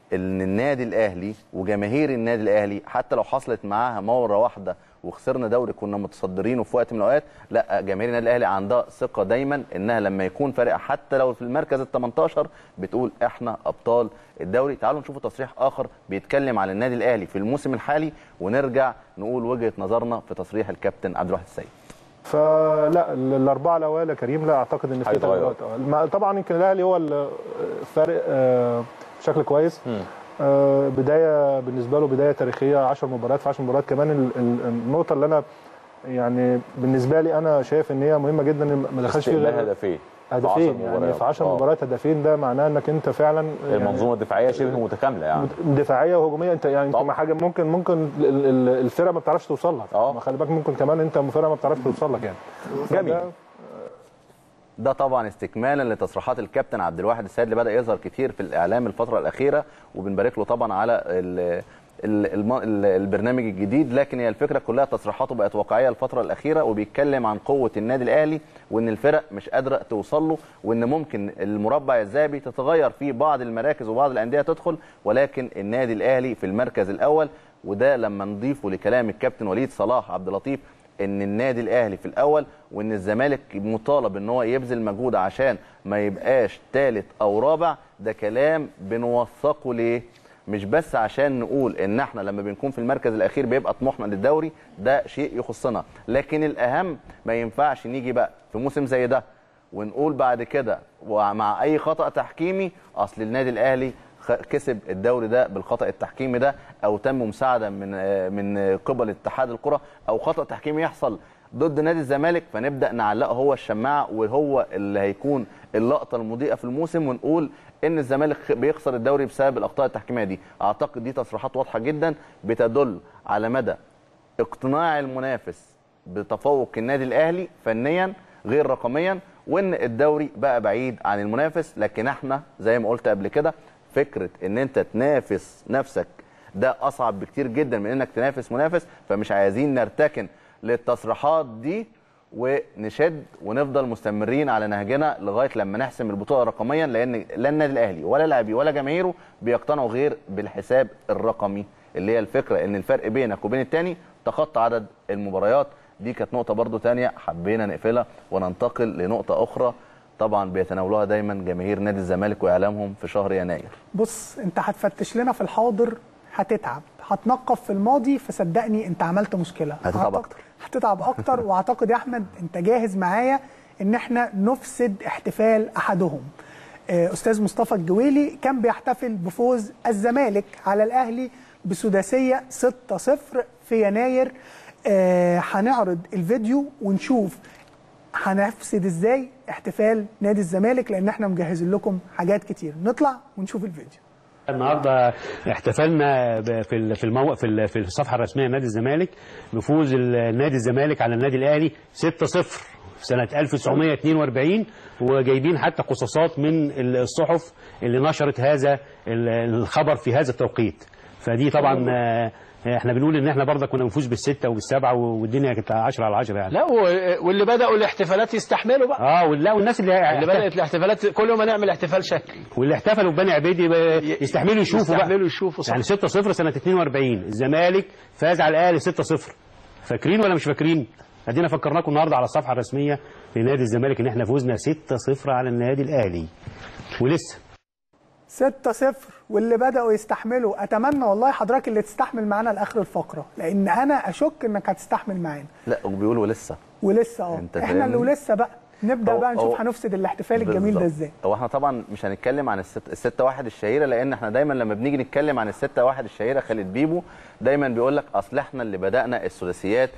ان النادي الاهلي وجماهير النادي الاهلي حتى لو حصلت معاها مره واحده وخسرنا دوري كنا متصدرينه في وقت من الاوقات لا جماهير النادي الاهلي عندها ثقه دايما انها لما يكون فريق حتى لو في المركز ال 18 بتقول احنا ابطال الدوري تعالوا نشوفوا تصريح اخر بيتكلم على النادي الاهلي في الموسم الحالي ونرجع نقول وجهه نظرنا في تصريح الكابتن عبد الواحد السيد فلا ال- الاربعه الاوائل يا كريم لا اعتقد ان في هيتغير. تغيرات آه. ما- طبعا يمكن الاهلي هو الفارق آه، بشكل كويس آه، بدايه بالنسبه له بدايه تاريخيه 10 مباريات في 10 مباريات كمان ال- ال- النقطه اللي انا يعني بالنسبه لي انا شايف ان هي مهمه جدا إن ما دخلش فيه استقبال غير هدفين هدفين في 10 يعني مباريات. في 10 آه. مباريات هدفين ده معناه انك انت فعلا يعني المنظومه الدفاعيه شبه متكامله يعني دفاعيه وهجوميه انت يعني انت حاجه ممكن ممكن ال- ال- الفرقه ما بتعرفش توصل لك اه خلي بالك ممكن كمان انت فرقه ما بتعرفش توصل لك يعني جميل ده طبعا استكمالا لتصريحات الكابتن عبد الواحد السيد اللي بدا يظهر كتير في الاعلام الفتره الاخيره وبنبارك له طبعا على ال ال- الم- ال- البرنامج الجديد لكن هي الفكره كلها تصريحاته بقت واقعيه الفتره الاخيره وبيتكلم عن قوه النادي الاهلي وان الفرق مش قادره توصل له وان ممكن المربع الذهبي تتغير فيه بعض المراكز وبعض الانديه تدخل ولكن النادي الاهلي في المركز الاول وده لما نضيفه لكلام الكابتن وليد صلاح عبد اللطيف ان النادي الاهلي في الاول وان الزمالك مطالب ان هو يبذل مجهود عشان ما يبقاش ثالث او رابع ده كلام بنوثقه ليه مش بس عشان نقول ان احنا لما بنكون في المركز الاخير بيبقى طموحنا للدوري ده شيء يخصنا لكن الاهم ما ينفعش نيجي بقى في موسم زي ده ونقول بعد كده ومع اي خطا تحكيمي اصل النادي الاهلي خ- كسب الدوري ده بالخطا التحكيمي ده او تم مساعده من آه، من قبل اتحاد الكره او خطا تحكيمي يحصل ضد نادي الزمالك فنبدا نعلقه هو الشماعه وهو اللي هيكون اللقطه المضيئه في الموسم ونقول ان الزمالك خ- بيخسر الدوري بسبب الاخطاء التحكيميه دي اعتقد دي تصريحات واضحه جدا بتدل على مدى اقتناع المنافس بتفوق النادي الاهلي فنيا غير رقميا وان الدوري بقى بعيد عن المنافس لكن احنا زي ما قلت قبل كده فكره ان انت تنافس نفسك ده اصعب بكتير جدا من انك تنافس منافس فمش عايزين نرتكن للتصريحات دي ونشد ونفضل مستمرين على نهجنا لغايه لما نحسم البطوله رقميا لان لا النادي الاهلي ولا لاعبيه ولا جماهيره بيقتنعوا غير بالحساب الرقمي اللي هي الفكره ان الفرق بينك وبين التاني تخطى عدد المباريات دي كانت نقطه برضو تانية حبينا نقفلها وننتقل لنقطه اخرى طبعا بيتناولوها دايما جماهير نادي الزمالك واعلامهم في شهر يناير بص انت هتفتش لنا في الحاضر هتتعب هتنقف في الماضي فصدقني انت عملت مشكله هتتعب أعتقد- أكتر. هتتعب اكتر واعتقد يا احمد انت جاهز معايا ان احنا نفسد احتفال احدهم آه، استاذ مصطفى الجويلي كان بيحتفل بفوز الزمالك على الاهلي بسداسيه 6-0 في يناير آه، هنعرض الفيديو ونشوف هنفسد ازاي احتفال نادي الزمالك لان احنا مجهزين لكم حاجات كتير نطلع ونشوف الفيديو النهارده احتفلنا ب- في ال- في المو... في ال- في الصفحه الرسميه لنادي الزمالك بفوز ال- نادي الزمالك على النادي الاهلي 6-0 في سنه 1942 وجايبين حتى قصاصات من الصحف اللي نشرت هذا ال- الخبر في هذا التوقيت فدي طبعا آه، احنا بنقول ان احنا برضه كنا بنفوز بالسته وبالسبعه والدنيا كانت 10 على 10 يعني لا و- واللي بداوا الاحتفالات يستحملوا بقى اه ولا والناس اللي اللي بدات الاحتفالات كل يوم نعمل احتفال شكل واللي احتفلوا ببني عبيدي ب- يستحملوا يشوفوا بقى يستحملوا يشوفوا صح يعني 6-0 سنة 42 الزمالك فاز على الأهلي 6-0 فاكرين ولا مش فاكرين؟ ادينا فكرناكم النهارده على الصفحة الرسمية لنادي الزمالك ان احنا فوزنا 6-0 على النادي الأهلي ولسه 6-0 واللي بدأوا يستحملوا أتمنى والله حضرتك اللي تستحمل معانا لآخر الفقرة لأن أنا أشك إنك هتستحمل معانا لا وبيقولوا لسه ولسه اه أنت احنا اللي فاهمني؟ ولسه بقى نبدأ هو- بقى نشوف هو- هنفسد الاحتفال الجميل ده بالظبط. ازاي هو احنا طبعا مش هنتكلم عن الست الستة واحد الشهيره لان احنا دايما لما بنيجي نتكلم عن الستة واحد الشهيره خالد بيبو دايما بيقول لك اصل احنا اللي بدانا الثلاثيات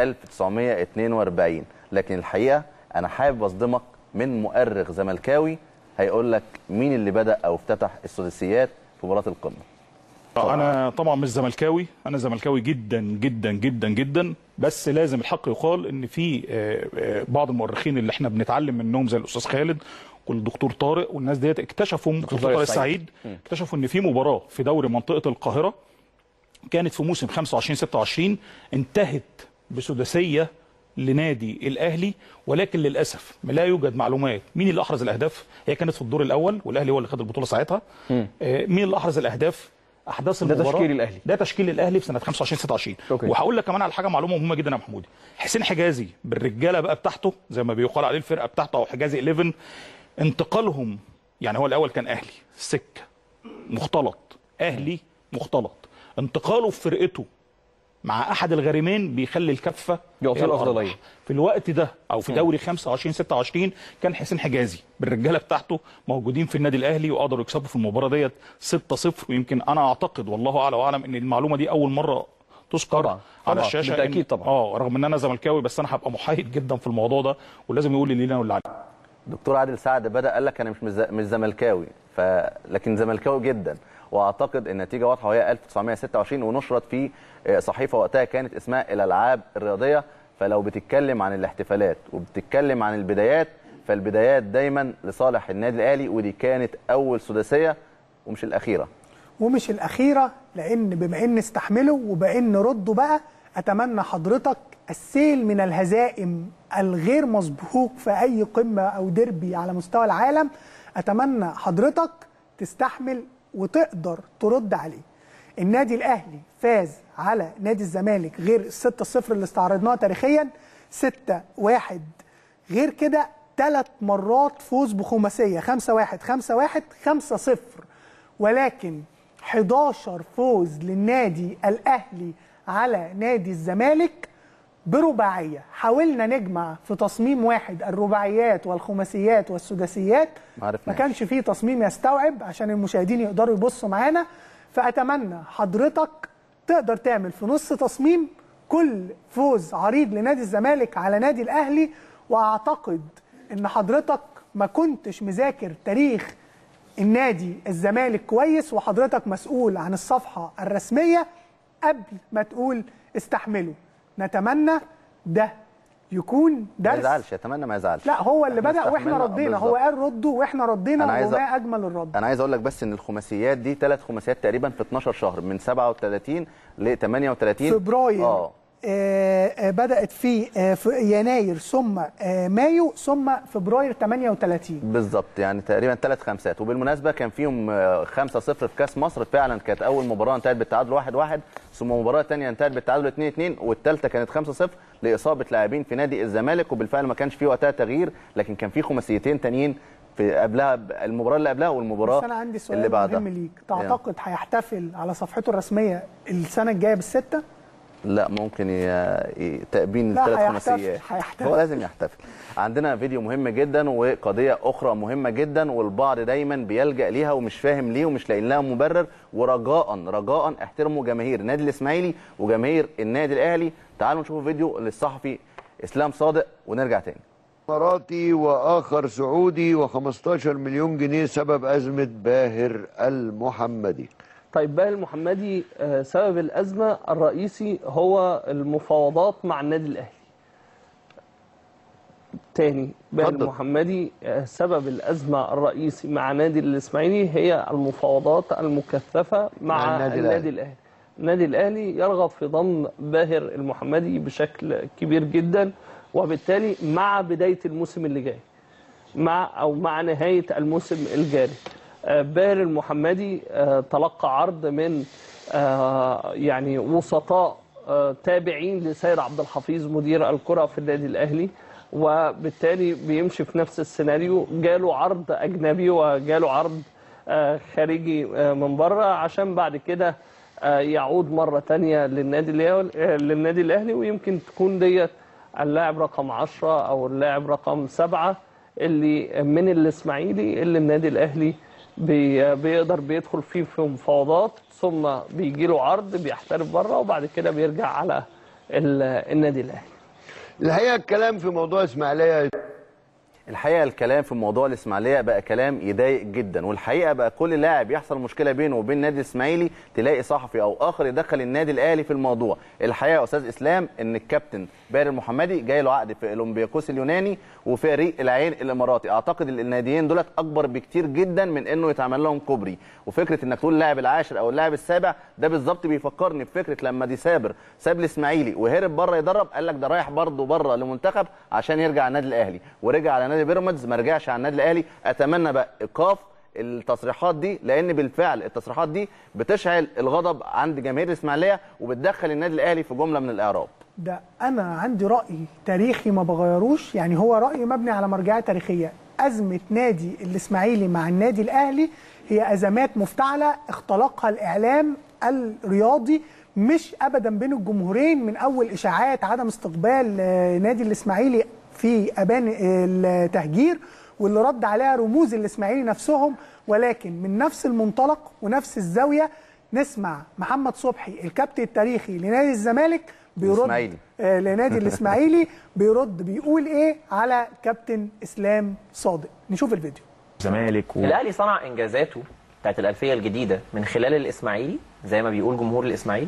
1942 لكن الحقيقه انا حابب اصدمك من مؤرخ زملكاوي هيقول لك مين اللي بدا او افتتح الثلاثيات في مباراه القمه انا طبعا مش زملكاوي انا زملكاوي جدا جدا جدا جدا بس لازم الحق يقال ان في آه، آه، بعض المؤرخين اللي احنا بنتعلم منهم زي الاستاذ خالد والدكتور طارق والناس ديت اكتشفوا دكتور طارق طارق السعيد. السعيد اكتشفوا ان في مباراه في دوري منطقه القاهره كانت في موسم 25 26 انتهت بسداسيه لنادي الاهلي ولكن للاسف لا يوجد معلومات مين اللي احرز الاهداف هي كانت في الدور الاول والاهلي هو اللي خد البطوله ساعتها آه، مين اللي احرز الاهداف احداث ده المباراه تشكيل الأهلي. ده تشكيل الاهلي في سنه 25 26 أوكي. وهقول لك كمان على حاجه معلومه مهمه جدا يا محمودي حسين حجازي بالرجاله بقى بتاعته زي ما بيقال عليه الفرقه بتاعته او حجازي 11 انتقالهم يعني هو الاول كان اهلي سكه مختلط اهلي مختلط انتقاله في فرقته مع احد الغارمين بيخلي الكفه يعطيه هي الأربع. الأفضلية. في الوقت ده او في دوري 25 26 كان حسين حجازي بالرجاله بتاعته موجودين في النادي الاهلي وقدروا يكسبوا في المباراه ديت 6-0 ويمكن انا اعتقد والله اعلى واعلم ان المعلومه دي اول مره تذكر طبعاً، على طبعاً، الشاشه بالتأكيد إن- طبعاً. اه رغم ان انا زملكاوي بس انا هبقى محايد جدا في الموضوع ده ولازم يقول اللي لنا واللي علينا دكتور عادل سعد بدا قال لك انا مش مز- مش زملكاوي ف لكن زملكاوي جدا واعتقد النتيجه واضحه وهي 1926 ونشرت في آه، صحيفه وقتها كانت اسمها الالعاب الرياضيه فلو بتتكلم عن الاحتفالات وبتتكلم عن البدايات فالبدايات دايما لصالح النادي الاهلي ودي كانت اول سداسيه ومش الاخيره ومش الأخيرة لأن بما إن استحملوا وبإن ردوا بقى أتمنى حضرتك السيل من الهزائم الغير مسبوق في أي قمة أو ديربي على مستوى العالم أتمنى حضرتك تستحمل وتقدر ترد عليه النادي الأهلي فاز على نادي الزمالك غير الستة صفر اللي استعرضناها تاريخيا ستة واحد غير كده ثلاث مرات فوز بخماسية خمسة واحد خمسة واحد خمسة صفر ولكن 11 فوز للنادي الأهلي على نادي الزمالك برباعية حاولنا نجمع في تصميم واحد الرباعيات والخماسيات والسداسيات ما ما عرفناش كانش فيه تصميم يستوعب عشان المشاهدين يقدروا يبصوا معانا فأتمنى حضرتك تقدر تعمل في نص تصميم كل فوز عريض لنادي الزمالك على نادي الأهلي وأعتقد إن حضرتك ما كنتش مذاكر تاريخ النادي الزمالك كويس وحضرتك مسؤول عن الصفحة الرسمية قبل ما تقول استحملوا نتمنى ده يكون ما درس يزعلش اتمنى ما يزعلش لا هو اللي إحنا بدأ واحنا استحملنا ردينا هو بالظبط. قال ردوا واحنا ردينا أنا عايز أ- وما اجمل الرد انا عايز اقول لك بس ان الخماسيات دي ثلاث خماسيات تقريبا في 12 شهر من 37 ل 38 فبراير اه آه آه بدأت في آه في يناير ثم آه مايو ثم فبراير 38 بالظبط يعني تقريبا ثلاث خمسات وبالمناسبه كان فيهم 5 0 في كاس مصر فعلا كانت اول مباراه انتهت بالتعادل 1 1 ثم مباراه ثانيه انتهت بالتعادل 2 2 والثالثه كانت 5 0 لاصابه لاعبين في نادي الزمالك وبالفعل ما كانش في وقتها تغيير لكن كان في خماسيتين تانيين في قبلها المباراه اللي قبلها والمباراه بس انا عندي اللي سؤال بعدها مهم ليك تعتقد هيحتفل على صفحته الرسميه السنه الجايه بالسته لا ممكن ي... ي... تأبين لا، الثلاث هيحتفل، خماسيات هيحتفل. هو لازم يحتفل عندنا فيديو مهم جدا وقضية أخرى مهمة جدا والبعض دايما بيلجأ ليها ومش فاهم ليه ومش لاقي لها مبرر ورجاء رجاء احترموا جماهير النادي الإسماعيلي وجماهير النادي الأهلي تعالوا نشوف فيديو للصحفي إسلام صادق ونرجع تاني اماراتي واخر سعودي و15 مليون جنيه سبب ازمه باهر المحمدي طيب باهر المحمدي آه، سبب الأزمة الرئيسي هو المفاوضات مع النادي الأهلي تاني باهر اتفضل. المحمدي آه، سبب الأزمة الرئيسي مع نادي الإسماعيلي هي المفاوضات المكثفة مع, مع النادي النادي, الأهلي. الأهلي النادي الأهلي يرغب في ضم باهر المحمدي بشكل كبير جدا وبالتالي مع بداية الموسم اللي جاي مع او مع نهايه الموسم الجاري آه، باهر المحمدي آه، تلقى عرض من آه، يعني وسطاء آه، تابعين لسيد عبد الحفيظ مدير الكره في النادي الاهلي وبالتالي بيمشي في نفس السيناريو جاله عرض اجنبي وجاله عرض آه، خارجي آه، من بره عشان بعد كده آه، يعود مره تانية للنادي الأهلي- آه، للنادي الاهلي ويمكن تكون ديت اللاعب رقم 10 او اللاعب رقم 7 اللي من الاسماعيلي اللي النادي الاهلي بي بيقدر بيدخل فيه في مفاوضات ثم بيجي له عرض بيحترف بره وبعد كده بيرجع على ال- النادي الاهلي الحقيقه الكلام في موضوع اسماعيليه الحقيقه الكلام في موضوع الاسماعيليه بقى كلام يضايق جدا والحقيقه بقى كل لاعب يحصل مشكله بينه وبين النادي الاسماعيلي تلاقي صحفي او اخر يدخل النادي الاهلي في الموضوع الحقيقه يا استاذ اسلام ان الكابتن باهر المحمدي جاي له عقد في اولمبياكوس اليوناني وفريق العين الاماراتي اعتقد ان الناديين دولت اكبر بكتير جدا من انه يتعمل لهم كوبري وفكره انك تقول اللاعب العاشر او اللاعب السابع ده بالظبط بيفكرني بفكره لما دي سابر ساب الاسماعيلي وهرب بره يدرب قال لك ده رايح برضه بره لمنتخب عشان يرجع النادي الاهلي ورجع على نادي بيراميدز ما رجعش على النادي الاهلي اتمنى بقى ايقاف التصريحات دي لان بالفعل التصريحات دي بتشعل الغضب عند جماهير الاسماعيليه وبتدخل النادي الاهلي في جمله من الاعراب ده انا عندي راي تاريخي ما بغيروش يعني هو راي مبني على مرجعيه تاريخيه ازمه نادي الاسماعيلي مع النادي الاهلي هي ازمات مفتعله اختلقها الاعلام الرياضي مش ابدا بين الجمهورين من اول اشاعات عدم استقبال آه، نادي الاسماعيلي في ابان التهجير واللي رد عليها رموز الاسماعيلي نفسهم ولكن من نفس المنطلق ونفس الزاويه نسمع محمد صبحي الكابتن التاريخي لنادي الزمالك بيرد الإسماعيلي. آه، لنادي الاسماعيلي بيرد بيقول ايه على كابتن اسلام صادق نشوف الفيديو الزمالك و... الاهلي صنع انجازاته بتاعت الالفيه الجديده من خلال الاسماعيلي زي ما بيقول جمهور الاسماعيلي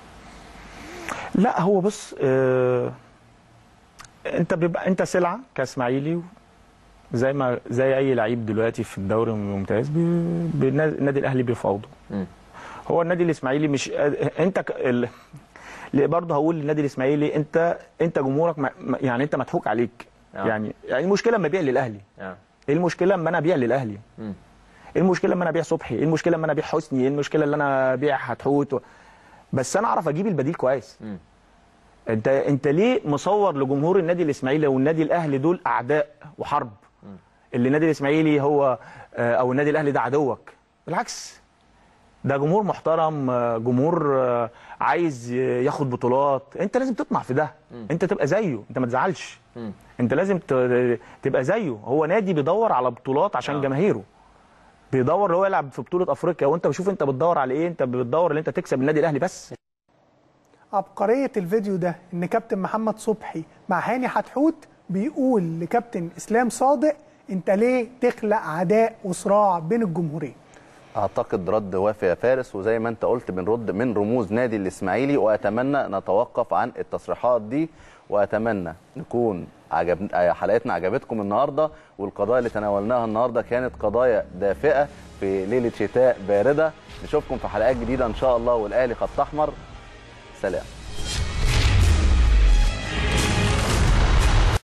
لا هو بص آه... انت بيبقى انت سلعه كاسماعيلي زي ما زي اي لعيب دلوقتي في الدوري الممتاز بي... بي... النادي الاهلي بيفاوضه هو النادي الاسماعيلي مش انت ك... ال... ل- برضه هقول للنادي الاسماعيلي انت انت جمهورك م... م- يعني انت مضحوك عليك آه. يعني يعني المشكله لما ابيع للاهلي اه ايه المشكله اما انا ابيع للاهلي مم. ايه المشكله اما انا ابيع صبحي ايه المشكله اما انا ابيع حسني ايه المشكله اللي انا ابيع حتحوت و... بس انا اعرف اجيب البديل كويس مم. انت انت ليه مصور لجمهور النادي الاسماعيلي والنادي الاهلي دول اعداء وحرب اللي النادي الاسماعيلي هو آه، او النادي الاهلي ده عدوك بالعكس ده جمهور محترم آه، جمهور آه، عايز ياخد بطولات انت لازم تطمع في ده انت تبقى زيه انت ما تزعلش انت لازم ت- تبقى زيه هو نادي بيدور على بطولات عشان جماهيره بيدور اللي هو يلعب في بطوله افريقيا وانت بشوف انت بتدور على ايه انت بتدور ان انت تكسب النادي الاهلي بس عبقريه الفيديو ده ان كابتن محمد صبحي مع هاني حتحوت بيقول لكابتن اسلام صادق انت ليه تخلق عداء وصراع بين الجمهورين اعتقد رد وافي يا فارس وزي ما انت قلت بنرد من رموز نادي الاسماعيلي واتمنى نتوقف عن التصريحات دي واتمنى نكون عجب حلقتنا عجبتكم النهارده والقضايا اللي تناولناها النهارده كانت قضايا دافئه في ليله شتاء بارده نشوفكم في حلقات جديده ان شاء الله والاهلي خط احمر سلام